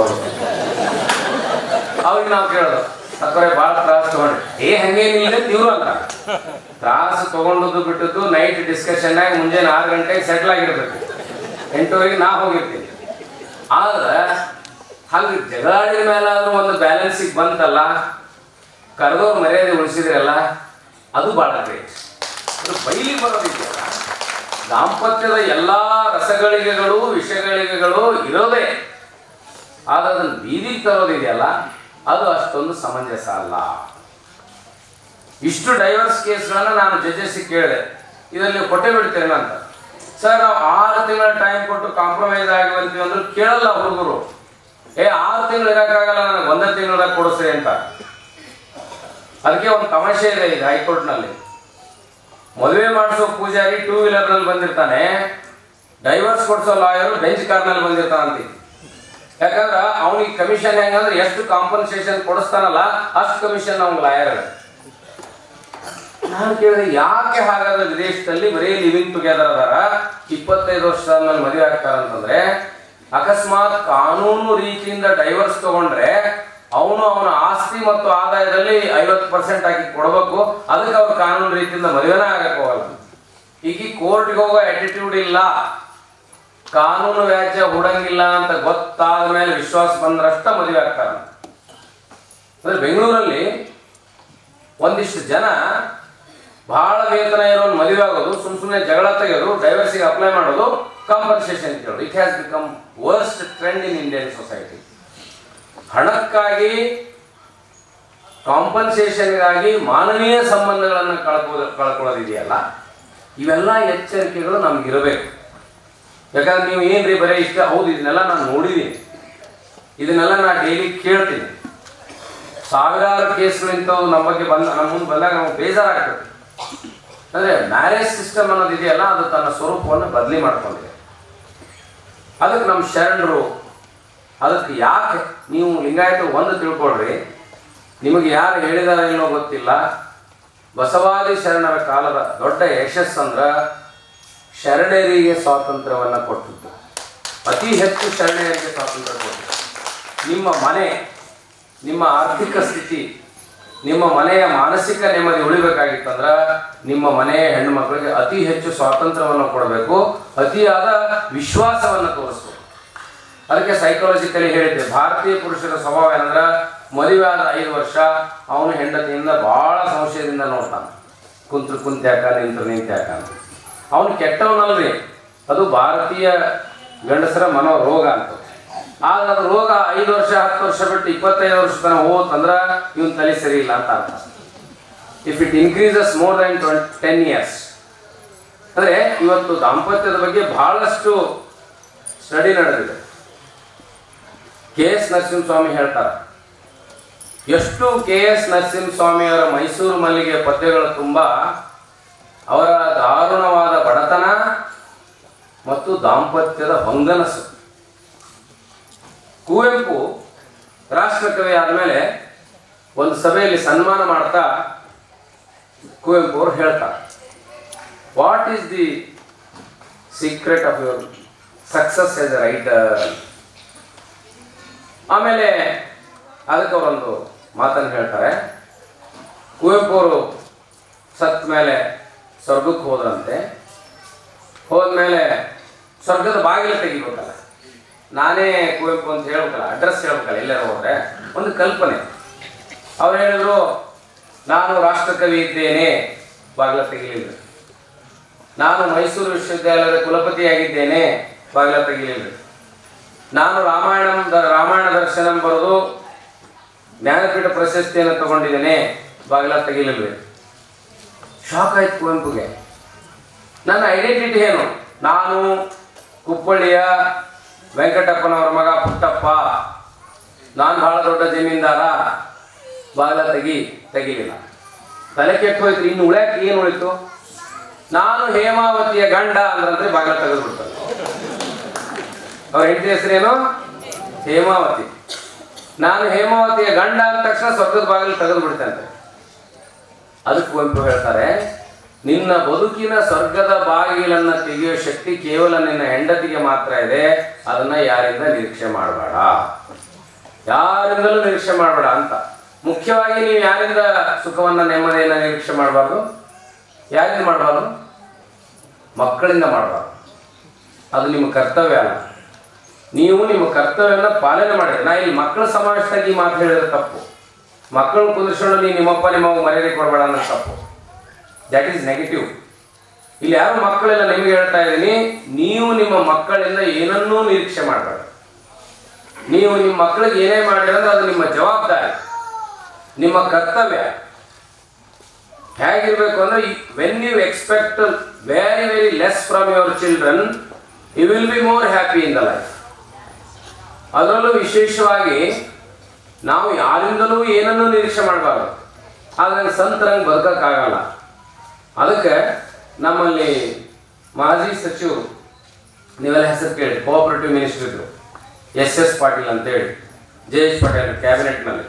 ಅವ್ರಿಗೆ ನಾವು ಕೇಳೋದು ಅಕ್ಕರೆ ಭಾಳ ತ್ರಾಸ ತಗೊಂಡ್ರಿ ಏ ಹಂಗೇನಿಲ್ಲ ತೀವ್ರ ಅಲ್ಲ ತ್ರಾಸ ತಗೊಂಡದ್ದು ಬಿಟ್ಟದ್ದು ನೈಟ್ ಡಿಸ್ಕಷನ್ ಆಗಿ ಮುಂಜಾನೆ ಆರು ಗಂಟೆಗೆ ಸೆಟ್ಲ್ ಆಗಿರ್ಬೇಕು ಎಂಟುವರೆಗೆ ನಾ ಹೋಗಿರ್ತೀನಿ ಆದ್ರೆ ಹಂಗೆ ಜಗಳಾಡಿದ ಮೇಲಾದ್ರೂ ಒಂದು ಬ್ಯಾಲೆನ್ಸಿಗೆ ಬಂತಲ್ಲ ಕರೆದವ್ರು ಮರ್ಯಾದೆ ಉಳಿಸಿದ್ರಲ್ಲ ಅದು ಭಾಳ ಗ್ರೇಟ್ ಅದು ಬೈಲಿ ಬರೋದಿದೆಯಲ್ಲ ದಾಂಪತ್ಯದ ಎಲ್ಲ ರಸಗಳಿಗೆಗಳು ವಿಷಗಳಿಗೆಗಳು ಇರೋದೇ ಆದ್ರೆ ಅದನ್ನು ಬೀದಿಗೆ ತರೋದಿದೆಯಲ್ಲ ಅದು ಅಷ್ಟೊಂದು ಸಮಂಜಸ ಅಲ್ಲ ಇಷ್ಟು ಡೈವರ್ಸ್ ಕೇಸ್ಗಳನ್ನ ನಾನು ಜಡ್ಜಸ್ಸಿಗೆ ಕೇಳಿದೆ ಇದರಲ್ಲಿ ನೀವು ಕೊಟ್ಟೆ ಬಿಡ್ತೇನೆ ಅಂತ ಸರ್ ನಾವು ಆರು ತಿಂಗಳ ಟೈಮ್ ಕೊಟ್ಟು ಕಾಂಪ್ರಮೈಸ್ ಆಗಿವಂತೀವಿ ಅಂದ್ರೆ ಕೇಳಲ್ಲ ಹುಡುಗರು ಏ ಆರು ತಿಂಗಳು ಇರೋಕ್ಕಾಗಲ್ಲ ನನಗೆ ಒಂದೇ ತಿಂಗಳ ಕೊಡಿಸ್ರಿ ಅಂತ ಅದಕ್ಕೆ ಒಂದು ತಮಾಷೆ ಇದೆ ಈಗ ಹೈಕೋರ್ಟ್ನಲ್ಲಿ ಮದುವೆ ಮಾಡಿಸೋ ಪೂಜಾರಿ ಟೂ ವೀಲರ್ನಲ್ಲಿ ಬಂದಿರ್ತಾನೆ ಡೈವರ್ಸ್ ಕೊಡಿಸೋ ಲಾಯರು ಬೆಂಚ್ ಕಾರ್ನಲ್ಲಿ ಬಂದಿರ್ತಾನಂತೆ ಯಾಕಂದ್ರೆ ಅವನಿಗೆ ಕಮಿಷನ್ ಹೆಂಗಂದ್ರೆ ಎಷ್ಟು ಕಾಂಪನ್ಸೇಷನ್ ಕೊಡಿಸ್ತಾನಲ್ಲ ಅಷ್ಟು ಕಮಿಷನ್ ಅವ್ನ ಲಾಯರ್ ನಾನು ಕೇಳಿದೆ ಯಾಕೆ ಹಾಗಾದ್ರೆ ವಿದೇಶದಲ್ಲಿ ಬರೀ ಲಿವಿಂಗ್ ಟುಗೆದರ್ ಅದಾರ ಇಪ್ಪತ್ತೈದು ವರ್ಷದ ಮೇಲೆ ಮದುವೆ ಆಗ್ತಾರಂತಂದ್ರೆ ಅಕಸ್ಮಾತ್ ಕಾನೂನು ರೀತಿಯಿಂದ ಡೈವರ್ಸ್ ತಗೊಂಡ್ರೆ ಅವನು ಅವನ ಆಸ್ತಿ ಮತ್ತು ಆದಾಯದಲ್ಲಿ ಐವತ್ತು ಪರ್ಸೆಂಟ್ ಹಾಕಿ ಕೊಡಬೇಕು ಅದಕ್ಕೆ ಅವ್ರು ಕಾನೂನು ರೀತಿಯಿಂದ ಮದುವೆನೇ ಆಗಕ್ಕೆ ಹೋಗಲ್ಲ ಈಗ ಕೋರ್ಟ್ಗೆ ಹೋಗೋ ಆಟಿಟ್ಯೂಡ್ ಇಲ್ಲ ಕಾನೂನು ವ್ಯಾಜ್ಯ ಹೂಡಂಗಿಲ್ಲ ಅಂತ ಗೊತ್ತಾದ ಮೇಲೆ ವಿಶ್ವಾಸ ಬಂದ್ರಷ್ಟ ಮದುವೆ ಆಗ್ತಾರೆ ಅಂದ್ರೆ ಬೆಂಗಳೂರಲ್ಲಿ ಒಂದಿಷ್ಟು ಜನ ಬಹಳ ವೇತನ ಇರೋನ್ ಮದುವೆ ಆಗೋದು ಸುಮ್ ಸುಮ್ಮನೆ ಜಗಳ ತೆಗೆಯೋದು ಡೈವರ್ಸಿಗೆ ಅಪ್ಲೈ ಮಾಡೋದು ಕಾಂಪನ್ಸೇಷನ್ ಕೇಳೋದು it has become worst trend in Indian society ಹಣಕ್ಕಾಗಿ ಕಾಂಪನ್ಸೇಷನ್ಗಾಗಿ ಮಾನವೀಯ ಸಂಬಂಧಗಳನ್ನು ಕಳ್ಕೋ ಕಳ್ಕೊಳ್ಳೋದಿದೆಯಲ್ಲ ಇವೆಲ್ಲ ಎಚ್ಚರಿಕೆಗಳು ನಮ್ಗಿರಬೇಕು ಯಾಕಂದ್ರೆ ನೀವು ಏನ್ರಿ ಬರೀ ಇಷ್ಟ ಹೌದು ಇದನ್ನೆಲ್ಲ ನಾನು ನೋಡಿದ್ದೀನಿ ಇದನ್ನೆಲ್ಲ ನಾನು ಡೈಲಿ ಕೇಳ್ತೀನಿ ಸಾವಿರಾರು ಕೇಸ್ಗಳಿಂತವು ನಮ್ಮ ಬಗ್ಗೆ ಬಂದ ನಮ್ಮ ಮುಂದೆ ಬಂದಾಗ ನಮಗೆ ಬೇಜಾರಾಗ್ತದೆ ಅಂದರೆ ಮ್ಯಾರೇಜ್ ಸಿಸ್ಟಮ್ ಅನ್ನೋದು ಇದೆಯಲ್ಲ ಅದು ತನ್ನ ಸ್ವರೂಪವನ್ನು ಬದಲಿ ಮಾಡ್ಕೊಂಡಿದೆ ಅದಕ್ಕೆ ನಮ್ಮ ಶರಣರು ಅದಕ್ಕೆ ಯಾಕೆ ನೀವು ಲಿಂಗಾಯತ ಒಂದು ತಿಳ್ಕೊಳ್ರಿ ನಿಮಗೆ ಯಾರು ಹೇಳಿದಾರ ಏನೋ ಗೊತ್ತಿಲ್ಲ ಬಸವಾದಿ ಶರಣರ ಕಾಲದ ದೊಡ್ಡ ಯಶಸ್ಸಂದ್ರ ಶರಣರಿಗೆ ಸ್ವಾತಂತ್ರ್ಯವನ್ನು ಕೊಟ್ಟಿದ್ದು ಅತಿ ಹೆಚ್ಚು ಶರಣರಿಗೆ ಸ್ವಾತಂತ್ರ್ಯ ಕೊಟ್ಟಿದ್ದು ನಿಮ್ಮ ಮನೆ ನಿಮ್ಮ ಆರ್ಥಿಕ ಸ್ಥಿತಿ ನಿಮ್ಮ ಮನೆಯ ಮಾನಸಿಕ ನೆಮ್ಮದಿ ಉಳಿಬೇಕಾಗಿತ್ತಂದ್ರ ನಿಮ್ಮ ಮನೆಯ ಹೆಣ್ಣು ಮಕ್ಕಳಿಗೆ ಅತಿ ಹೆಚ್ಚು ಸ್ವಾತಂತ್ರ್ಯವನ್ನು ಕೊಡಬೇಕು ಅತಿಯಾದ ವಿಶ್ವಾಸವನ್ನು ತೋರಿಸ್ಬೇಕು ಅದಕ್ಕೆ ಸೈಕಾಲಜಿಕಲಿ ಹೇಳಿದ್ದೆ ಭಾರತೀಯ ಪುರುಷರ ಸ್ವಭಾವ ಏನಂದ್ರೆ ಮದುವೆ ಆದ ಐದು ವರ್ಷ ಅವನು ಹೆಂಡತಿಯಿಂದ ಬಹಳ ಸಂಶಯದಿಂದ ನೋಡ್ತಾನೆ ಕುಂತ್ರು ಕುಂತ್ಯಾಕ ನಿಂತ್ರು ನಿಂತ್ಯಾಕ ಅಂತ ಅವನು ಕೆಟ್ಟವನಲ್ರಿ ಅದು ಭಾರತೀಯ ಗಂಡಸರ ಮನೋರೋಗ ಅಂತ ಆದ್ರೆ ಅದು ರೋಗ ಐದು ವರ್ಷ ಹತ್ತು ವರ್ಷ ಬಿಟ್ಟು ಇಪ್ಪತ್ತೈದು ವರ್ಷ ತನಕ ಹೋತಂದ್ರ ಇವನ್ ತಲೆ ಸರಿ ಇಲ್ಲ ಅಂತ ಅರ್ಥ if it increases more than twenty ten years ಅಂದ್ರೆ ಇವತ್ತು ದಾಂಪತ್ಯದ ಬಗ್ಗೆ ಬಹಳಷ್ಟು ಸ್ಟಡಿ ನಡೆದಿದೆ ಕೆ ಎಸ್ ನರಸಿಂಹಸ್ವಾಮಿ ಹೇಳ್ತಾರೆ ಎಷ್ಟು ಕೆ ಎಸ್ ನರಸಿಂಹಸ್ವಾಮಿಯವರ ಮೈಸೂರು ಮಲ್ಲಿಗೆ ಪದ್ಯಗಳು ತುಂಬ ಅವರ ದಾರುಣವಾದ ಬಡತನ ಮತ್ತು ದಾಂಪತ್ಯದ ಹೊಂಗನಸು ಕುವೆಂಪು ರಾಷ್ಟ್ರಕವಿ ಆದಮೇಲೆ ಒಂದು ಸಭೆಯಲ್ಲಿ ಸನ್ಮಾನ ಮಾಡ್ತಾ ಕುವೆಂಪು ಅವರು ಹೇಳ್ತಾರೆ what is the secret of your success as a writer ಆಮೇಲೆ ಅದಕ್ಕೆ ಅವರೊಂದು ಮಾತನ್ನು ಹೇಳ್ತಾರೆ ಕುವೆಂಪು ಅವರು ಸತ್ ಮೇಲೆ ಸ್ವರ್ಗಕ್ಕೆ ಹೋದ್ರಂತೆ ಹೋದ್ಮೇಲೆ ಸ್ವರ್ಗದ ಬಾಗಿಲು ತೆಗಿಬೇಕಲ್ಲ ನಾನೇ ಕುವೆಂಪು ಅಂತ ಹೇಳ್ಬೇಕಲ್ಲ ಅಡ್ರೆಸ್ ಹೇಳ್ಬೇಕಲ್ಲ ಎಲ್ಲರೂ ಹೋದ್ರೆ ಒಂದು ಕಲ್ಪನೆ ಅವ್ರು ಹೇಳಿದ್ರು ನಾನು ರಾಷ್ಟ್ರಕವಿ ಇದ್ದೇನೆ ಬಾಗಿಲ ತೆಗಿಲಿಲ್ಲ ನಾನು ಮೈಸೂರು ವಿಶ್ವವಿದ್ಯಾಲಯದ ಕುಲಪತಿಯಾಗಿದ್ದೇನೆ ಬಾಗಿಲ ತೆಗಿಲಿಲ್ಲ ನಾನು ರಾಮಾಯಣಂ ದ- ರಾಮಾಯಣ ದರ್ಶನಂ ಬರೆದು ಜ್ಞಾನಪೀಠ ಪ್ರಶಸ್ತಿಯನ್ನು ತಗೊಂಡಿದ್ದೇನೆ ಬಾಗಿಲ ತೆಗಿಲಿಲ್ರಿ ಶಾಕ್ ಆಯ್ತು ಕುವೆಂಪುಗೆ ನನ್ನ ಐಡೆಂಟಿಟಿ ಏನು ನಾನು ಕುಪ್ಪಳ್ಳಿಯ ವೆಂಕಟಪ್ಪನವರ ಮಗ ಪುಟ್ಟಪ್ಪ ನಾನು ಬಹಳ ದೊಡ್ಡ ಜಮೀನ್ದಾರ ಬಾಗಿಲ ತೆಗಿ ತೆಗಿಲಿಲ್ಲ ತಲೆ ಕೆಟ್ಟು ಹೋಯ್ತು ಇನ್ನು ಉಳ್ಯಾಕ ಏನು ಉಳಿತು ನಾನು ಹೇಮಾವತಿಯ ಗಂಡ ಅಂದ್ರಂದ್ರೆ ಬಾಗಿಲ ತೆಗೆದು ಬಿಡ್ತಾರೆ ಅವ್ರ ಹೆಂಡತಿ ಹೆಸರೇನು ಹೇಮಾವತಿ ನಾನು ಹೇಮಾವತಿಯ ಗಂಡ ಅಂದ ತಕ್ಷಣ ಸ್ವರ್ಗದ ಬಾಗಿಲು ತೆಗೆದು ಬಿಡ್ತೇನೆ ಅದಕ್ಕೆ ಕುವೆಂಪು ಹೇಳ್ತಾರೆ ನಿನ್ನ ಬದುಕಿನ ಸ್ವರ್ಗದ ಬಾಗಿಲನ್ನ ತೆಗೆಯುವ ಶಕ್ತಿ ಕೇವಲ ನಿನ್ನ ಹೆಂಡತಿಗೆ ಮಾತ್ರ ಇದೆ ಅದನ್ನ ಯಾರಿಂದ ನಿರೀಕ್ಷೆ ಮಾಡಬೇಡ ಯಾರಿಂದಲೂ ನಿರೀಕ್ಷೆ ಮಾಡಬೇಡ ಅಂತ ಮುಖ್ಯವಾಗಿ ನೀವು ಯಾರಿಂದ ಸುಖವನ್ನ ನೆಮ್ಮದಿಯನ್ನ ನಿರೀಕ್ಷೆ ಮಾಡಬಾರ್ದು ಯಾರಿಂದ ಮಾಡಬಾರ್ದು ಮಕ್ಕಳಿಂದ ಮಾಡಬಾರ್ದು ಅದು ನಿಮ್ಮ ಕರ್ತವ್ಯ ಅಲ್ಲ ನೀವು ನಿಮ್ಮ ಕರ್ತವ್ಯನ ಪಾಲನೆ ಮಾಡಿದ್ರೆ ನಾ ಇಲ್ಲಿ ಮಕ್ಕಳ ಸಮಾವೇಶದಾಗ ಈ ಮಾತು ಹೇಳಿದ್ರೆ ತಪ್ಪು ಮಕ್ಕಳನ್ನ ಕುಂದಿಸ್ಕೊಂಡು ನೀನು ನಿಮ್ಮಪ್ಪ ನಿಮ್ಮವ್ವ ಮರ್ಯಾದೆ ಕೊಡಬೇಡ ಅನ್ನೋದು ತಪ್ಪು ದಟ್ ಈಸ್ ನೆಗೆಟಿವ್ ಇಲ್ಲಿ ಯಾರು ಮಕ್ಕಳೆಲ್ಲ ನಿಮಗೆ ಹೇಳ್ತಾ ಇದ್ದೀನಿ ನೀವು ನಿಮ್ಮ ಮಕ್ಕಳಿಂದ ಏನನ್ನೂ ನಿರೀಕ್ಷೆ ಮಾಡಬೇಡ ನೀವು ನಿಮ್ಮ ಮಕ್ಕಳಿಗೆ ಏನೇ ಮಾಡಿದ್ರೆ ಅದು ನಿಮ್ಮ ಜವಾಬ್ದಾರಿ ನಿಮ್ಮ ಕರ್ತವ್ಯ ಹೇಗಿರ್ಬೇಕು ಅಂದ್ರೆ when you expect very very less from your children you will be more happy in the life ಅದರಲ್ಲೂ ವಿಶೇಷವಾಗಿ ನಾವು ಯಾರಿಂದಲೂ ಏನನ್ನೂ ನಿರೀಕ್ಷೆ ಮಾಡಬಾರ್ದು ಆದ್ರೆ ಸಂತರಂಗೆ ಬದುಕಕ್ಕಾಗಲ್ಲ ಅದಕ್ಕೆ ನಮ್ಮಲ್ಲಿ ಮಾಜಿ ಸಚಿವರು ನೀವೆಲ್ಲ ಹೆಸರು ಕೇಳಿ ಕೋಆಪರೇಟಿವ್ ಮಿನಿಸ್ಟರ್ ಇದ್ರು ಎಸ್ ಎಸ್ ಪಾಟೀಲ್ ಅಂತೇಳಿ ಜೆ ಎಸ್ ಪಾಟೀಲ್ ಕ್ಯಾಬಿನೆಟ್ನಲ್ಲಿ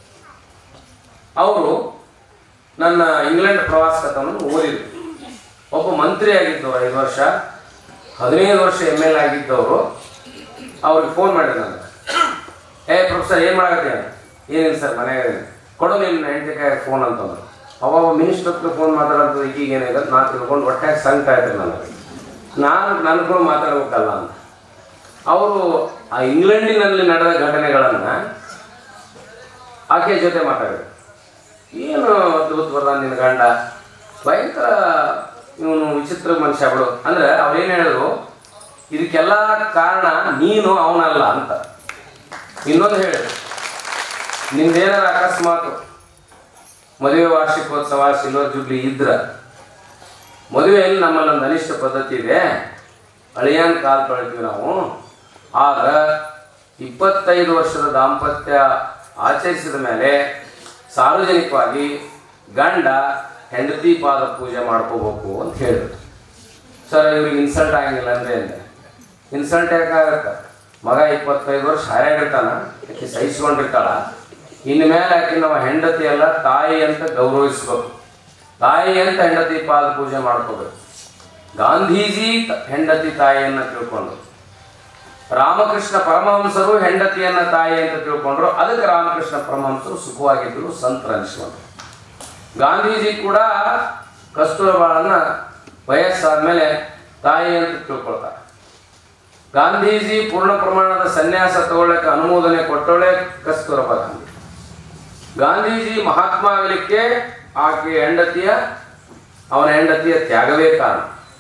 ಅವರು ನನ್ನ ಇಂಗ್ಲೆಂಡ್ ಪ್ರವಾಸ ಕಥವನ್ನು ಓದಿದ್ರು ಒಬ್ಬ ಮಂತ್ರಿ ಆಗಿದ್ದವರು ಐದು ವರ್ಷ ಹದಿನೈದು ವರ್ಷ ಎಮ್ ಎಲ್ ಆಗಿದ್ದವರು ಅವ್ರಿಗೆ ಫೋನ್ ಮಾಡಿದ್ರು ನನಗೆ ಏ ಪ್ರೊಫೆಸರ್ ಏನು ಮಾಡಕತ್ತೀಯ ಏನಿಲ್ಲ ಸರ್ ಮನೆಗೆ ಇದೀನಿ. ಕೊಡು ನಿನ್ನ ಹೆಂಡತಿ ಕೈ ಫೋನ್ ಅಂತಂದ್ರು ಅವಾಗ ಮಿನಿಸ್ಟರ್ ಹತ್ರ ಫೋನ್ ಮಾತಾಡೋದು ಈಗ ಏನಿದೆ ನಾನು ತಿಳ್ಕೊಂಡು ಒಟ್ಟಾಗಿ ಸಂಕಟ ಆಯ್ತು ನನಗೆ ನಾನು ನನ್ನ ಕೂಡ ಮಾತಾಡ್ಬೇಕಲ್ಲ ಅಂತ ಅವರು ಆ ಇಂಗ್ಲೆಂಡಿನಲ್ಲಿ ನಡೆದ ಘಟನೆಗಳನ್ನು ಆಕೆಯ ಜೊತೆ ಮಾತಾಡಿದ್ರು ಏನು ಅದ್ಭುತ ಬರ್ದ ನಿನ್ನ ಗಂಡ ಭಯಂಕರ ಇವನು ವಿಚಿತ್ರ ಮನುಷ್ಯ ಬಿಡು ಅಂದ್ರೆ ಅವ್ರೇನು ಹೇಳಿದ್ರು ಇದಕ್ಕೆಲ್ಲ ಕಾರಣ ನೀನು ಅವನಲ್ಲ ಅಂತ ಇನ್ನೊಂದು ಹೇಳಿ ನಿಂದೇನಾರ ಅಕಸ್ಮಾತ್ ಮದುವೆ ವಾರ್ಷಿಕೋತ್ಸವ ಸಿಲ್ವರ್ ಜುಬ್ಲಿ ಇದ್ರ ಮದುವೆಯಲ್ಲಿ ನಮ್ಮಲ್ಲಿ ಒಂದು ಅನಿಷ್ಟ ಪದ್ಧತಿ ಇದೆ ಅಳಿಯಾನ್ ಕಾಲ್ ತೊಳಿತೀವಿ ನಾವು ಆಗ ಇಪ್ಪತ್ತೈದು ವರ್ಷದ ದಾಂಪತ್ಯ ಆಚರಿಸಿದ ಮೇಲೆ ಸಾರ್ವಜನಿಕವಾಗಿ ಗಂಡ ಹೆಂಡತಿ ಪಾದ ಪೂಜೆ ಮಾಡ್ಕೋಬೇಕು ಅಂತ ಹೇಳಿದ್ರು ಸರ್ ಇವ್ರಿಗೆ ಇನ್ಸಲ್ಟ್ ಆಗಂಗಿಲ್ಲ ಅಂದ್ರೆ ಅಂದೆ ಇನ್ಸಲ್ಟ್ ಯಾಕಾಗತ್ತ ಮಗ ಇಪ್ಪತ್ತೈದು ವರ್ಷ ಹಾರಾಡಿರ್ತಾನ ಆಕೆ ಸಹಿಸ್ಕೊಂಡಿರ್ತಾಳ ಇನ್ನು ಮೇಲೆ ಆಕೆ ನಾವು ಹೆಂಡತಿ ಅಲ್ಲ ತಾಯಿ ಅಂತ ಗೌರವಿಸ್ಬೇಕು ತಾಯಿ ಅಂತ ಹೆಂಡತಿ ಪಾದ ಪೂಜೆ ಮಾಡ್ಕೋಬೇಕು ಗಾಂಧೀಜಿ ತ- ಹೆಂಡತಿ ತಾಯಿಯನ್ನ ತಿಳ್ಕೊಂಡು ರಾಮಕೃಷ್ಣ ಪರಮಹಂಸರು ಹೆಂಡತಿಯನ್ನ ತಾಯಿ ಅಂತ ತಿಳ್ಕೊಂಡ್ರು ಅದಕ್ಕೆ ರಾಮಕೃಷ್ಣ ಪರಮಹಂಸರು ಸುಖವಾಗಿದ್ರು ಸಂತರ ಅನಿಸ್ಕೊಂಡ್ರು ಗಾಂಧೀಜಿ ಕೂಡ ಕಸ್ತೂರಬಾಳನ್ನ ವಯಸ್ಸಾದ್ಮೇಲೆ ತಾಯಿ ಅಂತ ತಿಳ್ಕೊಳ್ತಾರೆ ಗಾಂಧೀಜಿ ಪೂರ್ಣ ಪ್ರಮಾಣದ ಸನ್ಯಾಸ ತಗೊಳ್ಳಕ್ಕೆ ಅನುಮೋದನೆ ಕೊಟ್ಟವಳೆ ಕಸ್ತೂರಬಾ ಗಾಂಧಿ ಗಾಂಧೀಜಿ ಮಹಾತ್ಮ ಆಗಲಿಕ್ಕೆ ಆಕೆ ಹೆಂಡತಿಯ ಅವನ ಹೆಂಡತಿಯ ತ್ಯಾಗವೇ ಕಾರಣ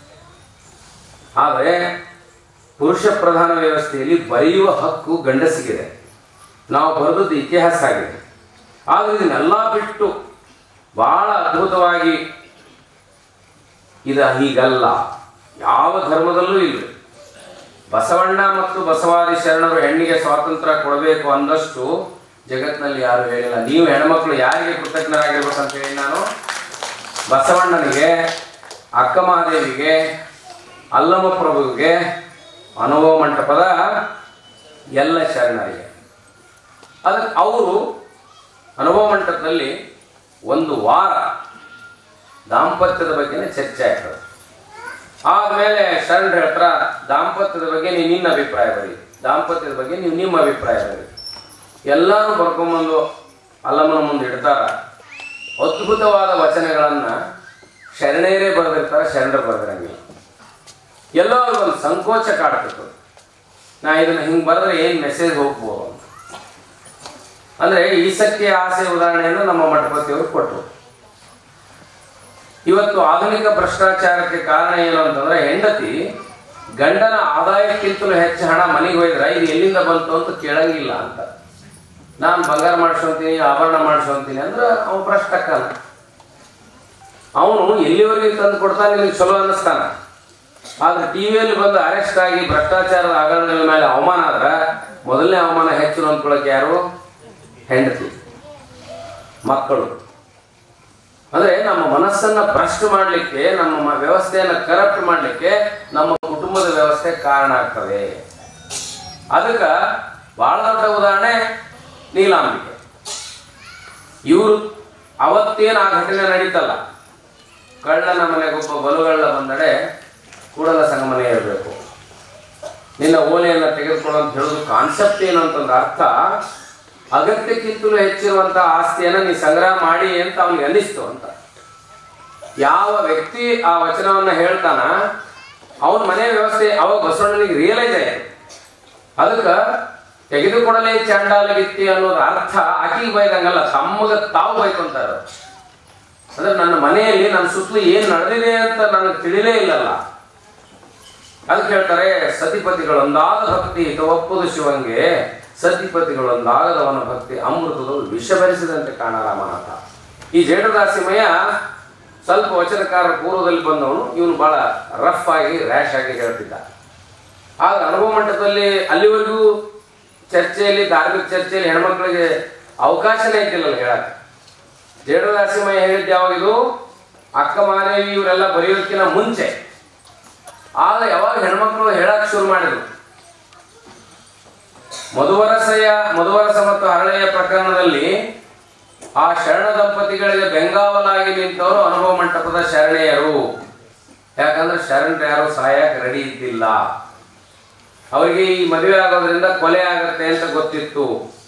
ಆದರೆ ಪುರುಷ ಪ್ರಧಾನ ವ್ಯವಸ್ಥೆಯಲ್ಲಿ ಬರೆಯುವ ಹಕ್ಕು ಗಂಡಸಿಗಿದೆ ನಾವು ಬರೆದದ್ದು ಇತಿಹಾಸ ಆಗಿದೆ ಆದರೆ ಇದನ್ನೆಲ್ಲ ಬಿಟ್ಟು ಬಹಳ ಅದ್ಭುತವಾಗಿ ಇದು ಹೀಗಲ್ಲ ಯಾವ ಧರ್ಮದಲ್ಲೂ ಇಲ್ಲ ಬಸವಣ್ಣ ಮತ್ತು ಬಸವಾದಿ ಶರಣರು ಹೆಣ್ಣಿಗೆ ಸ್ವಾತಂತ್ರ್ಯ ಕೊಡಬೇಕು ಅಂದಷ್ಟು ಜಗತ್ತಿನಲ್ಲಿ ಯಾರು ಹೇಳಿಲ್ಲ ನೀವು ಹೆಣ್ಮಕ್ಳು ಯಾರಿಗೆ ಕೃತಜ್ಞರಾಗಿರ್ಬೇಕಂತ ಹೇಳಿ ನಾನು ಬಸವಣ್ಣನಿಗೆ ಅಕ್ಕ ಮಹಾದೇವಿಗೆ ಅಲ್ಲಮ ಪ್ರಭುವಿಗೆ ಅನುಭವ ಮಂಟಪದ ಎಲ್ಲ ಶರಣರಿಗೆ ಅದಕ್ಕೆ ಅವರು ಅನುಭವ ಮಂಟಪದಲ್ಲಿ ಒಂದು ವಾರ ದಾಂಪತ್ಯದ ಬಗ್ಗೆನೇ ಚರ್ಚೆ ಆಗ್ತದೆ ಆದ್ಮೇಲೆ ಶರಣರು ಹೇಳ್ತಾರ ದಾಂಪತ್ಯದ ಬಗ್ಗೆ ನೀವು ನಿನ್ನ ಅಭಿಪ್ರಾಯ ಬರೀ ದಾಂಪತ್ಯದ ಬಗ್ಗೆ ನೀವು ನಿಮ್ಮ ಅಭಿಪ್ರಾಯ ಬರೀ ಎಲ್ಲಾನು ಬರ್ಕೊಂಬಂದು ಅಲ್ಲಮ್ಮನ ಮುಂದೆ ಇಡ್ತಾರ ಅದ್ಭುತವಾದ ವಚನಗಳನ್ನ ಶರಣರೇ ಬರೆದಿರ್ತಾರ ಶರಣರು ಬರೆದಿರಂಗಿಲ್ಲ ಎಲ್ಲೋ ಒಂದು ಸಂಕೋಚ ಕಾಡ್ತಿತ್ತು ನಾ ಇದನ್ನ ಹಿಂಗೆ ಬರೆದ್ರೆ ಏನು ಮೆಸೇಜ್ ಹೋಗ್ಬೋದು ಅಂತ ಅಂದ್ರೆ ಈಸಕ್ಕೆ ಆಸೆ ಉದಾಹರಣೆಯನ್ನು ನಮ್ಮ ಮಠಪತಿಯವರು ಕೊಟ್ಟರು ಇವತ್ತು ಆಧುನಿಕ ಭ್ರಷ್ಟಾಚಾರಕ್ಕೆ ಕಾರಣ ಏನು ಅಂತಂದ್ರೆ ಹೆಂಡತಿ ಗಂಡನ ಆದಾಯಕ್ಕಿಂತಲೂ ಹೆಚ್ಚು ಹಣ ಮನೆಗೆ ಹೋಯ್ದ್ರೆ ಇದು ಎಲ್ಲಿಂದ ಬಂತು ಅಂತ ಕೇಳಂಗಿಲ್ಲ ಅಂತ ನಾನು ಬಂಗಾರ ಮಾಡಿಸ್ಕೊಂತೀನಿ ಆಭರಣ ಮಾಡಿಸ್ಕೊಂತೀನಿ ಅಂದ್ರೆ ಅವ ಭ್ರಷ್ಟಕ್ಕಲ್ಲ ಅವನು ಎಲ್ಲಿವರೆಗೆ ತಂದು ಕೊಡ್ತಾನೆ ನಿನಗೆ ಚಲೋ ಅನ್ನಿಸ್ತಾನ ಆದ್ರೆ ಟಿವಿಯಲ್ಲಿ ಬಂದು ಅರೆಸ್ಟ್ ಆಗಿ ಭ್ರಷ್ಟಾಚಾರದ ಹಗರಣಗಳ ಮೇಲೆ ಅವಮಾನ ಆದ್ರೆ ಮೊದಲನೇ ಅವಮಾನ ಹೆಚ್ಚು ಅಂದ್ಕೊಳಕ್ಕೆ ಯಾರು ಹೆಂಡತಿ ಮಕ್ಕಳು ಅಂದ್ರೆ ನಮ್ಮ ಮನಸ್ಸನ್ನ ಭ್ರಷ್ಟ ಮಾಡಲಿಕ್ಕೆ ನಮ್ಮ ಮ- ವ್ಯವಸ್ಥೆಯನ್ನ ಕರಪ್ಟ್ ಮಾಡಲಿಕ್ಕೆ ನಮ್ಮ ಕುಟುಂಬದ ವ್ಯವಸ್ಥೆ ಕಾರಣ ಆಗ್ತದೆ ಅದಕ್ಕೆ ಬಹಳ ದೊಡ್ಡ ಉದಾಹರಣೆ ನೀಲಾಂಬಿಕೆ ಇವರು ಅವತ್ತೇನು ಆ ಘಟನೆ ನಡೀತಲ್ಲ ಕಳ್ಳನ ಮನೆಗೊಬ್ಬ ಬಲುಗಳ್ಳ ಬಂದಡೆ ಕೂಡಲ ಸಂಗಮನೆ ಇರಬೇಕು ನಿನ್ನ ಓಲೆಯನ್ನು ತೆಗೆದುಕೊಳ್ಳೋ ಅಂತ ಹೇಳೋದು ಕಾನ್ಸೆಪ್ಟ್ ಏನು ಅಂತಂದ್ರೆ ಅರ್ಥ ಅಗತ್ಯಕ್ಕಿಂತಲೂ ಹೆಚ್ಚಿರುವಂತ ಆಸ್ತಿಯನ್ನ ನೀ ಸಂಗ್ರಹ ಮಾಡಿ ಅಂತ ಅವನಿಗೆ ಅನ್ನಿಸ್ತು ಅಂತ ಯಾವ ವ್ಯಕ್ತಿ ಆ ವಚನವನ್ನ ಹೇಳ್ತಾನ ಅವನ ಮನೆ ವ್ಯವಸ್ಥೆ ಅವಾಗ ಬಸವಣ್ಣನಿಗೆ ರಿಯಲೈಸ್ ಆಯ್ತು ಅದಕ್ಕೆ ತೆಗೆದುಕೊಡಲೇ ಚಾಂಡಾಲ ವಿತ್ತಿ ಅನ್ನೋದು ಅರ್ಥ ಆಕಿಗೆ ಬೈದಂಗಲ್ಲ ತಮ್ಮಗ ತಾವು ಬೈಕೊಂತಾರ ಅಂದ್ರೆ ನನ್ನ ಮನೆಯಲ್ಲಿ ನನ್ನ ಸುತ್ತಲೂ ಏನ್ ನಡೆದಿದೆ ಅಂತ ನನಗೆ ತಿಳಿಲೇ ಇಲ್ಲಲ್ಲ ಅದಕ್ಕೆ ಹೇಳ್ತಾರೆ ಸತಿಪತಿಗಳೊಂದಾದ ಭಕ್ತಿ ಒಪ್ಪುದು ಶಿವಂಗೆ ಸತಿಪತಿಗಳೊಂದಾಗದವನ ಭಕ್ತಿ ಅಮೃತದವು ವಿಷ ಭರಿಸಿದಂತೆ ಕಾಣ ರಾಮನಾಥ ಈ ಜೇಡದಾಸಿಮಯ್ಯ ಸ್ವಲ್ಪ ವಚನಕಾರರ ಪೂರ್ವದಲ್ಲಿ ಬಂದವನು ಇವನು ಬಹಳ ರಫ್ ಆಗಿ ರ್ಯಾಶ್ ಆಗಿ ಹೇಳ್ತಿದ್ದ ಆಗ ಅನುಭವ ಮಟ್ಟದಲ್ಲಿ ಅಲ್ಲಿವರೆಗೂ ಚರ್ಚೆಯಲ್ಲಿ ಧಾರ್ಮಿಕ ಚರ್ಚೆಯಲ್ಲಿ ಹೆಣ್ಮಕ್ಳಿಗೆ ಅವಕಾಶನೇ ಇದ್ದಿಲ್ಲ ಹೇಳಕ್ಕೆ ಜೇಡದಾಸಿಮಯ್ಯ ಹೇಳಿದ್ದು ಯಾವಾಗಿದು ಅಕ್ಕ ಮಾದೇವಿ ಇವರೆಲ್ಲ ಬರೆಯೋದಕ್ಕಿಂತ ಮುಂಚೆ ಆಗ ಯಾವಾಗ ಹೆಣ್ಮಕ್ಳು ಹೇಳಕ್ ಶುರು ಮಾಡಿದ್ರು ಮಧುವರಸಯ್ಯ ಮಧುವರಸ ಮತ್ತು ಹರಳೆಯ ಪ್ರಕರಣದಲ್ಲಿ ಆ ಶರಣ ದಂಪತಿಗಳಿಗೆ ಬೆಂಗಾವಲಾಗಿ ನಿಂತವರು ಅನುಭವ ಮಂಟಪದ ಶರಣೆಯರು ಯಾಕಂದ್ರೆ ಶರಣರು ಯಾರು ಸಹಾಯಕ್ಕೆ ರೆಡಿ ಇದ್ದಿಲ್ಲ ಅವರಿಗೆ ಈ ಮದುವೆ ಆಗೋದ್ರಿಂದ ಕೊಲೆ ಆಗತ್ತೆ ಅಂತ ಗೊತ್ತಿತ್ತು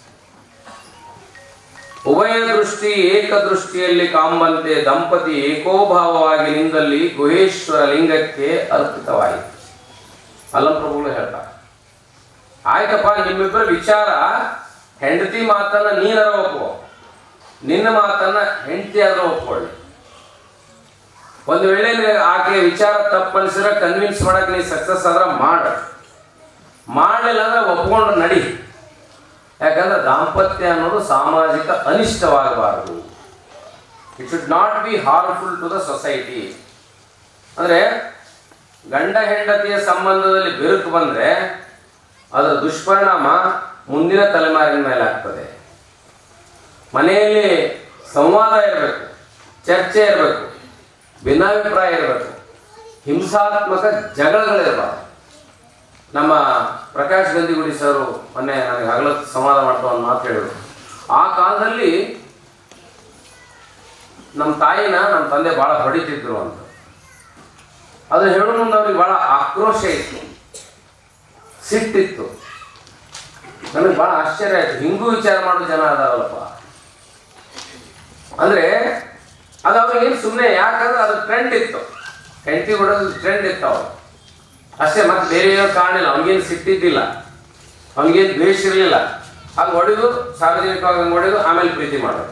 ಉಭಯ ದೃಷ್ಟಿ ಏಕದೃಷ್ಟಿಯಲ್ಲಿ ಕಾಂಬಂತೆ ದಂಪತಿ ಏಕೋಭಾವವಾಗಿ ನಿಂದಲ್ಲಿ ಗುಹೇಶ್ವರ ಲಿಂಗಕ್ಕೆ ಅರ್ಪಿತವಾಯಿತು ಅಲ್ಲಂಪ್ರಭುಗಳು ಹೇಳ್ತಾರೆ ಆಯ್ತಪ್ಪ ನಿಮ್ಮಿಬ್ಬರ ವಿಚಾರ ಹೆಂಡತಿ ಮಾತನ್ನ ನೀನರ ಒಪ್ಪು ನಿನ್ನ ಮಾತನ್ನ ಹೆಂಡತಿ ಆದ್ರೂ ಒಪ್ಕೊಳ್ಳಿ ಒಂದು ವೇಳೆ ನಿನಗೆ ಆಕೆ ವಿಚಾರ ತಪ್ಪನಿಸಿದ್ರೆ ಕನ್ವಿನ್ಸ್ ಮಾಡಕ್ ನೀ ಸಕ್ಸಸ್ ಆದ್ರೆ ಮಾಡ ಮಾಡಲಿಲ್ಲ ಅಂದ್ರೆ ಒಪ್ಕೊಂಡು ನಡಿ ಯಾಕಂದ್ರೆ ದಾಂಪತ್ಯ ಅನ್ನೋದು ಸಾಮಾಜಿಕ ಅನಿಷ್ಟವಾಗಬಾರದು it should not be harmful to the society ಅಂದ್ರೆ ಗಂಡ ಹೆಂಡತಿಯ ಸಂಬಂಧದಲ್ಲಿ ಬಿರುಕು ಬಂದ್ರೆ ಅದರ ದುಷ್ಪರಿಣಾಮ ಮುಂದಿನ ತಲೆಮಾರಿನ ಮೇಲೆ ಆಗ್ತದೆ ಮನೆಯಲ್ಲಿ ಸಂವಾದ ಇರಬೇಕು ಚರ್ಚೆ ಇರಬೇಕು ಭಿನ್ನಾಭಿಪ್ರಾಯ ಇರಬೇಕು ಹಿಂಸಾತ್ಮಕ ಜಗಳಗಳಿರಬಾರ್ದು ನಮ್ಮ ಪ್ರಕಾಶ್ ಗಂದಿಗುಡಿ ಸರ್ ಮೊನ್ನೆ ನನಗೆ ಹಗಲ ಸಂವಾದ ಮಾಡ್ತಾ ಒಂದು ಮಾತು ಹೇಳಿದ್ರು ಆ ಕಾಲದಲ್ಲಿ ನಮ್ಮ ತಾಯಿನ ನಮ್ಮ ತಂದೆ ಭಾಳ ಹೊಡಿತಿದ್ರು ಅಂತ ಅದು ಹೇಳೋ ಮುಂದೆ ಅವ್ರಿಗೆ ಭಾಳ ಆಕ್ರೋಶ ಇತ್ತು ಸಿಟ್ಟಿತ್ತು ನನಗೆ ಭಾಳ ಆಶ್ಚರ್ಯ ಆಯ್ತು ಹಿಂಗೂ ವಿಚಾರ ಮಾಡೋ ಜನ ಅದಾರಲ್ಲಪ್ಪ ಅಂದ್ರೆ ಅದು ಅವ್ರಿಗೇನು ಸುಮ್ಮನೆ ಯಾಕಂದ್ರೆ ಅದು ಟ್ರೆಂಡ್ ಇತ್ತು ಹೆಂಡತಿ ಹೊಡೋದು ಟ್ರೆಂಡ್ ಇತ್ತು ಅವ್ರು ಅಷ್ಟೇ ಮತ್ತೆ ಬೇರೆ ಏನೋ ಕಾರಣ ಇಲ್ಲ ಅವ್ನಿಗೇನು ಸಿಟ್ಟಿದ್ದಿಲ್ಲ ಅವ್ನಿಗೇನು ದ್ವೇಷ ಇರಲಿಲ್ಲ ಅದು ಹೊಡೆದು ಸಾರ್ವಜನಿಕವಾಗಿ ಹಂಗ್ ಹೊಡೆದು ಆಮೇಲೆ ಪ್ರೀತಿ ಮಾಡೋದು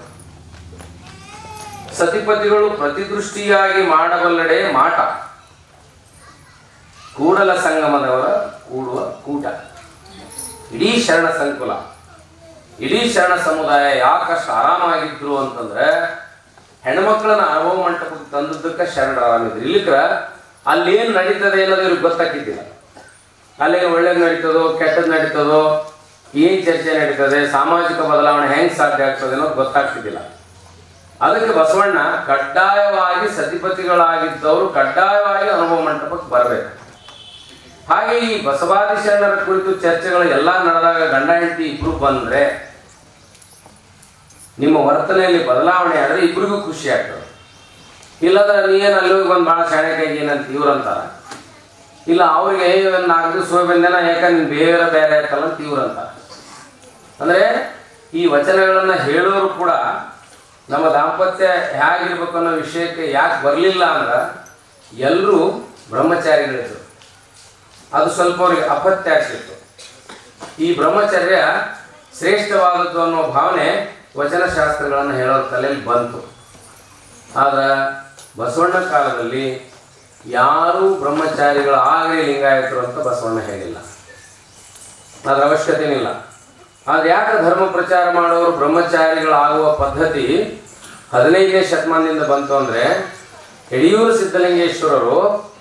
ಸತಿಪತಿಗಳು ಪ್ರತಿದೃಷ್ಟಿಯಾಗಿ ಮಾಡಬಲ್ಲಡೆ ಮಾಟ ಕೂಡಲ ಸಂಗಮದವರ ಕೂಡುವ ಕೂಟ ಇಡೀ ಶರಣ ಸಂಕುಲ ಇಡೀ ಶರಣ ಸಮುದಾಯ ಯಾಕಷ್ಟು ಆರಾಮಾಗಿದ್ರು ಅಂತಂದ್ರೆ ಹೆಣ್ಮಕ್ಳನ್ನ ಅನುಭವ ಮಂಟಪಕ್ಕೆ ತಂದದ್ದಕ್ಕೆ ಶರಣ ಆರಾಮಿದ್ರು ಇಲ್ಲಿಕ್ರ ಅಲ್ಲೇನು ನಡೀತದೆ ಅನ್ನೋದು ಇವ್ರಿಗೆ ಗೊತ್ತಾಗಿದ್ದಿಲ್ಲ ಅಲ್ಲೇನು ಒಳ್ಳೇದು ನಡೀತದೋ ಕೆಟ್ಟದ್ದು ನಡೀತದೋ ಏನ್ ಚರ್ಚೆ ನಡೀತದೆ ಸಾಮಾಜಿಕ ಬದಲಾವಣೆ ಹೆಂಗ್ ಸಾಧ್ಯ ಆಗ್ತದೆ ಅನ್ನೋದು ಗೊತ್ತಾಗ್ತಿದ್ದಿಲ್ಲ ಅದಕ್ಕೆ ಬಸವಣ್ಣ ಕಡ್ಡಾಯವಾಗಿ ಸತಿಪತಿಗಳಾಗಿದ್ದವರು ಕಡ್ಡಾಯವಾಗಿ ಅನುಭವ ಮಂಟಪಕ್ಕೆ ಬರಬೇಕು ಹಾಗೆ ಈ ಬಸವಾದಿ ಶರಣರ ಕುರಿತು ಚರ್ಚೆಗಳು ಎಲ್ಲ ನಡೆದಾಗ ಗಂಡ ಹೆಂಡತಿ ಇಬ್ರು ಬಂದ್ರೆ ನಿಮ್ಮ ವರ್ತನೆಯಲ್ಲಿ ಬದಲಾವಣೆ ಆದ್ರೆ ಇಬ್ರಿಗೂ ಖುಷಿ ಆಗ್ತದೆ ಇಲ್ಲದ್ರೆ ನೀನು ಅಲ್ಲಿ ಹೋಗಿ ಬಂದು ಭಾಳ ಶಾಣೆಕಾಗಿ ಏನಂತ ಇವ್ರಂತಾರ ಇಲ್ಲ ಅವ್ರಿಗೆ ಒಂದು ನಾಲ್ಕು ದಿವಸ ಹೋಗಿ ಬಂದೇನ ಯಾಕೆ ನಿನ್ ಬೇರೆ ಬೇರೆ ಆಯ್ತಲ್ಲ ಅಂತ ಇವ್ರಂತಾರ ಅಂದ್ರೆ ಈ ವಚನಗಳನ್ನ ಹೇಳೋರು ಕೂಡ ನಮ್ಮ ದಾಂಪತ್ಯ ಹೇಗಿರ್ಬೇಕು ಅನ್ನೋ ವಿಷಯಕ್ಕೆ ಯಾಕೆ ಬರಲಿಲ್ಲ ಅಂದ್ರೆ ಎಲ್ಲರೂ ಬ್ರಹ್ಮಚಾರಿಗಳಿದ್ರು ಅದು ಸ್ವಲ್ಪ ಅವ್ರಿಗೆ ಅಪತ್ಯ ಆಗ್ತಿತ್ತು ಈ ಬ್ರಹ್ಮಚರ್ಯ ಶ್ರೇಷ್ಠವಾದದ್ದು ಅನ್ನೋ ಭಾವನೆ ವಚನಶಾಸ್ತ್ರಗಳನ್ನು ಹೇಳೋರ ತಲೆಯಲ್ಲಿ ಬಂತು ಆದ್ರೆ ಬಸವಣ್ಣ ಕಾಲದಲ್ಲಿ ಯಾರೂ ಬ್ರಹ್ಮಚಾರಿಗಳು ಆಗಲಿ ಲಿಂಗಾಯತರು ಅಂತ ಬಸವಣ್ಣ ಹೇಳಿಲ್ಲ ಅದ್ರ ಅವಶ್ಯಕತೆನಿಲ್ಲ ಆದ್ರೆ ಯಾಕೆ ಧರ್ಮ ಪ್ರಚಾರ ಮಾಡೋರು ಬ್ರಹ್ಮಚಾರಿಗಳಾಗುವ ಪದ್ಧತಿ ಹದಿನೈದನೇ ಶತಮಾನದಿಂದ ಬಂತು ಅಂದ್ರೆ ಯಡಿಯೂರು ಸಿದ್ಧಲಿಂಗೇಶ್ವರರು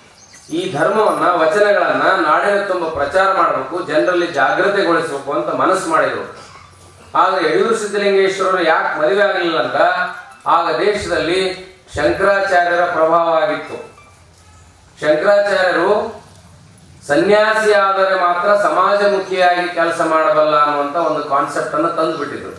ಈ ಧರ್ಮವನ್ನ ವಚನಗಳನ್ನ ನಾಡಿನ ತುಂಬ ಪ್ರಚಾರ ಮಾಡಬೇಕು ಜನರಲ್ಲಿ ಜಾಗೃತೆಗೊಳಿಸಬೇಕು ಅಂತ ಮನಸ್ಸು ಮಾಡಿದರು ಆಗ ಯಡಿಯೂರು ಸಿದ್ಧಲಿಂಗೇಶ್ವರರು ಯಾಕೆ ಮದುವೆ ಆಗಲಿಲ್ಲ ಅಂತ ಆಗ ದೇಶದಲ್ಲಿ ಶಂಕರಾಚಾರ್ಯರ ಪ್ರಭಾವ ಆಗಿತ್ತು ಶಂಕರಾಚಾರ್ಯರು ಸನ್ಯಾಸಿ ಆದರೆ ಮಾತ್ರ ಸಮಾಜಮುಖಿಯಾಗಿ ಕೆಲಸ ಮಾಡಬಲ್ಲ ಅನ್ನುವಂಥ ಒಂದು ಕಾನ್ಸೆಪ್ಟ್ ಅನ್ನು ತಂದುಬಿಟ್ಟಿದ್ರು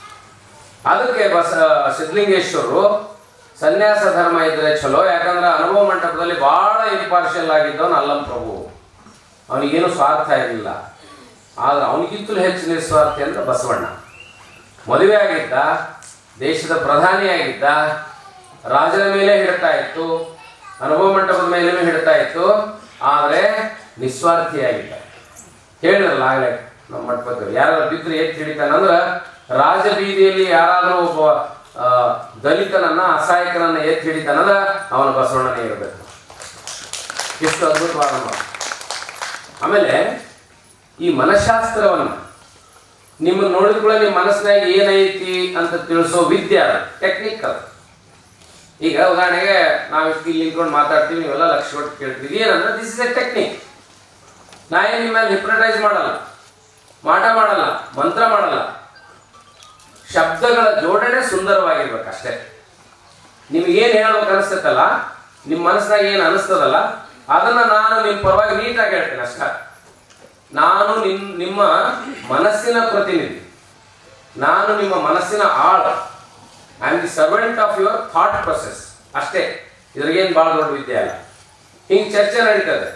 ಅದಕ್ಕೆ ಬಸ ಸಿದ್ಧಲಿಂಗೇಶ್ವರರು ಸನ್ಯಾಸ ಧರ್ಮ ಇದ್ರೆ ಚಲೋ ಯಾಕಂದ್ರೆ ಅನುಭವ ಮಂಟಪದಲ್ಲಿ ಬಹಳ ಇಂಪಾರ್ಷಿಯಲ್ ಆಗಿದ್ದವನು ಅಲ್ಲಂ ಪ್ರಭು ಅವನಿಗೇನು ಸ್ವಾರ್ಥ ಇರಲಿಲ್ಲ ಆದ್ರೆ ಅವನಿಗಿಂತಲೂ ಹೆಚ್ಚು ನಿಸ್ವಾರ್ಥಿ ಅಂದ್ರೆ ಬಸವಣ್ಣ ಮದುವೆ ಆಗಿದ್ದ ದೇಶದ ಪ್ರಧಾನಿಯಾಗಿದ್ದ ರಾಜನ ಮೇಲೆ ಹಿಡ್ತಾ ಇತ್ತು ಅನುಭವ ಮಂಟಪದ ಮೇಲೂ ಹಿಡ್ತಾ ಇತ್ತು ಆದರೆ ನಿಸ್ವಾರ್ಥಿಯಾಗಿದ್ದ ಹೇಳಿದ್ರಲ್ಲ ಆಗಲೇ ನಮ್ಮ ಮಂಟಪದಲ್ಲಿ ಯಾರು ಬಿದ್ದರೆ ಎತ್ತಿ ಹಿಡಿತಾನಂದ್ರ ರಾಜಬೀದಿಯಲ್ಲಿ ಯಾರಾದರೂ ಒಬ್ಬ ಆ, ದಲಿತನನ್ನ ಅಸಹಾಯಕನನ್ನ ಎತ್ತಿ ಹಿಡಿತಾನಂದ್ರ ಅವನ ಬಸವಣ್ಣನೇ ಇರಬೇಕು ಎಷ್ಟು ಅದ್ಭುತವಾದ ಮಾತು ಆಮೇಲೆ ಈ ಮನಃಶಾಸ್ತ್ರವನ್ನ ನಿಮ್ಮನ್ನ ನೋಡಿದ ಕೂಡ ನಿಮ್ಮ ಮನಸ್ಸಿನಾಗ ಏನೈತಿ ಅಂತ ತಿಳಿಸೋ ವಿದ್ಯೆ ಅದು ಟೆಕ್ನಿಕ್ ಅದು ಈಗ ಉದಾಹರಣೆಗೆ ನಾವು ಇಲ್ಲಿ ನಿಂತ್ಕೊಂಡು ಮಾತಾಡ್ತೀವಿ ನೀವೆಲ್ಲ ಲಕ್ಷ ಕೊಟ್ಟು ಕೇಳ್ತೀವಿ ಏನಂದ್ರೆ ದಿಸ್ ಇಸ್ ಎ ಟೆಕ್ನಿಕ್ ನಾ ಏನು ನಿಮ್ಮ ಮೇಲೆ ಹಿಪ್ನಟೈಸ್ ಮಾಡಲ್ಲ ಮಾಟ ಮಾಡಲ್ಲ ಮಂತ್ರ ಮಾಡಲ್ಲ ಶಬ್ದಗಳ ಜೋಡಣೆ ಸುಂದರವಾಗಿರ್ಬೇಕಷ್ಟೇ ನಿಮ್ಗೇನು ಹೇಳ್ಬೇಕು ಅನಿಸ್ತೈತಲ್ಲ ನಿಮ್ಮ ಮನಸ್ಸಿನಾಗ ಏನು ಅನಿಸ್ತದಲ್ಲ ಅದನ್ನ ನಾನು ನಿಮ್ಮ ಪರವಾಗಿ ನೀಟಾಗಿ ಹೇಳ್ತೇನೆ ಅಷ್ಟ ನಾನು ನಿಮ್ ನಿಮ್ಮ ಮನಸ್ಸಿನ ಪ್ರತಿನಿಧಿ ನಾನು ನಿಮ್ಮ ಮನಸ್ಸಿನ ಆಳ I am the servant of your thought process ಅಷ್ಟೇ ಇದ್ರಾಗೇನು ಭಾಳ ದೊಡ್ಡ ವಿದ್ಯೆ ಅಲ್ಲ ಹಿಂಗೆ ಚರ್ಚೆ ನಡೀತದೆ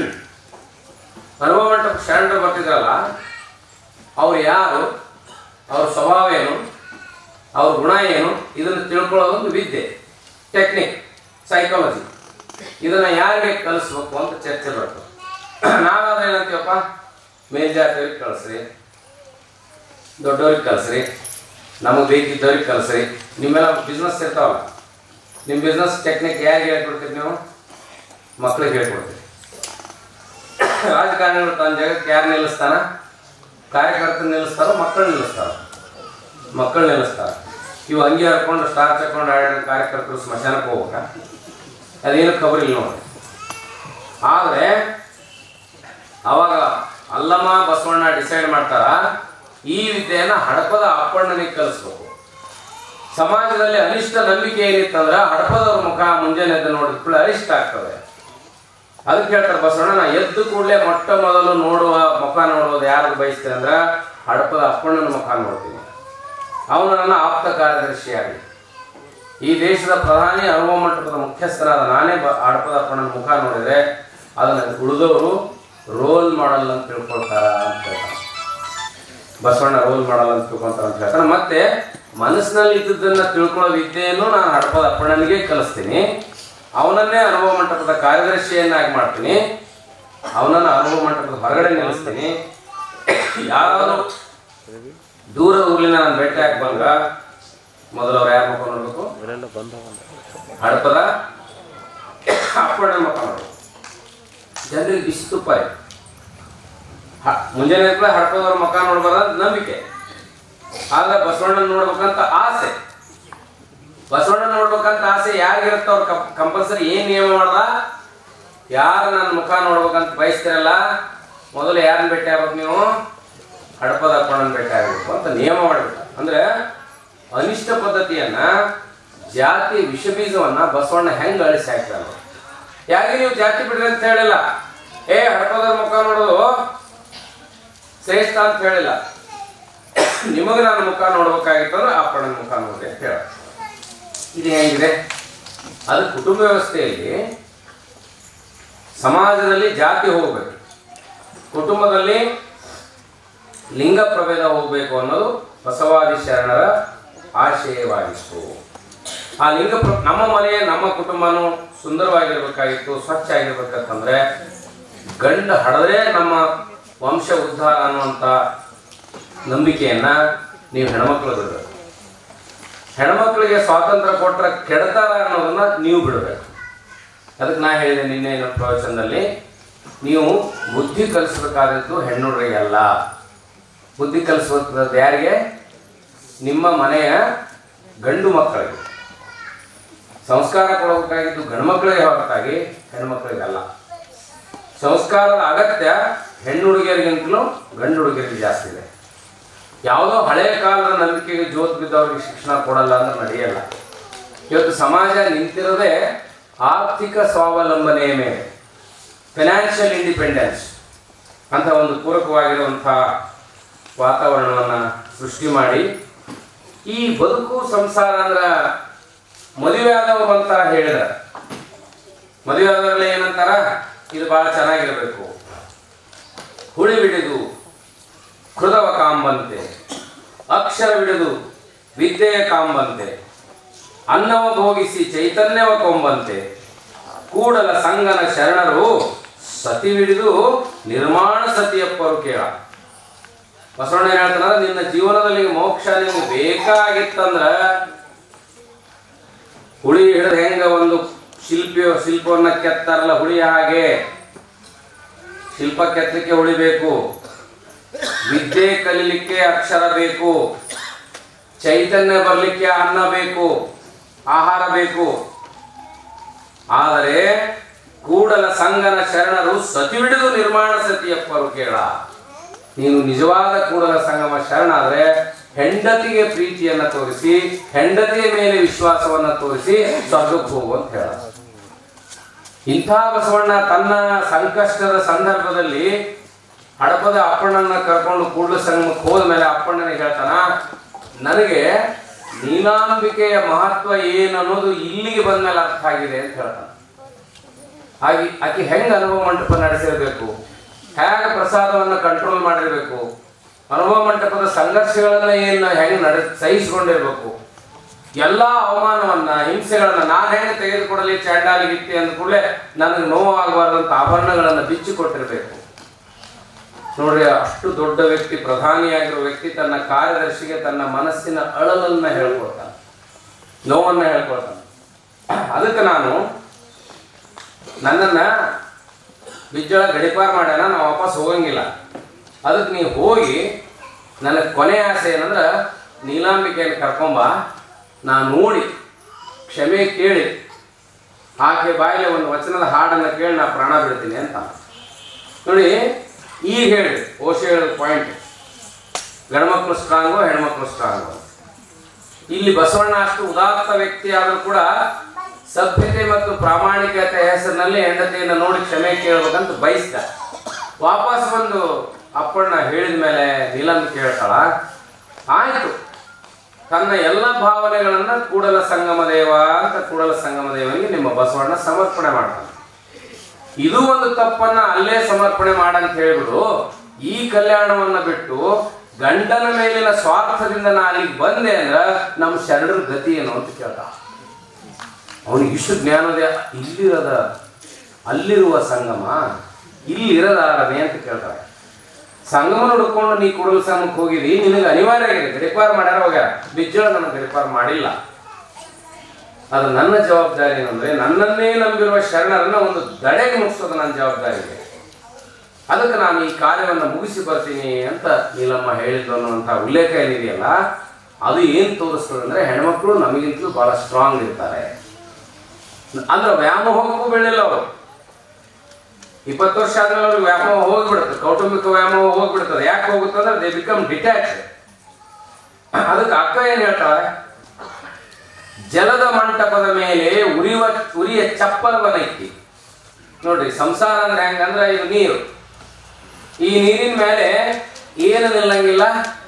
ಅನುಭವ ಮಂಟಪ ಶರಣರು ಬರ್ತಿದ್ರಲ್ಲ ಅವ್ರು ಯಾರು ಅವ್ರ ಸ್ವಭಾವ ಏನು ಅವ್ರ ಗುಣ ಏನು ಇದನ್ನು ತಿಳ್ಕೊಳ್ಳೋದೊಂದು ವಿದ್ಯೆ ಟೆಕ್ನಿಕ್ ಸೈಕಾಲಜಿ ಇದನ್ನ ಯಾರಿಗೆ ಕಲಿಸ್ಬೇಕು ಅಂತ ಚರ್ಚೆ ಬರ್ತದೆ ನಾವಾದ್ರೆ ಏನಂತೀವಪ್ಪ ಮೇಲ್ಜಾತಿಯವ್ರಿಗೆ ಕಳಿಸ್ರಿ ದೊಡ್ಡವ್ರಿಗೆ ಕಳಿಸ್ರಿ ನಮಗೆ ಬೇಕಿದ್ದವ್ರಿಗೆ ಕಳಿಸ್ರಿ ನಿಮ್ಮೆಲ್ಲ ಬಿಸ್ನೆಸ್ ಇರ್ತಾವಲ್ಲ ನಿಮ್ಮ ಬಿಸ್ನೆಸ್ ಟೆಕ್ನಿಕ್ ಯಾರಿಗೆ ಹೇಳ್ಕೊಡ್ತೀರಿ ನೀವು ಮಕ್ಳಿಗೆ ಹೇಳ್ಕೊಡ್ತೀರಿ ರಾಜಕಾರಣಿಗಳು ತನ್ನ ಜಾಗಕ್ಕೆ ಯಾರು ನಿಲ್ಲಿಸ್ತಾನ ಕಾರ್ಯಕರ್ತರು ನಿಲ್ಲಿಸ್ತಾರೋ ಮಕ್ಕಳು ನಿಲ್ಲಿಸ್ತಾರ ಮಕ್ಕಳು ನಿಲ್ಲಿಸ್ತಾರ ಇವು ಅಂಗಿ ಹರ್ಕೊಂಡು ಸ್ಟಾರ್ಚ್ ಹಾಕೊಂಡು ಆಡಿದ ಕಾರ್ಯಕರ್ತರು ಸ್ಮಶಾನಕ್ಕೆ ಹೋಗ್ಬೇಕ ಅದೇನು ಖಬರ್ ಇಲ್ಲ ನೋಡಿ ಆದರೆ ಅವಾಗ ಅಲ್ಲಮ್ಮ ಬಸವಣ್ಣ ಡಿಸೈಡ್ ಮಾಡ್ತಾರ ಈ ವಿದ್ಯೆಯನ್ನ ಹಡಪದ ಅಪ್ಪಣ್ಣನಿಗೆ ಕಲಿಸ್ಬೇಕು ಸಮಾಜದಲ್ಲಿ ಅನಿಷ್ಟ ನಂಬಿಕೆ ಏನಿತ್ತಂದ್ರ ಹಡಪದವ್ರ ಮುಖ ಮುಂಜಾನೆ ಎದ್ದು ನೋಡಿದ ಕೂಡಲೇ ಅನಿಷ್ಟ ಆಗ್ತದೆ ಅದಕ್ಕೆ ಹೇಳ್ತಾರೆ ಬಸವಣ್ಣ ನಾ ಎದ್ದು ಕೂಡಲೇ ಮೊಟ್ಟ ಮೊದಲು ನೋಡುವ ಮುಖ ನೋಡುವುದು ಯಾರಿಗೆ ಬಯಸ್ತೇನೆ ಅಂದ್ರೆ ಹಡಪದ ಅಪ್ಪಣ್ಣನ ಮುಖ ನೋಡ್ತೀನಿ ಅವನು ನನ್ನ ಆಪ್ತ ಕಾರ್ಯದರ್ಶಿಯಾಗಿ ಈ ದೇಶದ ಪ್ರಧಾನಿ ಅನುಭವ ಮಂಟಪದ ಮುಖ್ಯಸ್ಥರಾದ ನಾನೇ ಬ ಹಡಪದ ಅಪ್ಪಣ್ಣನ ಮುಖ ನೋಡಿದ್ರೆ ಅದನ್ನ ಉಳಿದವರು ರೋಲ್ ಮಾಡಲ್ ಅಂತ ತಿಳ್ಕೊಳ್ತಾರ ಅಂತ ಹೇಳ್ತಾರೆ ಬಸವಣ್ಣ ರೋಲ್ ಮಾಡಲ್ಲ ಅಂತ ತಿಳ್ಕೊಂತಾರ ಅಂತ ಹೇಳ್ತಾನೆ ಮತ್ತೆ ಮನಸ್ಸಿನಲ್ಲಿ ಇದ್ದದ್ದನ್ನ ತಿಳ್ಕೊಳ್ಳೋ ವಿದ್ಯೆಯನ್ನು ನಾನು ಹಡಪದ ಅಪ್ಪಣ್ಣನಿಗೆ ಕಲಿಸ್ತೀನಿ ಅವನನ್ನೇ ಅನುಭವ ಮಂಟಪದ ಕಾರ್ಯದರ್ಶಿಯನ್ನಾಗಿ ಮಾಡ್ತೀನಿ ಅವನನ್ನ ಅನುಭವ ಮಂಟಪದ ಹೊರಗಡೆ ನಿಲ್ಲಿಸ್ತೀನಿ ಯಾರಾದರೂ ದೂರ ಊರ್ಲಿನ ನಾನು ಭೇಟಿ ಹಾಕಿ ಬಂದ ಮೊದಲು ಅವ್ರು ಯಾರು ಮುಖ ನೋಡ್ಬೇಕು ಇವರೆಲ್ಲ ಬಂದವ ಹಡಪದ ಅಪ್ಪಣ್ಣನ ಮುಖ ನೋಡ್ಬೇಕು ಜನರಿಗೆ ಬಿಸಿ ತುಪ್ಪ ಇದೆ ಹ- ಮುಂಜಾನೆ ಎದ್ದ ಹಡಪದವ್ರ ಮುಖ ನೋಡ್ಬಾರ್ದು ನಂಬಿಕೆ ಆದ್ರೆ ಬಸವಣ್ಣನ ನೋಡ್ಬೇಕಂತ ಆಸೆ ಬಸವಣ್ಣ ನೋಡ್ಬೇಕಂತ ಆಸೆ ಯಾರಿಗಿರುತ್ತೆ ಅವ್ರು ಕಂಪಲ್ಸರಿ ಏನ್ ನಿಯಮ ಮಾಡ್ದ ಯಾರು ನನ್ನ ಮುಖ ನೋಡ್ಬೇಕಂತ ಬಯಸ್ತಿರಲ್ಲ ಮೊದಲು ಯಾರನ್ನ ಭೇಟಿ ಆಗ್ಬೇಕು ನೀವು ಹಡಪದ ಅಪ್ಪಣ್ಣನ ಭೇಟಿ ಆಗ್ಬೇಕು ಅಂತ ನಿಯಮ ಮಾಡ್ಬಿಟ್ಟ ಅಂದ್ರೆ ಅನಿಷ್ಟ ಪದ್ಧತಿಯನ್ನ ಜಾತಿ ವಿಷಬೀಜವನ್ನ ಬಸವಣ್ಣ ಹೆಂಗ್ ಅಳಿಸಿ ಹಾಕ್ತಾರ ಯಾಕೆ ನೀವು ಜಾತಿ ಬಿಡ್ರಿ ಅಂತ ಹೇಳಿಲ್ಲ ಏ ಹಡಪದವ್ರ ಮುಖ ನೋಡೋದು ಶ್ರೇಷ್ಠ ಅಂತ ಹೇಳಿಲ್ಲ ನಿಮಗೆ ನನ್ನ ಮುಖ ನೋಡ್ಬೇಕಾಗಿತ್ತು ಅಂದ್ರೆ ಅಪ್ಪಣ್ಣನ ಮುಖ ನೋಡ್ರಿ ಅಂತ ಹೇಳ ಇದು ಹೆಂಗಿದೆ ಅದು ಕುಟುಂಬ ವ್ಯವಸ್ಥೆಯಲ್ಲಿ ಸಮಾಜದಲ್ಲಿ ಜಾತಿ ಹೋಗ್ಬೇಕು ಕುಟುಂಬದಲ್ಲಿ ಲಿಂಗ ಪ್ರಭೇದ ಹೋಗ್ಬೇಕು ಅನ್ನೋದು ಬಸವಾದಿ ಶರಣರ ಆಶಯವಾಗಿತ್ತು ಆ ಲಿಂಗ ಪ್ರ ನಮ್ಮ ಮನೆ ನಮ್ಮ ಕುಟುಂಬನೂ ಸುಂದರವಾಗಿರ್ಬೇಕಾಗಿತ್ತು ಸ್ವಚ್ಛ ಆಗಿರ್ಬೇಕಂತಂದ್ರೆ ಗಂಡ ಹಡದ್ರೆ ನಮ್ಮ ವಂಶ ಉದ್ಧಾರ ಅನ್ನುವಂಥ ನಂಬಿಕೆಯನ್ನ ನೀವು ಹೆಣ್ಮಕ್ಳು ಬಿಡಬೇಕು ಹೆಣ್ಮಕ್ಳಿಗೆ ಸ್ವಾತಂತ್ರ್ಯ ಕೊಟ್ಟರೆ ಕೆಡ್ತಾರ ಅನ್ನೋದನ್ನ ನೀವು ಬಿಡಬೇಕು ಅದಕ್ಕೆ ನಾ ಹೇಳಿದೆ ನಿನ್ನೆ ಇನ್ನೊಂದು ಪ್ರವಚನದಲ್ಲಿ ನೀವು ಬುದ್ಧಿ ಕಲಿಸ್ಬೇಕಾದದ್ದು ಹೆಣ್ಣುಡ್ರಿಗೆ ಅಲ್ಲ ಬುದ್ಧಿ ಕಲಿಸ್ಬೇಕಾದದ್ದು ಯಾರಿಗೆ ನಿಮ್ಮ ಮನೆಯ ಗಂಡು ಮಕ್ಕಳಿಗೆ ಸಂಸ್ಕಾರ ಕೊಡಬೇಕಾಗಿದ್ದು ಗಂಡು ಮಕ್ಕಳಿಗೆ ಹೊರತಾಗಿ ಹೆಣ್ಮಕ್ಳಿಗಲ್ಲ ಸಂಸ್ಕಾರದ ಅಗತ್ಯ ಹೆಣ್ಣು ಹುಡುಗಿಯರಿಗಿಂತಲೂ ಗಂಡು ಹುಡುಗಿಯರಿಗೆ ಜಾಸ್ತಿ ಇದೆ ಯಾವುದೋ ಹಳೆಯ ಕಾಲದ ನಂಬಿಕೆಗೆ ಜೋತ್ ಬಿದ್ದವ್ರಿಗೆ ಶಿಕ್ಷಣ ಕೊಡಲ್ಲ ಅಂದ್ರೆ ನಡೆಯಲ್ಲ ಇವತ್ತು ಸಮಾಜ ನಿಂತಿರೋದೇ ಆರ್ಥಿಕ ಸ್ವಾವಲಂಬನೆಯ ಮೇಲೆ ಫಿನಾನ್ಷಿಯಲ್ ಇಂಡಿಪೆಂಡೆನ್ಸ್ ಅಂತ ಒಂದು ಪೂರಕವಾಗಿರುವಂಥ ವಾತಾವರಣವನ್ನು ಸೃಷ್ಟಿ ಮಾಡಿ ಈ ಬದುಕು ಸಂಸಾರ ಅಂದ್ರ ಮದುವೆ ಆದವರು ಅಂತ ಹೇಳಿದ ಮದುವೆ ಆದವರೆಲ್ಲ ಏನಂತಾರ ಇದು ಬಹಳ ಚೆನ್ನಾಗಿರ್ಬೇಕು ಹುಳಿ ಬಿಡಿದು ಕೃತವ ಕಾಂಬಂತೆ ಅಕ್ಷರ ಬಿಡಿದು ವಿದ್ಯೆಯ ಕಾಂಬಂತೆ ಅನ್ನವ ಭೋಗಿಸಿ ಚೈತನ್ಯವ ಕೊಂಬಂತೆ ಕೂಡಲ ಸಂಗನ ಶರಣರು ಸತಿ ಹಿಡಿದು ನಿರ್ಮಾಣ ಸತಿಯಪ್ಪರು ಕೇಳ ಬಸವಣ್ಣ ಏನ್ ಹೇಳ್ತಾನ ನಿನ್ನ ಜೀವನದಲ್ಲಿ ಮೋಕ್ಷ ನಿಮ್ಗೆ ಬೇಕಾಗಿತ್ತಂದ್ರ ಹುಳಿ ಹಿಡಿದು ಹೆಂಗ ಒಂದು ಶಿಲ್ಪಿ ಶಿಲ್ಪವನ್ನ ಕೆತ್ತಾರಲ್ಲ ಹುಳಿ ಹಾಗೆ ಶಿಲ್ಪ ಕೆತ್ತಲಿಕ್ಕೆ ಉಳಿಬೇಕು ವಿದ್ಯೆ ಕಲಿಲಿಕ್ಕೆ ಅಕ್ಷರ ಬೇಕು ಚೈತನ್ಯ ಬರಲಿಕ್ಕೆ ಅನ್ನ ಬೇಕು ಆಹಾರ ಬೇಕು ಆದರೆ ಕೂಡಲ ಸಂಗನ ಶರಣರು ಸತಿ ಹಿಡಿದು ನಿರ್ಮಾಣ ಸತಿಯಪ್ಪರು ಕೇಳ ನೀನು ನಿಜವಾದ ಕೂಡಲ ಸಂಗಮ ಶರಣಾದ್ರೆ ಹೆಂಡತಿಗೆ ಪ್ರೀತಿಯನ್ನ ತೋರಿಸಿ ಹೆಂಡತಿಯ ಮೇಲೆ ವಿಶ್ವಾಸವನ್ನ ತೋರಿಸಿ ಸ್ವರ್ಗಕ್ಕೆ ಹೋಗು ಅಂತ ಹೇಳ ಇಂಥ ಬಸವಣ್ಣ ತನ್ನ ಸಂಕಷ್ಟದ ಸಂದರ್ಭದಲ್ಲಿ ಹಡಪದ ಅಪ್ಪಣ್ಣನ ಕರ್ಕೊಂಡು ಕೂಡಲ ಸಂಗಮಕ್ಕೆ ಹೋದ ಮೇಲೆ ಅಪ್ಪಣ್ಣನಿಗೆ ಹೇಳ್ತಾನ ನನಗೆ ನೀಲಾಂಬಿಕೆಯ ಮಹತ್ವ ಏನು ಅನ್ನೋದು ಇಲ್ಲಿಗೆ ಬಂದ ಮೇಲೆ ಅರ್ಥ ಆಗಿದೆ ಅಂತ ಹೇಳ್ತಾನೆ ಹಾಗೆ ಆಕೆ ಹೆಂಗೆ ಅನುಭವ ಮಂಟಪ ನಡೆಸಿರಬೇಕು ಹೇಗೆ ಪ್ರಸಾದವನ್ನು ಕಂಟ್ರೋಲ್ ಮಾಡಿರಬೇಕು ಅನುಭವ ಮಂಟಪದ ಸಂಘರ್ಷಗಳನ್ನ ಏನು ಹೆಂಗೆ ನಡೆ ಸಹಿಸಿಕೊಂಡಿರ್ಬೇಕು ಎಲ್ಲ ಅವಮಾನವನ್ನ ಹಿಂಸೆಗಳನ್ನ ನಾನು ಹೆಂಗೆ ತೆಗೆದುಕೊಡಲಿ ಚಾಂಡಾಲಿಗಿತ್ತಿ ಅಂದ ಕೂಡಲೇ ನನಗೆ ನೋವಾಗಬಾರ್ದಂತ ಆಭರಣಗಳನ್ನು ಬಿಚ್ಚಿ ಕೊಟ್ಟಿರಬೇಕು ನೋಡ್ರಿ ಅಷ್ಟು ದೊಡ್ಡ ವ್ಯಕ್ತಿ ಪ್ರಧಾನಿಯಾಗಿರೋ ವ್ಯಕ್ತಿ ತನ್ನ ಕಾರ್ಯದರ್ಶಿಗೆ ತನ್ನ ಮನಸ್ಸಿನ ಅಳಲನ್ನ ಹೇಳ್ಕೊಳ್ತಾನೆ ನೋವನ್ನ ಹೇಳ್ಕೊಳ್ತಾನೆ ಅದಕ್ಕೆ ನಾನು ನನ್ನನ್ನ ಬಿಜ್ಜಳ ಗಡಿಪಾರ್ ಮಾಡ್ಯಾನ ನಾ ವಾಪಸ್ ಹೋಗಂಗಿಲ್ಲ ಅದಕ್ಕೆ ನೀವು ಹೋಗಿ ನನಗೆ ಕೊನೆ ಆಸೆ ಏನಂದ್ರೆ ನೀಲಾಂಬಿಕೆಯನ್ನು ಕರ್ಕೊಂಬ ನಾ ನೋಡಿ ಕ್ಷಮೆ ಕೇಳಿ ಆಕೆ ಬಾಯಲ್ಲಿ ಒಂದು ವಚನದ ಹಾಡನ್ನು ಕೇಳಿ ನಾ ಪ್ರಾಣ ಬಿಡ್ತೀನಿ ಅಂತ ನೋಡಿ ಈಗ ಹೇಳಿ ಓಶ ಹೇಳಿದ ಪಾಯಿಂಟ್ ಗಂಡ್ಮಕ್ಳು ಸ್ಟ್ರಾಂಗು ಹೆಣ್ಮಕ್ಳು ಸ್ಟ್ರಾಂಗು ಇಲ್ಲಿ ಬಸವಣ್ಣ ಅಷ್ಟು ಉದಾತ್ತ ವ್ಯಕ್ತಿ ಆದರೂ ಕೂಡ ಸಭ್ಯತೆ ಮತ್ತು ಪ್ರಾಮಾಣಿಕತೆ ಹೆಸರಿನಲ್ಲಿ ಹೆಂಡತಿಯನ್ನು ನೋಡಿ ಕ್ಷಮೆ ಕೇಳ್ಬೇಕಂತ ಬಯಸ್ತ ವಾಪಸ್ ಬಂದು ಅಪ್ಪಣ್ಣ ಹೇಳಿದ ಮೇಲೆ ನೀಲಂಬಿಕೆ ಹೇಳ್ತಾಳ ಆಯ್ತು ತನ್ನ ಎಲ್ಲ ಭಾವನೆಗಳನ್ನ ಕೂಡಲ ಸಂಗಮ ದೇವ ಅಂತ ಕೂಡಲ ಸಂಗಮ ದೇವನಿಗೆ ನಿಮ್ಮ ಬಸವಣ್ಣ ಸಮರ್ಪಣೆ ಮಾಡ್ತಾನೆ ಇದು ಒಂದು ತಪ್ಪನ್ನ ಅಲ್ಲೇ ಸಮರ್ಪಣೆ ಮಾಡಂತ ಹೇಳ್ಬಿಡು ಈ ಕಲ್ಯಾಣವನ್ನ ಬಿಟ್ಟು ಗಂಡನ ಮೇಲಿನ ಸ್ವಾರ್ಥದಿಂದ ನಾ ಅಲ್ಲಿಗೆ ಬಂದೆ ಅಂದ್ರ ನಮ್ಮ ಶರಣರ ಗತಿ ಏನು ಅಂತ ಕೇಳ್ದ ಅವನಿಗೆ ಇಷ್ಟು ಜ್ಞಾನೋದಯ ಇಲ್ಲಿರದ ಅಲ್ಲಿರುವ ಸಂಗಮ ಇಲ್ಲಿರದಾರನೆ ಅಂತ ಕೇಳ್ತಾರೆ ಸಂಗಮ ಹುಡ್ಕೊಂಡು ನೀ ಕೂಡಲ ಸಂಗಮಕ್ಕೆ ಹೋಗಿದಿ ನಿನಗೆ ಅನಿವಾರ್ಯ ಆಗಿದೆ ಗಡಿಪಾರ್ ಮಾಡ್ಯಾರ ಹೋಗ್ಯಾರ ಬಿಜ್ಜಳ ನನಗೆ ಗಡಿಪಾರ್ ಮಾಡಿಲ್ಲ ಅದು ನನ್ನ ಜವಾಬ್ದಾರಿ ಏನಂದ್ರೆ ನನ್ನನ್ನೇ ನಂಬಿರುವ ಶರಣರನ್ನ ಒಂದು ದಡೆಗೆ ಮುಗಿಸೋದು ನನ್ನ ಜವಾಬ್ದಾರಿ ಇದೆ ಅದಕ್ಕೆ ನಾನು ಈ ಕಾರ್ಯವನ್ನು ಮುಗಿಸಿ ಬರ್ತೀನಿ ಅಂತ ನೀಲಮ್ಮ ಹೇಳಿದ್ದು ಅನ್ನುವಂಥ ಉಲ್ಲೇಖ ಏನಿದೆಯಲ್ಲ ಅದು ಏನು ತೋರಿಸ್ತದೆ ಅಂದ್ರೆ ಹೆಣ್ಮಕ್ಳು ನಮಗಿಂತಲೂ ಬಹಳ ಸ್ಟ್ರಾಂಗ್ ಇರ್ತಾರೆ ಅಂದ್ರೆ ವ್ಯಾಮೋಹಕ್ಕೂ ಬೆಳಿಲ್ಲ ಅವರು ಇಪ್ಪತ್ತು ವರ್ಷ ಆದ್ಮೇಲೆ ಅವ್ರಿಗೆ ವ್ಯಾಮೋಹ ಹೋಗ್ಬಿಡುತ್ತೆ ಕೌಟುಂಬಿಕ ವ್ಯಾಮೋಹ ಹೋಗ್ಬಿಡ್ತದೆ ಯಾಕೆ ಹೋಗುತ್ತೆ ಅಂದ್ರೆ ದೇ ಬಿಕಮ್ ಡಿಟ್ಯಾಚ್ ಅದಕ್ಕೆ ಅಕ್ಕ ಏನ್ ಹೇಳ್ತಾಳೆ ಜಲದ ಮಂಟಪದ ಮೇಲೆ ಉರಿಯುವ ಉರಿಯ ಚಪ್ಪಲವನ್ನೈತಿ ನೋಡ್ರಿ ಸಂಸಾರ ಅಂದ್ರೆ ಹೆಂಗಂದ್ರೆ ಇದು ನೀರು ಈ ನೀರಿನ ಮೇಲೆ ಏನು ನಿಲ್ಲಂಗಿಲ್ಲ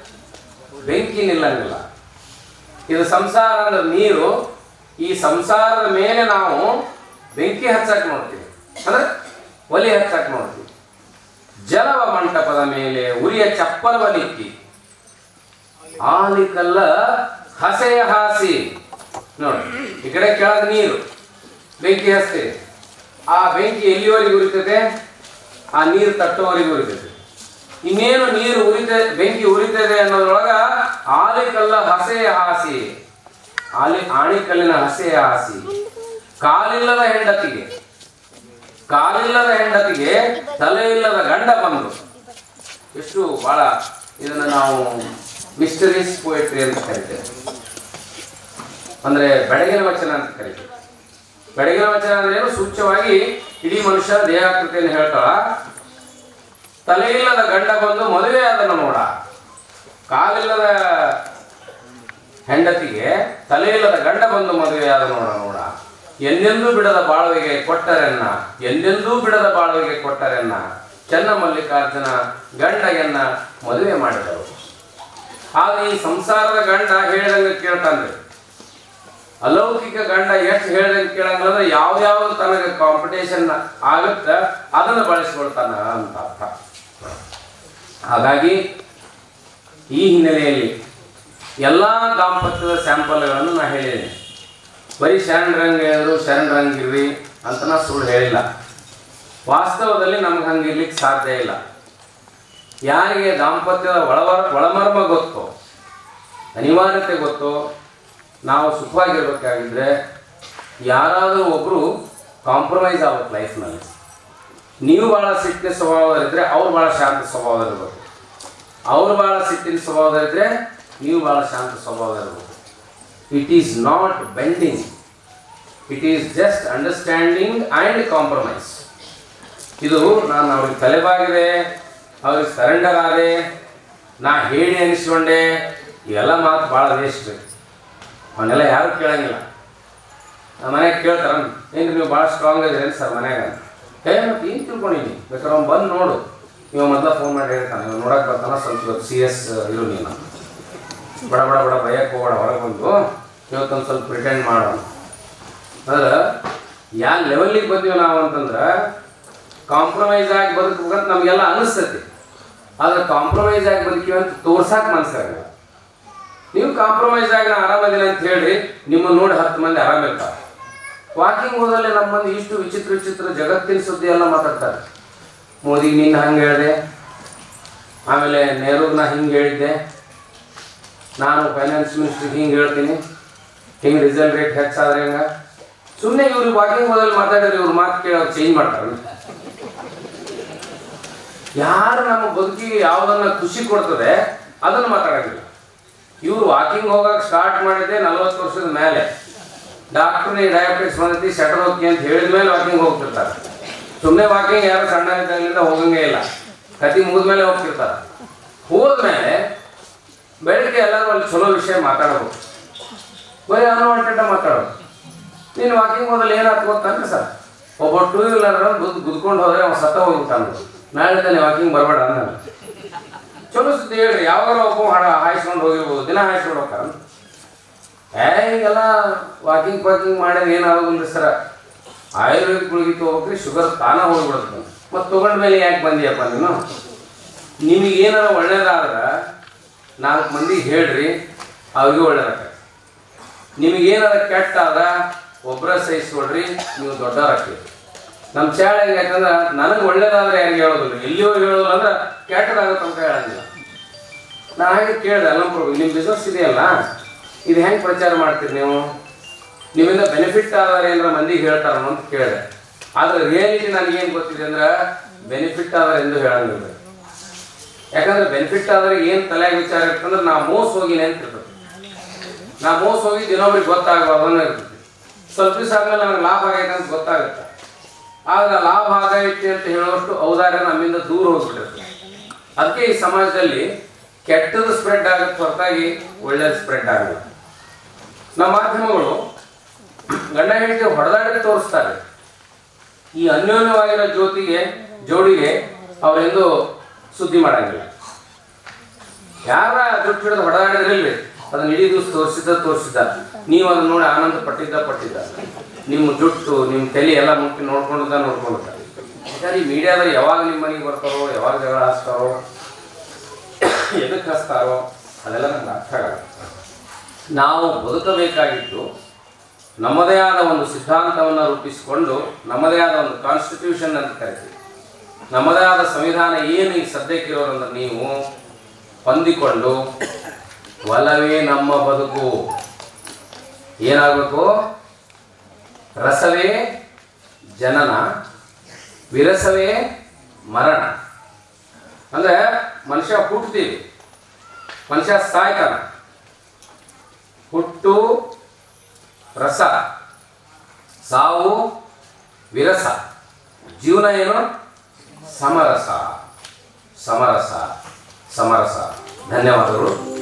ಬೆಂಕಿ ನಿಲ್ಲಂಗಿಲ್ಲ ಇದು ಸಂಸಾರ ಅಂದ್ರೆ ನೀರು ಈ ಸಂಸಾರದ ಮೇಲೆ ನಾವು ಬೆಂಕಿ ಹಚ್ಚಕ್ ನೋಡ್ತೀವಿ ಅಂದ್ರೆ ಒಲಿ ಹಚ್ಚಕ್ ನೋಡ್ತೀವಿ ಜಲವ ಮಂಟಪದ ಮೇಲೆ ಉರಿಯ ಚಪ್ಪಲವನಿಕ್ಕಿ ಆಲಿಕಲ್ಲ ಹಸೆಯ ಹಾಸಿ ನೋಡಿ ಈ ಕಡೆ ಕೆಳಗೆ ನೀರು ಬೆಂಕಿ ಹಚ್ತೀವಿ ಆ ಬೆಂಕಿ ಎಲ್ಲಿವರೆಗೆ ಉರಿತದೆ ಆ ನೀರು ತಟ್ಟುವವರೆಗೆ ಉರಿತದೆ ಇನ್ನೇನು ನೀರು ಉರಿತ ಬೆಂಕಿ ಉರಿತದೆ ಅನ್ನೋದ್ರೊಳಗ ಆಲಿಕಲ್ಲ ಹಸೆಯ ಹಾಸಿ ಆಲಿ ಆಣಿಕಲ್ಲಿನ ಹಸೆಯ ಹಾಸಿ ಕಾಲಿಲ್ಲದ ಹೆಂಡತಿಗೆ ಕಾಲಿಲ್ಲದ ಹೆಂಡತಿಗೆ ತಲೆ ಇಲ್ಲದ ಗಂಡ ಬಂದು ಎಷ್ಟು ಬಹಳ ಇದನ್ನ ನಾವು ಮಿಸ್ಟರೀಸ್ ಪೋಯಟ್ರಿ ಅಂತ ಕರಿತೇವೆ ಅಂದ್ರೆ ಬೆಳಗಿನ ವಚನ ಅಂತ ಕರಿತೇವೆ ಬೆಳಗಿನ ವಚನ ಅಂದ್ರೆ ಏನು ಸೂಚ್ಯವಾಗಿ ಇಡೀ ಮನುಷ್ಯ ದೇಹಾಕೃತಿಯನ್ನು ಹೇಳ್ತಾಳ ತಲೆಯಿಲ್ಲದ ಗಂಡ ಬಂದು ಮದುವೆ ಅದನ್ನು ನೋಡ ಕಾಲಿಲ್ಲದ ಹೆಂಡತಿಗೆ ತಲೆಯಿಲ್ಲದ ಗಂಡ ಬಂದು ಮದುವೆಯಾದ ನೋಡ ನೋಡ ಎಂದೆಂದೂ ಬಿಡದ ಬಾಳುವಿಗೆ ಕೊಟ್ಟರೆನ್ನ ಎಂದೆಂದೂ ಬಿಡದ ಬಾಳುವಿಗೆ ಕೊಟ್ಟರೆನ್ನ ಚೆನ್ನ ಮಲ್ಲಿಕಾರ್ಜುನ ಗಂಡಗೆನ್ನ ಮದುವೆ ಮಾಡಿದರು ಆಗ ಈ ಸಂಸಾರದ ಗಂಡ ಹೇಳಿದಂಗೆ ಕೇಳ್ತಾನ್ರಿ ಅಲೌಕಿಕ ಗಂಡ ಎಷ್ಟು ಹೇಳ್ದಂಗೆ ಕೇಳಂಗಿಲ್ಲ ಅಂದ್ರೆ ಯಾವ್ಯಾವ್ದು ತನಗೆ ಕಾಂಪಿಟೇಷನ್ ಆಗುತ್ತೆ ಅದನ್ನು ಬಳಸ್ಕೊಳ್ತಾನ ಅಂತ ಅರ್ಥ ಹಾಗಾಗಿ ಈ ಹಿನ್ನೆಲೆಯಲ್ಲಿ ಎಲ್ಲ ದಾಂಪತ್ಯದ ಸ್ಯಾಂಪಲ್ಗಳನ್ನು ನಾ ಹೇಳಿದ್ದೀನಿ ಬರೀ ಶರಣರಂಗ ಹೇಳಿದ್ರು ಶರಣರಂಗಿರ್ರಿ ಅಂತ ನಾ ಸುಳ್ಳು ಹೇಳಿಲ್ಲ ವಾಸ್ತವದಲ್ಲಿ ನಮ್ಗೆ ಹಂಗಿರ್ಲಿಕ್ಕೆ ಸಾಧ್ಯ ಇಲ್ಲ ಯಾರಿಗೆ ದಾಂಪತ್ಯದ ಒಳವರ ಒಳಮರ್ಮ ಗೊತ್ತೋ ಅನಿವಾರ್ಯತೆ ಗೊತ್ತೋ ನಾವು ಸುಖವಾಗಿರ್ಬೇಕಾಗಿದ್ರೆ ಯಾರಾದರೂ ಒಬ್ಬರು ಕಾಂಪ್ರಮೈಸ್ ಆಗ್ಬೇಕು ಲೈಫ್ನಲ್ಲಿ ನೀವು ಭಾಳ ಸಿಟ್ಟಿನ ಸ್ವಭಾವದಲ್ಲಿದ್ದರೆ ಅವ್ರು ಭಾಳ ಶಾಂತ ಸ್ವಭಾವದಲ್ಲಿರ್ಬೇಕು ಅವ್ರು ಭಾಳ ಸಿಟ್ಟಿನ ಸ್ವಭಾವದಲ್ಲಿದ್ದರೆ ನೀವು ಭಾಳ ಶಾಂತ ಸ್ವಭಾವದಲ್ಲಿರ್ಬೇಕು it is not bending it is just understanding and compromise ಇದು ನಾನು ಅವ್ರಿಗೆ ತಲೆಬಾಗಿದೆ ಅವ್ರಿಗೆ ಸರೆಂಡರ್ ಆದೆ ನಾ ಹೇಳಿ ಅನಿಸ್ಕೊಂಡೆ ಇವೆಲ್ಲ ಮಾತು ಭಾಳ ವೇಸ್ಟ್ ಅವನ್ನೆಲ್ಲ ಯಾರು ಕೇಳಂಗಿಲ್ಲ ನಮ್ಮ ಮನೆಗೆ ಕೇಳ್ತಾರ ಏನು ನೀವು ಭಾಳ ಸ್ಟ್ರಾಂಗ್ ಇದ್ರೇನು ಸರ್ ಮನ್ಯಾಗ ಏ ಮತ್ತೆ ಏನು ತಿಳ್ಕೊಂಡಿನಿ ಬೇಕಾದ್ರೆ ಅವ್ನು ಬಂದು ನೋಡು ನೀವು ಮೊದಲ ಫೋನ್ ಮಾಡಿ ಹೇಳ್ತಾನೆ ಇವ್ ನೋಡಕ್ಕೆ ಬರ್ತಾನ ಸ್ವಲ್ಪ ಇವತ್ತು ಸಿ ಎಸ್ ಇರು ನೀನು ಬಡ ಬಡ ಬಡ ಭಯಕ್ಕೆ ಹೋಗೋಣ ಹೊರಗೆ ಬಂದು ಇವತ್ತೊಂದು ಸ್ವಲ್ಪ ಪ್ರಿಟೆಂಡ್ ಮಾಡೋಣ ಅಂದ್ರೆ ಯಾವ ಲೆವೆಲ್ಲಿಗೆ ಬಂದೀವಿ ನಾವು ಅಂತಂದ್ರೆ ಕಾಂಪ್ರಮೈಸ್ ಆಗಿ ಬದುಕಬೇಕಂತ ನಮಗೆಲ್ಲ ಅನಿಸ್ತೈತಿ ಆದ್ರೆ ಕಾಂಪ್ರಮೈಸ್ ಆಗಿ ಬದುಕೀವಿ ಅಂತ ತೋರ್ಸಕ್ಕೆ ಮನಸ್ಸಾಗಲ್ಲ ನೀವು ಕಾಂಪ್ರಮೈಸ್ ಆಗಿ ನಾ ಆರಾಮದಿನ ಅಂತ ಹೇಳ್ರಿ ನಿಮ್ಮನ್ನು ನೋಡಿ ಹತ್ತು ಮಂದಿ ಆರಾಮಿರ್ತಾರೆ ವಾಕಿಂಗ್ ಹೋದಲ್ಲಿ ನಮ್ಮ ಮಂದಿ ಇಷ್ಟು ವಿಚಿತ್ರ ವಿಚಿತ್ರ ಜಗತ್ತಿನ ಸುದ್ದಿ ಎಲ್ಲ ಮಾತಾಡ್ತಾರೆ ಮೋದಿ ನಿನ್ನ ಹಂಗೆ ಹೇಳಿದೆ ಆಮೇಲೆ ನೆಹರೂಗ್ ನಾ ಹಿಂಗೆ ಹೇಳಿದ್ದೆ ನಾನು ಫೈನಾನ್ಸ್ ಮಿನಿಸ್ಟ್ರಿಗೆ ಹಿಂಗೆ ಹೇಳ್ತೀನಿ ಹಿಂಗೆ ರಿಸಲ್ಟ್ ರೇಟ್ ಹೆಚ್ಚಾದ್ರೆ ಹೆಂಗ ಸುಮ್ಮನೆ ಇವ್ರು ವಾಕಿಂಗ್ ಹೋದಲ್ಲಿ ಮಾತಾಡಿದ್ರೆ ಇವ್ರ ಮಾತು ಕೇಳಿ ಅವ್ರು ಚೇಂಜ್ ಮಾಡ್ತಾರೆ ಯಾರು ನಮ್ಮ ಬದುಕಿಗೆ ಯಾವುದನ್ನ ಖುಷಿ ಕೊಡ್ತದೆ ಅದನ್ನು ಮಾತಾಡೋದಿಲ್ಲ ಇವ್ರು ವಾಕಿಂಗ್ ಹೋಗಕ್ಕೆ ಸ್ಟಾರ್ಟ್ ಮಾಡಿದ್ದೆ ನಲವತ್ತು ವರ್ಷದ ಮೇಲೆ ಡಾಕ್ಟರ್ ಡಯಾಬಿಟಿಸ್ ಬಂದೈತಿ ಶಟರ್ ಹೋಗಿ ಅಂತ ಹೇಳಿದ ಮೇಲೆ ವಾಕಿಂಗ್ ಹೋಗ್ತಿರ್ತಾರೆ ಸುಮ್ಮನೆ ವಾಕಿಂಗ್ ಯಾರು ಸಣ್ಣ ಇದ್ದಾಗಲಿಂದ ಹೋಗಂಗೇ ಇಲ್ಲ ಕತಿ ಮುಗಿದ ಮೇಲೆ ಹೋಗ್ತಿರ್ತಾರೆ ಹೋದ್ಮೇಲೆ ಬೆಳಗ್ಗೆ ಎಲ್ಲರೂ ಅಲ್ಲಿ ಚಲೋ ವಿಷಯ ಮಾತಾಡಬೇಕು ಬರೀ ಅನ್ವಾಂಟೆಡ್ ಮಾತಾಡೋದು ನೀನು ವಾಕಿಂಗ್ ಹೋದಲ್ಲಿ ಏನಾಯ್ತು ಗೊತ್ತಂದ್ರೆ ಸರ್ ಒಬ್ಬ ಟೂ ವೀಲರ್ ಗುದ್ ಗುದ್ಕೊಂಡು ಹೋದ್ರೆ ಅವ್ನು ಸತ್ತ ಹೋಗ್ಬಿಟ್ಟಾನ ನಾಳೆ ವಾಕಿಂಗ್ ಬರಬೇಡ ಅಂದ ಚಲೋ ಸುದ್ದಿ ಹೇಳ್ರಿ ಯಾವಾಗ ಒಬ್ಬ ಹಾಡ ಹಾಯಿಸ್ಕೊಂಡು ಹೋಗಿರ್ಬೋದು ದಿನ ಹಾಯಿಸ್ಕೊಂಡು ಹೋಗ್ತಾರ ಏ ಈಗೆಲ್ಲ ವಾಕಿಂಗ್ ಪಾಕಿಂಗ್ ಮಾಡಿದ್ರೆ ಏನಾಗೋದಿಲ್ಲ ಸರ ಆಯುರ್ವೇದಿಕ್ ಗುಳಿಗೆ ತೊಗೋಬೇಕ್ರಿ ಶುಗರ್ ತಾನ ಹೋಗ್ಬಿಡುತ್ತೆ ಮತ್ತು ತೊಗೊಂಡ ಮೇಲೆ ಯಾಕೆ ಬಂದಿಯಪ್ಪ ನೀನು ನಿಮಗೆ ಏನಾರ ಒಳ್ಳೇದಾದ್ರೆ ನಾಲ್ಕು ಮಂದಿ ಹೇಳ್ರಿ ಅವ್ರಿಗೆ ಒಳ್ಳೇದಾಗ್ತದೆ ನಿಮಗೇನಾರ ಕೆಟ್ಟ ಆದ ಒಬ್ಬರ ಸಹಿಸ್ಕೊಡ್ರಿ ನೀವು ದೊಡ್ಡವರಾಗ್ತೀವಿ ನಮ್ಮ ಚಾಳ ಯಾಕಂದ್ರೆ ನನಗೆ ಒಳ್ಳೇದಾದ್ರೆ ಯಾರಿಗೆ ಹೇಳೋದಿಲ್ಲ ಎಲ್ಲಿಯೋ ಹೇಳೋದಿಲ್ಲ ಅಂದ್ರೆ ಕೆಟ್ಟದಾಗುತ್ತೆ ಅಂತ ಹೇಳಂಗಿಲ್ಲ ನಾ ಹಾಗೆ ಕೇಳಿದೆ ನಮ್ಮ ಪ್ರಭು ನಿಮ್ಮ ಬಿಸ್ನೆಸ್ ಇದೆಯಲ್ಲ ಇದು ಹೆಂಗೆ ಪ್ರಚಾರ ಮಾಡ್ತೀರಿ ನೀವು ನಿಮ್ಮಿಂದ ಬೆನಿಫಿಟ್ ಆದ್ರೆ ಏನಾರ ಮಂದಿಗೆ ಹೇಳ್ತಾರ ಅಂತ ಕೇಳಿದೆ ಆದ್ರೆ ರಿಯಾಲಿಟಿ ನನಗೇನು ಗೊತ್ತಿದೆ ಅಂದ್ರೆ ಬೆನಿಫಿಟ್ ಆದ್ರೆ ಎಂದು ಹೇಳಂಗಿಲ್ಲ ಯಾಕಂದ್ರೆ ಬೆನಿಫಿಟ್ ಆದ್ರೆ ಏನು ತಲೆಯಾಗ ವಿಚಾರ ಇರ್ತಂದ್ರೆ ನಾ ಮೋಸ ಹೋಗಿನಿ ಅಂತ ಇರ್ತದೆ ನಾ ಮೋಸ ಹೋಗಿ ಇನ್ನೊಬ್ರಿಗೆ ಗೊತ್ತಾಗಬಾರ್ದು ಇರ್ತದೆ ಸ್ವಲ್ಪ ದಿವಸ ಆದ್ಮೇಲೆ ನನಗೆ ಲಾಭ ಆಗೈತೆ ಅಂತ ಗೊತ್ತಾಗುತ್ತೆ ಆದ್ರೆ ಲಾಭ ಆಗೈತೆ ಅಂತ ಹೇಳುವಷ್ಟು ಔದಾರ್ಯ ನಮ್ಮಿಂದ ದೂರ ಹೋಗ್ಬಿಟ್ಟಿರ್ತದೆ ಅದಕ್ಕೆ ಈ ಸಮಾಜದಲ್ಲಿ ಕೆಟ್ಟದ್ದು ಸ್ಪ್ರೆಡ್ ಆಗುತ್ತೆ ಹೊರತಾಗಿ ಒಳ್ಳೇದು ಸ್ಪ್ರೆಡ್ ಆಗಲ್ಲ ನಮ್ಮ ಮಾಧ್ಯಮಗಳು ಗಂಡ ಹೆಂಡತಿ ಹೊಡೆದಾಡಿ ತೋರಿಸ್ತಾರೆ ಈ ಅನ್ಯೋನ್ಯವಾಗಿರೋ ಜ್ಯೋತಿಗೆ ಜೋಡಿಗೆ ಅವರೆಂದು ಸುದ್ದಿ ಮಾಡಂಗಿಲ್ಲ ಯಾರ ದುಡ್ಡು ಹಿಡಿದು ಹೊಡೆದಾಡಿದ್ರಿಲ್ರಿ ಅದನ್ನ ಇಡೀ ದಿವಸ ತೋರಿಸಿದ್ದ ತೋರಿಸಿದ್ದ ನೀವು ಅದನ್ನ ನೋಡಿ ಆನಂದ ಪಟ್ಟಿದ್ದ ಪಟ್ಟಿದ್ದ ನಿಮ್ಮ ಜುಟ್ಟು ನಿಮ್ಮ ತಲೆ ಎಲ್ಲ ಮುಟ್ಟಿ ನೋಡ್ಕೊಂಡಿದ್ದ ನೋಡ್ಕೊಂಡಿದ್ದ ಯಾಕಂದ್ರೆ ಈ ಮೀಡಿಯಾದಾಗ ಯಾವಾಗ ನಿಮ್ಮ ಮನೆಗೆ ಬರ್ತಾರೋ ಯಾವಾಗ ಜಗಳ ಹಚ್ತಾರೋ ಎದಕ್ಕೆ ಹಚ್ತಾರೋ ಅದೆಲ್ಲ ನಮ್ಗೆ ಅರ್ಥ ಆಗಲ್ಲ ನಾವು ಬದುಕಬೇಕಾಗಿದ್ದು ನಮ್ಮದೇ ಆದ ಒಂದು ಸಿದ್ಧಾಂತವನ್ನು ರೂಪಿಸಿಕೊಂಡು ನಮ್ಮದೇ ಆದ ಒಂದು ಕಾನ್ಸ್ಟಿಟ್ಯೂಷನ್ ಅಂತ ಕರಿತೀವಿ ನಮ್ಮದೇ ಆದ ಸಂವಿಧಾನ ಏನು ಈಗ ಸದ್ಯಕ್ಕಿರೋದಂದ್ರೆ ನೀವು ಹೊಂದಿಕೊಂಡು ಒಲವೇ ನಮ್ಮ ಬದುಕು ಏನಾಗಬೇಕು ರಸವೇ ಜನನ ವಿರಸವೇ ಮರಣ ಅಂದ್ರೆ ಮನುಷ್ಯ ಹುಟ್ಟುತ್ತೀವಿ ಮನುಷ್ಯ ಸಾಯ್ತಾನ ಹುಟ್ಟು ರಸ ಸಾವು ವಿರಸ ಜೀವನ ಏನು ಸಮರಸ ಸಮರಸ ಸಮರಸ ಧನ್ಯವಾದಗಳು